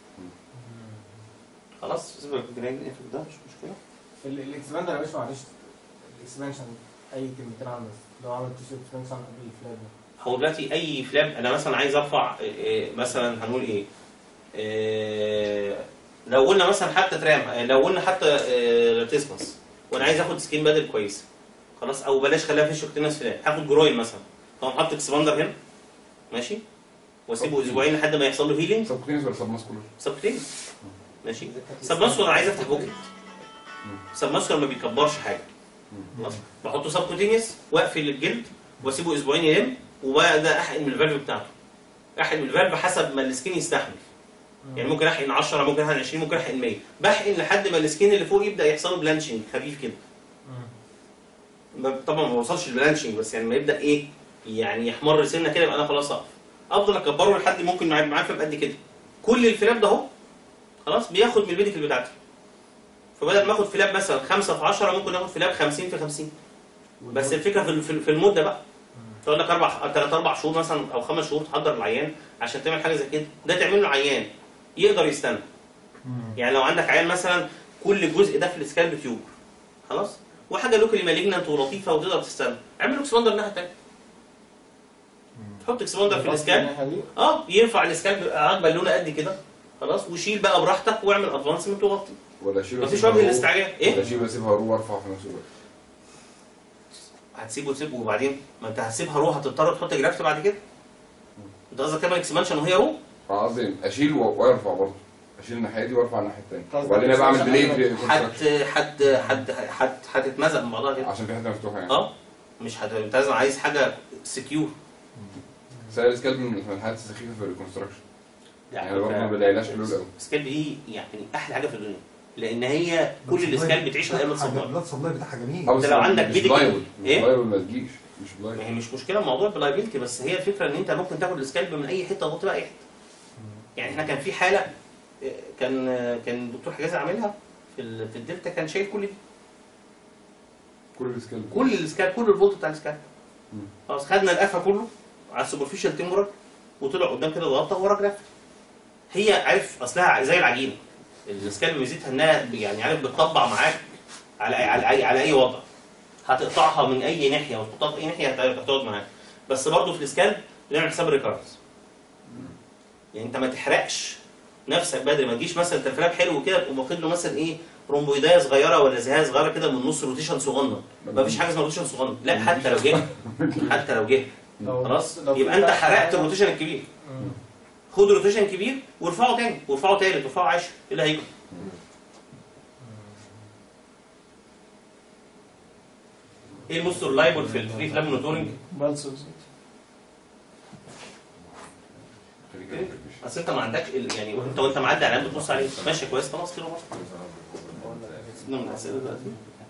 خلاص سيبك من الجنيه نقفل ده مش مشكله ال- الاكسباندر يا باشا معلش الاكسبانشن اي كلمتين عنه بس لو عملت تيشيرت اكسبانشن قبل الفلاب ده هو دلوقتي اي فلاب انا مثلا عايز ارفع إيه، إيه، مثلا هنقول ايه إيه، لو قلنا مثلا حتى ترام آه، لو قلنا حتى تسمس وانا عايز اخد سكين بدل كويس خلاص او بلاش خليها في شوكتينس فلاب هاخد جروين مثلا طبعا احط اكسباندر هنا ماشي واسيبه اسبوعين لحد ما يحصل له هيلينج سبكوتينيوس ولا سبماسكولار؟ سبكتينس ماشي سبماسكولار عايز افتح بوكيت سبماسكولار ما بيكبرش حاجه خلاص بحطه سبكوتينيوس واقفل الجلد واسيبه اسبوعين يلم وبقى ده احقن من الفالف بتاعته احقن من الفالف حسب ما السكين يستحمل يعني ممكن احقن 10 ممكن احقن 20 ممكن احقن 100 بحقن لحد ما السكين اللي فوق يبدا يحصل له بلانشنج خفيف كده ما- طبعا ما وصلش البلانشنج بس يعني ما يبدا ايه يعني يحمر سنه كده يبقى انا خلاص اقف افضل اكبره لحد ممكن معاه معاه فلاب قد كده كل الفلاب ده اهو خلاص بياخد من الميديكال بتاعته فبدل ما اخد فلاب مثلا 5 في 10 ممكن اخد فلاب 50 في 50 بس الفكره في في- في المده بقى تقول لك اربع ثلاث اربع شهور مثلا او خمس شهور تحضر العيان عشان تعمل حاجه زي كده ده تعمل له عيان يقدر يستنى يعني لو عندك عيان مثلا كل جزء ده في السكالب تيوب خلاص وحاجه لوكالي مالجنانت ولطيفه وتقدر تستنى اعمل له اكسباندر الناحيه الثانيه تحط اكسباندر في السكالب اه يرفع السكالب عقبه اللونه قد كده خلاص وشيل بقى براحتك واعمل ادفانسمنت وغطي ولا اشيل مفيش واسيبها وجه رو- للاستعجال ولا ايه اشيل واسيبها رو وارفع في نفس الوقت هتسيبه تسيبه وبعدين ما انت هتسيبها رو هتضطر تحط جرافت بعد كده انت قصدك تعمل اكسبانشن وهي رو قصدي اشيل و- وارفع برضه اشيل الناحيه دي وارفع الناحيه الثانيه قصدك وبعدين أنا بعمل expansion ديلي حت حت حت حت هتتمزق من بعضها كده عشان في حته مفتوحه يعني اه مش هت... انت لازم عايز حاجه سكيور سعر السكالب من من الحاجات السخيفه في الريكونستراكشن يعني برضه ما بلاقيلاش حلول قوي السكالب دي يعني احلى حاجه في الدنيا لان هي كل السكالب بتعيش من ايام الصباح البلاد سبلاي بتاعها جميل أو انت بس لو عندك مش فيديو- لايبل مش إيه؟ لايبل ما تجيش مش ما لايبل هي مش مشكله الموضوع بلايبيلتي بس هي الفكره ان انت ممكن تاخد السكالب من اي حته وتحط بقى اي حته يعني احنا كان في حاله آه، كان آه، كان الدكتور حجازي عاملها في ال- في الدلتا كان شايل كل دي كل السكالب كل السكالب كل الفولت بتاع السكالب مم. خلاص خدنا القفا كله على السوبرفيشال تيمورال وطلع قدام كده ضغطها ورا جرافت هي عارف اصلها زي العجينه السكالب ميزتها انها يعني عارف بتطبع معاك على على اي على اي وضع هتقطعها من اي ناحيه وتحطها في اي ناحيه هت- هتقعد معاك بس برضه في السكالب نعمل حساب الريكارنس يعني انت ما تحرقش نفسك بدري ما تجيش مثلا تفراب حلو كده تقوم واخد له مثلا ايه رومبويدايه صغيره ولا زهايه صغيره كده من نص روتيشن صغنن ما فيش حاجه اسمها روتيشن صغنن لا حتى لو جه حتى لو جه لو- خلاص لو في يبقى انت بقى حرقت حاجة- الروتيشن الكبير مم. خد روتيشن كبير وارفعه تاني وارفعه تالت وارفعه عاشر ايه اللي هيجي ايه المستر لايبل في الفري فلام نوتورنج بالسز اصل انت ما عندكش ال- يعني انت وانت معدي على العيال بتبص عليه ماشي كويس خلاص كده بقى سيبنا من الاسئله دلوقتي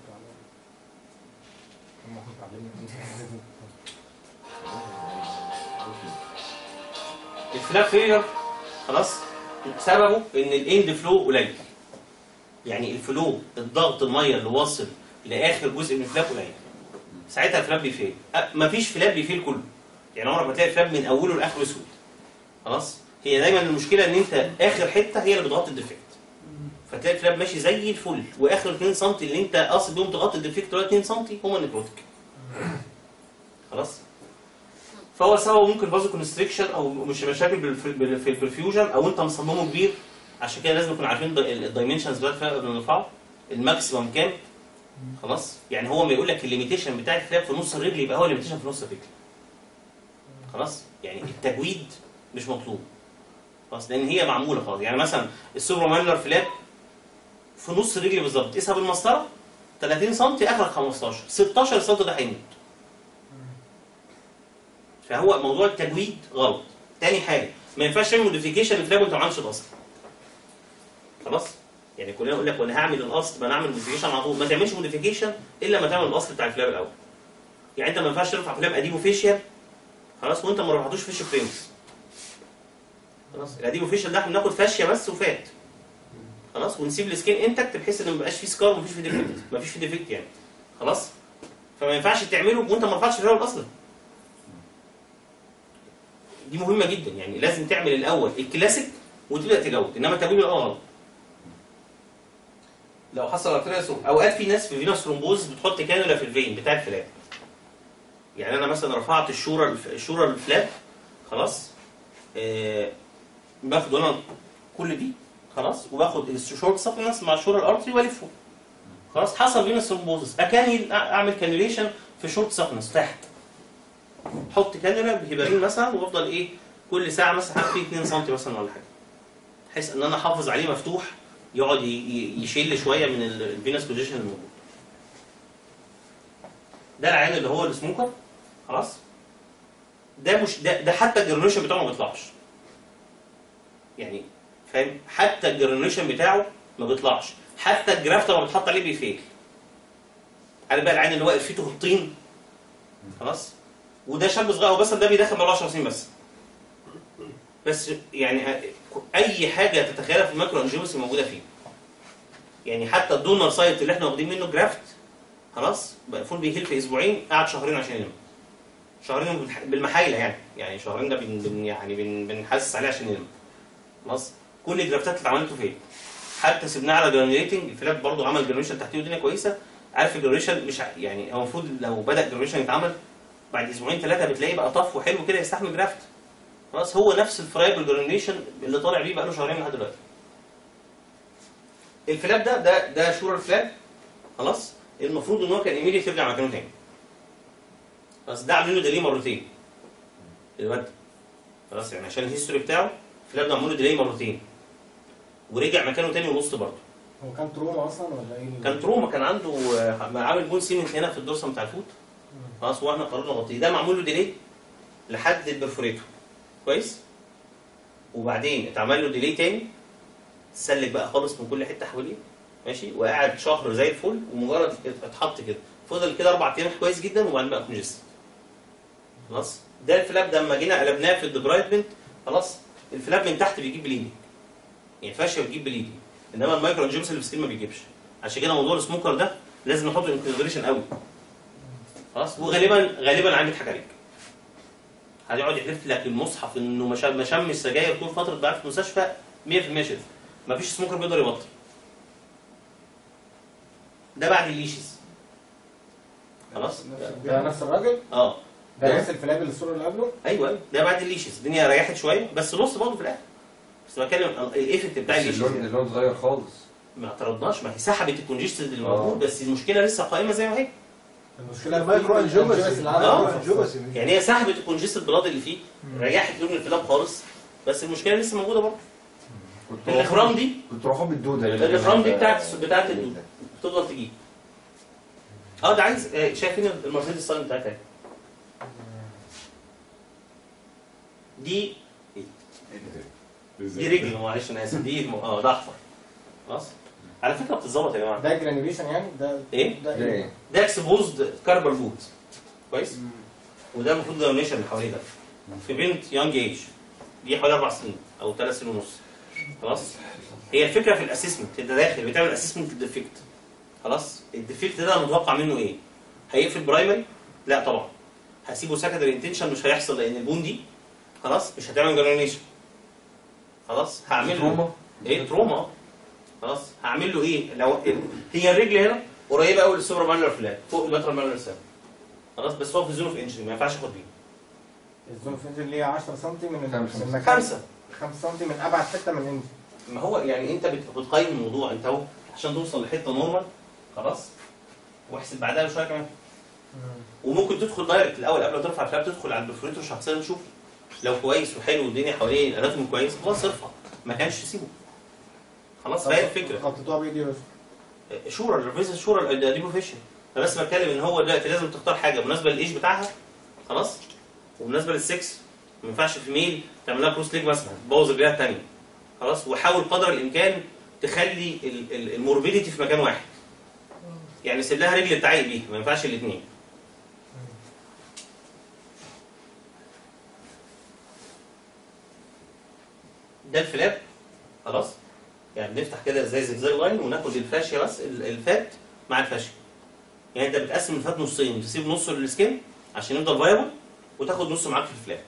الفلاب فيلير خلاص سببه ان الاند فلو قليل يعني الفلو الضغط الميه اللي واصل لاخر جزء من الفلاب قليل ساعتها الفلاب بيفيل أه، مفيش فلاب بيفيل كله يعني عمرك ما تلاقي فلاب من اوله لاخره اسود خلاص هي دايما المشكله ان انت اخر حته هي اللي بتغطي الديفكت فتلاقي الفلاب ماشي زي الفل واخر 2 سم اللي انت قاصد بيهم تغطي الديفكت ولا 2 سم هم النيكروتيك خلاص فهو سببه ممكن فازو كونستريكشن او مش مشاكل بالف- بال- في البرفيوجن او انت مصممه كبير عشان كده لازم نكون عارفين الدايمنشنز دلوقتي قبل ما نرفعه الماكسيمم كام خلاص يعني هو ما يقول لك الليميتيشن بتاع الفلاب في نص الرجل يبقى هو الليميتيشن في نص الرجل خلاص يعني التجويد مش مطلوب خلاص لان هي معموله خلاص يعني مثلا السوبر مانلر فلاب في نص الرجل بالظبط قيسها بالمسطره 30 سم اخرك 15 16 سم ده هيموت فهو موضوع التجويد غلط تاني حاجه ما ينفعش تعمل موديفيكيشن للفلاب وانت ما عملتش الاصل خلاص يعني كلنا نقول لك وانا هعمل الاصل ما نعمل موديفيكيشن على طول ما تعملش موديفيكيشن الا ما تعمل الاصل بتاع الفلاب الاول يعني انت ما ينفعش ترفع فلاب قديم فيشيال خلاص وانت ما رفعتوش فيش فريمز خلاص القديم فيشيال ده احنا بناخد فاشيه بس وفات خلاص ونسيب السكين انتكت بحيث ان ما يبقاش فيه سكار ومفيش فيه ديفكت مفيش فيه ديفكت يعني خلاص فما ينفعش تعمله وانت ما رفعتش الفلاب اصلا دي مهمه جدا يعني لازم تعمل الاول الكلاسيك وتبدا تجود انما التجويد الاول غلط لو حصل ارتيريا اوقات في ناس في فينوس ثرومبوز بتحط كانولا في الفين بتاع الفلاب يعني انا مثلا رفعت الشوره الشوره الفلاب خلاص آه باخد انا كل دي خلاص وباخد الشورت سبلمنتس مع الشوره الارتري والفه خلاص حصل فينوس ثرومبوز اكاني اعمل كانيوليشن في شورت سبلمنتس تحت حط كانولا بهيبرين مثلا وافضل ايه كل ساعه مثلا حاطط فيه 2 سم مثلا ولا حاجه بحيث ان انا احافظ عليه مفتوح يقعد ي- ي- يشيل شويه من الفينوس بوزيشن الموجود ده العين اللي هو السموكر خلاص ده مش ده, ده حتى الجرنيشن بتاعه ما بيطلعش يعني فاهم حتى الجرنيشن بتاعه ما بيطلعش حتى الجرافت لما بيتحط عليه بيفيل عارف بقى العين اللي واقف فيه الطين خلاص وده شاب صغير هو بس ده بيدخل بقاله 10 سنين بس بس يعني اي حاجه تتخيلها في الماكرو انجيوسي موجوده فيه يعني حتى الدونر سايت اللي احنا واخدين منه جرافت خلاص بقى فول بيهيل في اسبوعين قعد شهرين عشان ينام شهرين بالح- بالمحايله يعني يعني شهرين ده بن بن يعني بن بنحسس عليه عشان ينام خلاص كل الجرافتات اللي عملته فين حتى سيبناه على جرانيوليتنج الفلاب برضه عمل جرانيوليشن تحتيه والدنيا كويسه عارف الجرانيوليشن مش ع- يعني هو المفروض لو بدا الجرانيوليشن يتعمل بعد اسبوعين ثلاثه بتلاقيه بقى طف وحلو كده يستحمل جرافت خلاص هو نفس الفرايبل جرانيوليشن اللي طالع بيه بقى له شهرين لحد دلوقتي الفلاب ده ده ده شورر فلاب خلاص المفروض ان هو كان ايميديت يرجع مكانه تاني خلاص ده عاملين له ديلي مرتين الواد خلاص يعني عشان الهيستوري بتاعه الفلاب ده عامل له ديلي مرتين ورجع مكانه تاني ونص برضه هو كان تروما اصلا ولا ايه؟ اللي- كان تروما كان عنده آه، عامل بون سيمنت هنا في الدورسم بتاع الفوت خلاص واحنا قررنا نغطيه ده معمول له ديلي لحد البرفوريتور كويس وبعدين اتعمل له ديلي تاني تسلك بقى خالص من كل حته حواليه ماشي وقعد شهر زي الفل ومجرد اتحط كده فضل كده اربع ايام كويس جدا وبعدين بقى كونجست خلاص ده الفلاب ده لما جينا قلبناه في الدبرايتمنت خلاص الفلاب من تحت بيجيب بليدنج يعني فاشيه بتجيب بليدنج انما المايكرو انجيمس اللي في السكين ما بيجيبش عشان كده موضوع السموكر ده لازم نحطه ان كونسيدريشن قوي خلاص وغالبا غالبا عامل حكاريك هيقعد يحلف لك المصحف انه ما شم ما شم السجاير طول فتره بقى في المستشفى 100% شرب مفيش سموكر بيقدر يبطل ده بعد الليشز خلاص ده نفس الراجل اه ده نفس الفلاب اللي الصوره اللي قبله ايوه أيوة. ده بعد الليشز الدنيا ريحت شويه بس نص برضه في الاخر بس بتكلم الايفكت بتاع بس الليشز اللون اللون اتغير خالص ما اعترضناش ما هي سحبت الكونجستد اللي موجود بس المشكله لسه قائمه زي ما هي المشكله المايكرو في انجيوباسي الانجيوباسي اللي آه. عنده انجيوباسي يعني هي سحبت الكونجستد بلاد اللي فيه ريحت لون الفلاب خالص بس المشكله لسه موجوده برضه كنت الاخرام دي كنت روحوا بالدوده الاخرام دي بتاعت بتاعت الدود بتفضل تجيب اه ده عايز آه، شايفين المرسيدس ساين بتاعتها دي دي رجل معلش انا اسف دي الم- اه ده احمر خلاص على فكره بتتظبط يا جماعه ده جرانيوليشن يعني ده ايه ده ده ايه؟ ده اكسبوزد كاربال فود كويس وده المفروض داونيشن اللي حواليه ده في بنت يونج ايج دي حوالي اربع سنين او ثلاث سنين ونص خلاص هي الفكره في الاسسمنت انت داخل بتعمل اسسمنت للديفكت خلاص الديفكت ده انا متوقع منه ايه؟ هيقفل برايمري؟ لا طبعا هسيبه سكندري انتنشن مش هيحصل لان البون دي خلاص مش هتعمل جرانيشن خلاص هعمل له تروما ايه تروما خلاص هعمل له ايه لو هي الرجل هنا قريبه قوي للسوبر مانولار فلات فوق اللاترال مانولار سيل خلاص بس هو في زون اوف انجري ما ينفعش اخد بيه الزون فينجر اللي هي 10 سم من ال- خمسة. من المكان خمسه 5 سم من ابعد حته من الانجل ما هو يعني انت بت- بتقيم الموضوع انت اهو عشان توصل لحته نورمال خلاص واحسب بعدها بشويه كمان وممكن تدخل دايركت الاول قبل ما ترفع الفلاب تدخل على البرفوريتور شخصيا تشوف لو كويس وحلو والدنيا حواليه الاناتومي كويس خلاص ارفع ما كانش سيبه خلاص فهي الفكره خططوها بايدي بس شورى الريفيز شورى دي بروفيشن انا بس بتكلم ان هو دلوقتي لازم تختار حاجه مناسبه للايج بتاعها خلاص ومناسبه للسكس ما ينفعش في ميل تعمل لها كروس ليج مثلا تبوظ الرجليه الثانيه خلاص وحاول قدر الامكان تخلي ال- ال- الموربيديتي في مكان واحد يعني سيب لها رجل تعيق بيها ما ينفعش الاثنين ده الفلاب خلاص يعني بنفتح كده زي زجزاج لاين وناخد الفاشيه بس ال- الفات مع الفاشيه يعني انت بتقسم الفات نصين تسيب نصه للسكين عشان يفضل فايبل وتاخد نصه معاك في الفلاب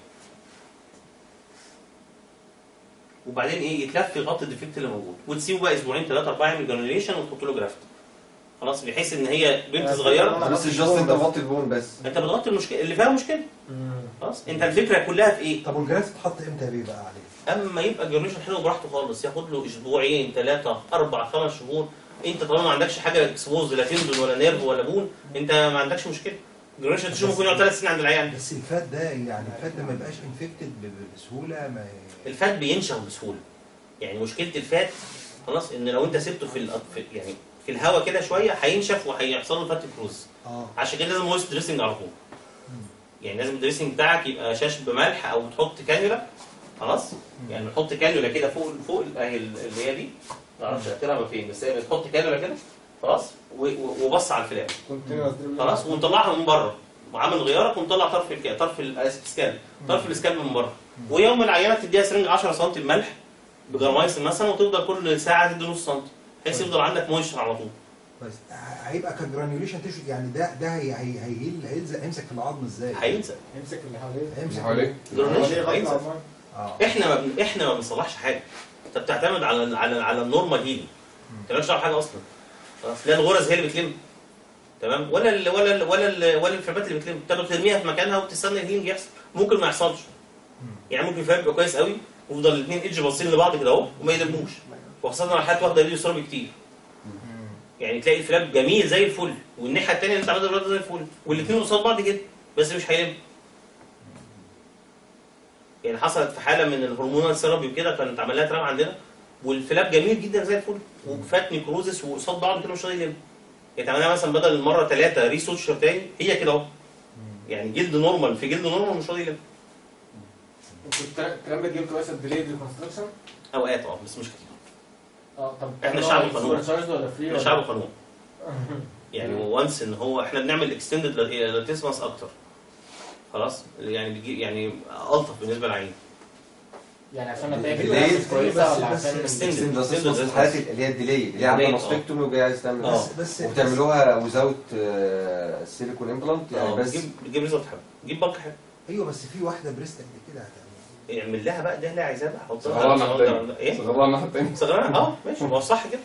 وبعدين ايه يتلف يغطي الديفكت اللي موجود وتسيبه بقى اسبوعين ثلاثه اربعه يعمل جرانيوليشن وتحط له جرافت خلاص بحيث ان هي بنت يعني صغيره بس الجاست انت غطي البون بس انت بتغطي المشكله اللي فيها مشكله خلاص انت الفكره كلها في ايه؟ طب والجراس تتحط امتى بيه بقى عليه؟ اما يبقى الجرانيوليشن حلو براحته خالص ياخد له اسبوعين ثلاثه اربع خمس شهور انت طالما ما عندكش حاجه اكسبوز لا تندون ولا نيرف ولا بون انت ما عندكش مشكله الجرانيوليشن تشوف ممكن يقعد ثلاث سنين عند العيان بس الفات ده يعني الفات ده ما يبقاش انفكتد بسهوله ما الفات بينشف بسهوله يعني مشكله الفات خلاص ان لو انت سبته في, الأط- في يعني في الهواء كده شويه هينشف وهيحصل له فات كروز اه عشان كده لازم مويست دريسنج على طول يعني لازم الدريسنج بتاعك يبقى شاش بملح او تحط كانيولا خلاص يعني نحط كانيولا كده فوق فوق ال- اهي ال- اللي هي دي ما اعرفش اخرها فين بس هي بتحط كانيولا كده خلاص و- و- وبص على الفلاب كونتينوس خلاص ونطلعها من بره وعامل غيارك ونطلع طرف الك... طرف الاسكان طرف الاسكان من بره ويوم العينه تديها سرنج 10 سم الملح بجرمايسن مثلا وتفضل كل ساعه تدي نص سم بحيث يفضل عندك مويشر على طول بس ه- هيبقى كجرانيوليشن تيشو يعني ده ده هي هي هي هيلزق يمسك في العظم ازاي؟ هينسى يمسك اللي حواليه اللي هيمسك حواليه جرانيوليشن هينسى اه احنا ما بن... احنا ما بنصلحش حاجه انت بتعتمد على على على النورمال هيلينج انت مالكش دعوه بحاجه اصلا خلاص لا الغرز هي اللي بتلم تمام ولا ال ولا ال ولا ال ولا الفلابات اللي بتلم انت بترميها في مكانها وبتستنى الهيلينج يحصل ممكن ما يحصلش يعني ممكن الفلاب يبقى كويس قوي ويفضل الاثنين ايدج باصين لبعض كده اهو وما يلموش وخاصه على حالات واخده ايدي يسرى كتير يعني تلاقي الفلاب جميل زي الفل والناحيه الثانيه اللي انت عاملها دلوقتي زي الفل والاثنين قصاد بعض كده بس مش هيلم يعني حصلت في حاله من الهرمونال ثيرابي وكده كانت عمل لها ترام عندنا والفلاب جميل جدا زي الفل وفات نيكروزس وقصاد بعض كده مش راضي يلم اتعملها مثلا بدل المره ثلاثه ريسوتشر تاني هي كده اهو يعني جلد نورمال في جلد نورمال مش راضي يلم انتوا الكلام ده جبتوا بس ديليد ريكونستراكشن اوقات اه بس مش كتير اه طب احنا شعب قانون. فرانشايز ولا فري احنا شعب قانون يعني وانس ان هو احنا بنعمل اكستندد لاتيسمس اكتر خلاص يعني بيجي يعني الطف بالنسبه للعين يعني عشان نتائج اللي الناس هي- مش كويسه ولا بس- عشان بس- السن ده تصمص الحالات اللي هي الديلي اللي هي عامله Delayed، ماستكتومي وجايه عايز تعمل اه. بس بس وبتعملوها وزاوت سيليكون امبلانت يعني اه بس بتجيب بتجيب ريزلت حلو بتجيب بالك حلو ايوه بس في واحده بريست قد كده هتعمل اعمل لها بقى ده اللي عايزاه بقى حطها صغرها الناحية على- التانية. ايه صغرها الناحية التانية صغيرة اه ماشي ما هو صح كده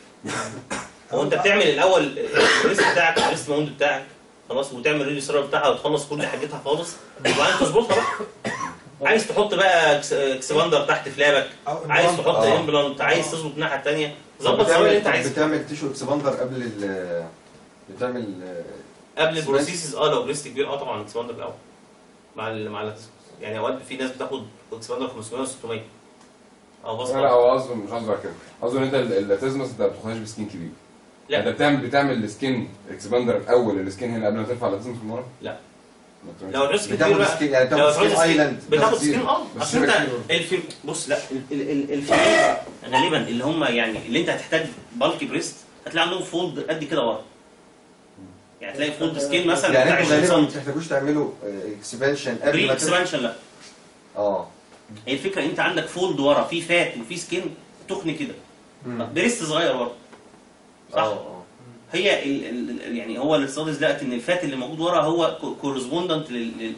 هو انت بتعمل الاول الريست بتاعك الريست ماوند بتاعك خلاص وتعمل ريدي سيرفر بتاعها وتخلص كل حاجتها خالص وبعدين تظبطها بقى عايز تحط بقى اكس- اكسباندر تحت فلابك أو عايز implant. تحط اه. امبلانت عايز تظبط الناحيه الثانيه ظبط الزاويه اللي انت بتعمل عايزها بتعمل تيشو اكسباندر قبل ال بتعمل قبل البروسيسز اه لو بريست كبير اه طبعا اكسباندر الاول مع ال مع ال يعني اوقات في ناس بتاخد اكسباندر 500 و 600 اه بس لا لا هو قصده مش قصده على كده قصده ان انت ال- اللاتيزمس انت ما بتاخدهاش بسكين كبير لا. انت بتعمل بتعمل السكين اكسباندر الاول السكين هنا قبل ما ترفع اللاتيزمس من ورا لا. ما بتعملش. لو الريسك كبير بتاخد بقى سكين يعني لو بتاخد سكين هتعوز ايلاند بتاخد كتير. سكين اه بس عشان انت كتير. الفي بص لا ال- ال- ال- الفيميل غالبا اللي هم يعني اللي انت هتحتاج بالكي بريست هتلاقي عندهم فولد قد كده ورا يعني تلاقي فولد سكين مثلا يعني بتاع انتوا 20 غالبا ما سم بتحتاجوش تعملوا اكسبانشن قبل بري ما تبقى- اكسبانشن لا اه هي الفكره انت عندك فولد ورا في فات وفي سكين تخن كده مم. بريست صغير ورا صح اه اه هي ال ال يعني هو الاستاذ لقت ان الفات اللي موجود ورا هو كورسبوندنت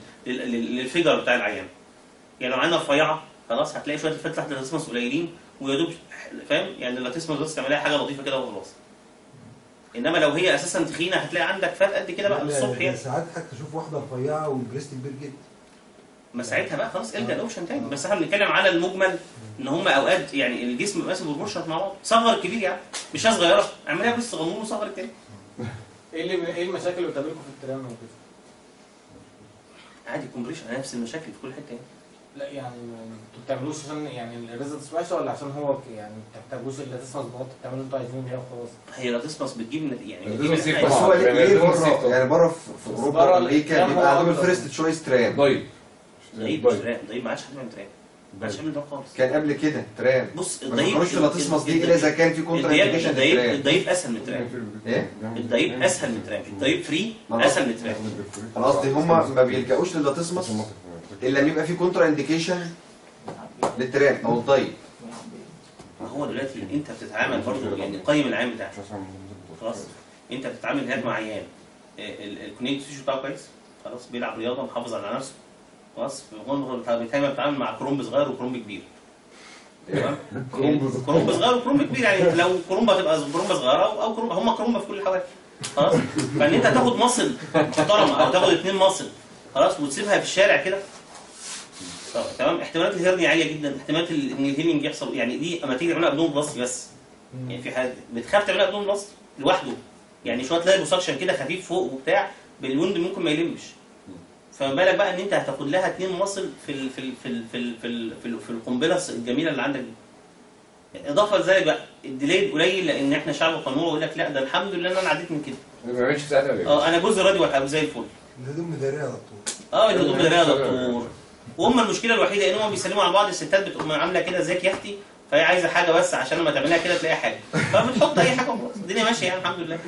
للفيجر بتاع العيان يعني لو عينها رفيعه خلاص هتلاقي شويه الفات تحت اللاتيسمس قليلين ويا دوب فاهم يعني اللاتيسمس بس تعملها حاجه لطيفه كده وخلاص انما لو هي اساسا تخينه هتلاقي عندك فات قد كده بقى للصبح ده يعني ساعات حتى تشوف واحده رفيعه والبريست كبير جدا ما ساعتها بقى خلاص الجا الاوبشن تاني بس احنا بنتكلم على المجمل ان هم اوقات يعني الجسم ماسك بالبورشة مع بعض صغر الكبير يعني مش هي صغيره اعملها بس صغنون وصغر التاني ايه اللي ايه المشاكل اللي بتقابلكم في الترام وكده؟ عادي كومبريشن نفس المشاكل في كل حته يعني. لا يعني ما- انتوا بتعملوش عشان يعني الريزلتس وحشه ولا عشان هو ك- يعني ما بتحتاجوش اللاتيسمس بغض بتعملوا اللي انتوا عايزينه بيها وخلاص هي لا تسمس بتجيب نت- يعني لا بتجيب تسمس نتائج. بس طبعاً. هو ليه يعني ليه لازم بره نسيطر. يعني بره في في بس اوروبا بره وامريكا الكلام بيبقى هو عندهم أكتر. الفيرست تشويس ترام ضيق ضيق ضيق. ترام ضيق ما عادش حد بيعمل ترام ما عادش بيعمل ترام خالص كان قبل كده ترام بص ما الضيق بيخرجش لا تسمص دي الا اذا كان في كونترا الضيق انديكيشن الضيق للترام الضيق اسهل من الترام ايه؟ الضيق اسهل من الترام الضيق فري ما اسهل من الترام انا قصدي هم ما بيلجأوش للاتسمس الا لما يبقى في كونترا انديكيشن للترام او الضيق ما هو دلوقتي انت بتتعامل برضه يعني قيم العام بتاعك خلاص انت بتتعامل هناك مع عيان الكونيكت تيشو بتاعه كويس خلاص بيلعب رياضه محافظ على نفسه خلاص هو بيتعامل بتتعامل مع كرومب صغير وكرومب كبير تمام كرومب صغير. كرومب صغير وكرومب كبير يعني لو كرومبه تبقى كرومبه صغيره او أو كرومبه هم كرومبه في كل الحوالي خلاص فان انت تاخد مصل محترمه او تاخد اثنين مصل خلاص وتسيبها في الشارع كده طب تمام احتمالات الهرنيا عاليه جدا احتمالات ال- ان الهيلينج يحصل يعني دي اما تيجي تعملها بدون بلس بس يعني في حاجه بتخاف تعملها بدون بلس لوحده يعني شويه تلاقي بوسكشن كده خفيف فوق وبتاع بالوند ممكن ما يلمش فما بالك بقى ان انت هتاخد لها اتنين مصل في ال في ال في ال في ال في, ال في, ال في القنبله الجميله اللي عندك دي اضافه لذلك بقى الديلي قليل لان احنا شعب قانون ويقول لك لا ده الحمد لله ان انا عديت من كده ما بيعملش ساعتها ليه؟ اه انا جزء راضي وحاجه زي الفل الهدوم مداريه يا دكتور اه الهدوم ده يا دكتور وهم المشكله الوحيده ان هم بيسلموا على بعض الستات بتقوم عامله كده زيك يا اختي فهي عايزه حاجه بس عشان لما تعملها كده تلاقي حاجه فبتحط اي حاجه وخلاص الدنيا ماشيه يعني الحمد لله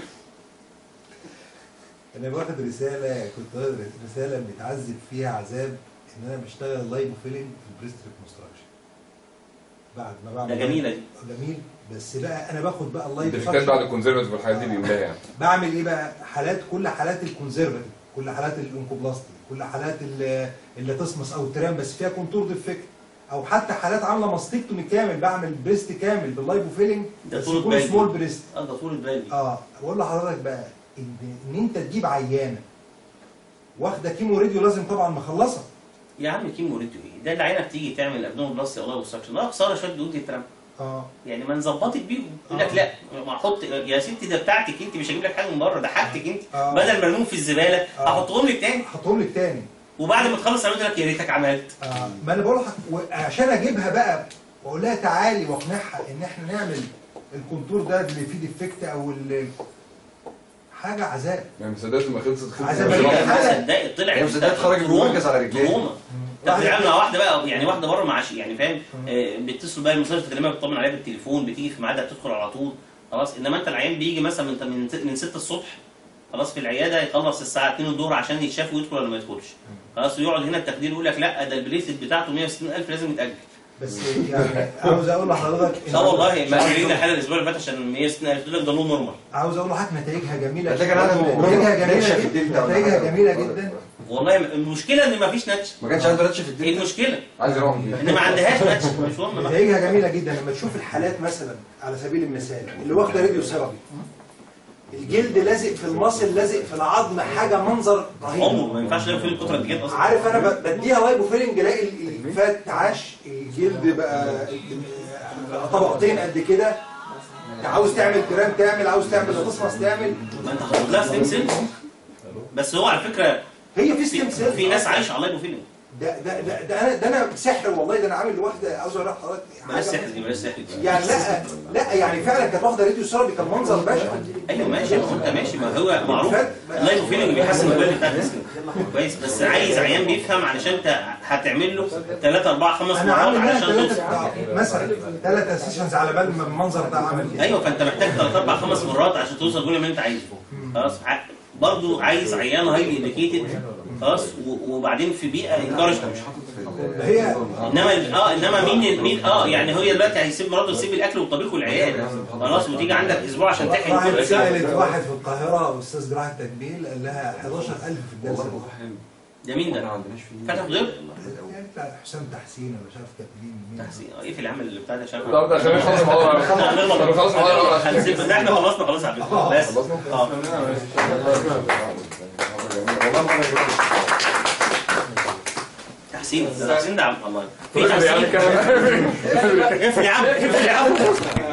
انا واخد رساله كنت واخد رساله بتعذب فيها عذاب ان انا بشتغل لايف فيلم في البريست ريكونستراكشن بعد ما بعمل ده جميله دي جميل بس بقى انا باخد بقى اللايف الديفيكات بعد الكونسرفتيف والحاجات دي بيملاها يعني بعمل ايه بقى حالات كل حالات الكونسرفتيف كل حالات الانكوبلاستي كل حالات ال- اللي تصمص او الترام بس فيها كونتور ديفكت او حتى حالات عامله ماستكتومي كامل بعمل بريست كامل باللايبوفيلنج ده بس طول يكون بالي. سمول بريست اه ده طول البال دي اه بقول لحضرتك بقى ان ان انت تجيب عيانه واخده كيمو راديو لازم طبعا مخلصه يا عم كيمو ريديو ايه ده اللي عينك تيجي تعمل ابدومين بلاستي الله والسكشن اه خساره شويه دهون الترام اه يعني ما نظبطك بيهم يقول لك لا ما احط يا ستي ده بتاعتك انت مش هجيب لك حاجه من بره ده حاجتك انت آه. بدل ما ارميهم في الزباله آه. احطهم لك تاني حطهم لك تاني وبعد ما تخلص اعمل لك يا ريتك عملت آه. ما انا بقول لك عشان اجيبها بقى واقول لها تعالي واقنعها ان احنا نعمل الكونتور ده اللي فيه ديفكت او ال- حاجه عذاب يعني مسدات لما خلصت خلصت عايز مش أبين راحت. حاجة. صدقت طلع هي مسدات خرجت من المركز على رجليها. تروما طب يعني مع واحده بقى يعني واحده بره مع شيء يعني فاهم آه، بيتصلوا بقى المستشفى تكلمها بتطمن عليها بالتليفون بتيجي في ميعادها بتدخل على طول خلاص انما انت العيان بيجي مثلا من من من 6 الصبح خلاص في العياده يخلص الساعه 2 الظهر عشان يتشاف ويدخل ولا ما يدخلش خلاص ويقعد هنا التخدير يقول لك لا ده البريسلت بتاعته 160000 لازم يتاجل بس يعني عاوز اقول لحضرتك إن- لا والله ما قالوا الحاله الاسبوع اللي فات عشان 160000 دول لك ده له نورمال عاوز اقول لحضرتك نتائجها جميله هتلاقي عنده نتائجها جميله نتشة في جدا الدلتا ولا نتائجها حاجة. جميله جدا والله المشكله ان ما فيش نتش ما كانش عنده نتش في ايه الدلتا المشكله؟ عايز اروح البيت. ان ما عندهاش نتش مش مهم بقى نتائجها جميله جدا لما تشوف الحالات مثلا على سبيل المثال اللي واخده راديو ثيرابي الجلد لازق في المصل لازق في العظم حاجه منظر عمره رهيب ما ينفعش يعمل فيه القطره دي جت اصلا عارف انا ب- بديها لايبوفيلنج الاقي الفات عاش الجلد بقى بقى طبقتين قد كده عاوز تعمل كرام تعمل عاوز تعمل تصمص تعمل ما انت هتاخد لها ستيم سيل بس هو على فكره هي في في, ستيم سيل في ناس عايشه على لايبوفيلين ده ده ده, ده انا ده انا سحر والله ده انا عامل لواحده عاوز اقول لحضرتك بلاش حاجة- سحر دي بلاش سحر دي يعني لا لا يعني فعلا كانت واخده راديو ثيرابي كان منظر بشع ايوه ماشي ما هو انت ماشي ما هو معروف اللايبوفيلين بيحسن الكواليتي بتاعت الجسم كويس بس عايز عيان بيفهم علشان انت هتعمل له 3 4 5 انا مرات عامل لها علشان توصل ثلاثه مثلا ثلاثه سيشنز على بال ما المنظر ده عامل كده ايوه فانت محتاج 3 4 5 مرات عشان توصل كل ما انت عايزه خلاص ع- برضه عايز عيان هايلي اديوكيتد خلاص و- وبعدين في بيئه انكارج هي انما ال- اه انما مين مين اه يعني هي دلوقتي هيسيب مراته تسيب الاكل والطبيخ والعيال خلاص وتيجي عندك اسبوع عشان تحكي واحد كل سالت واحد في القاهره استاذ جراحه تجميل قال لها 11000 في الجلسه ده مين ده؟ ما عندناش فيه فتح غير يعني بتاع حسام تحسين ولا مش عارف كانت مين مين تحسين اه ايه في العمل اللي بتاع ده شباب طب ده خلينا نخلص الموضوع خلينا نخلص الموضوع هنسيب ده احنا خلصنا خلاص على فكره بس اه والله ما انا تحسين ده تحسين ده عم الله في يعني تحسين كان اقفل يا عم اقفل يا عم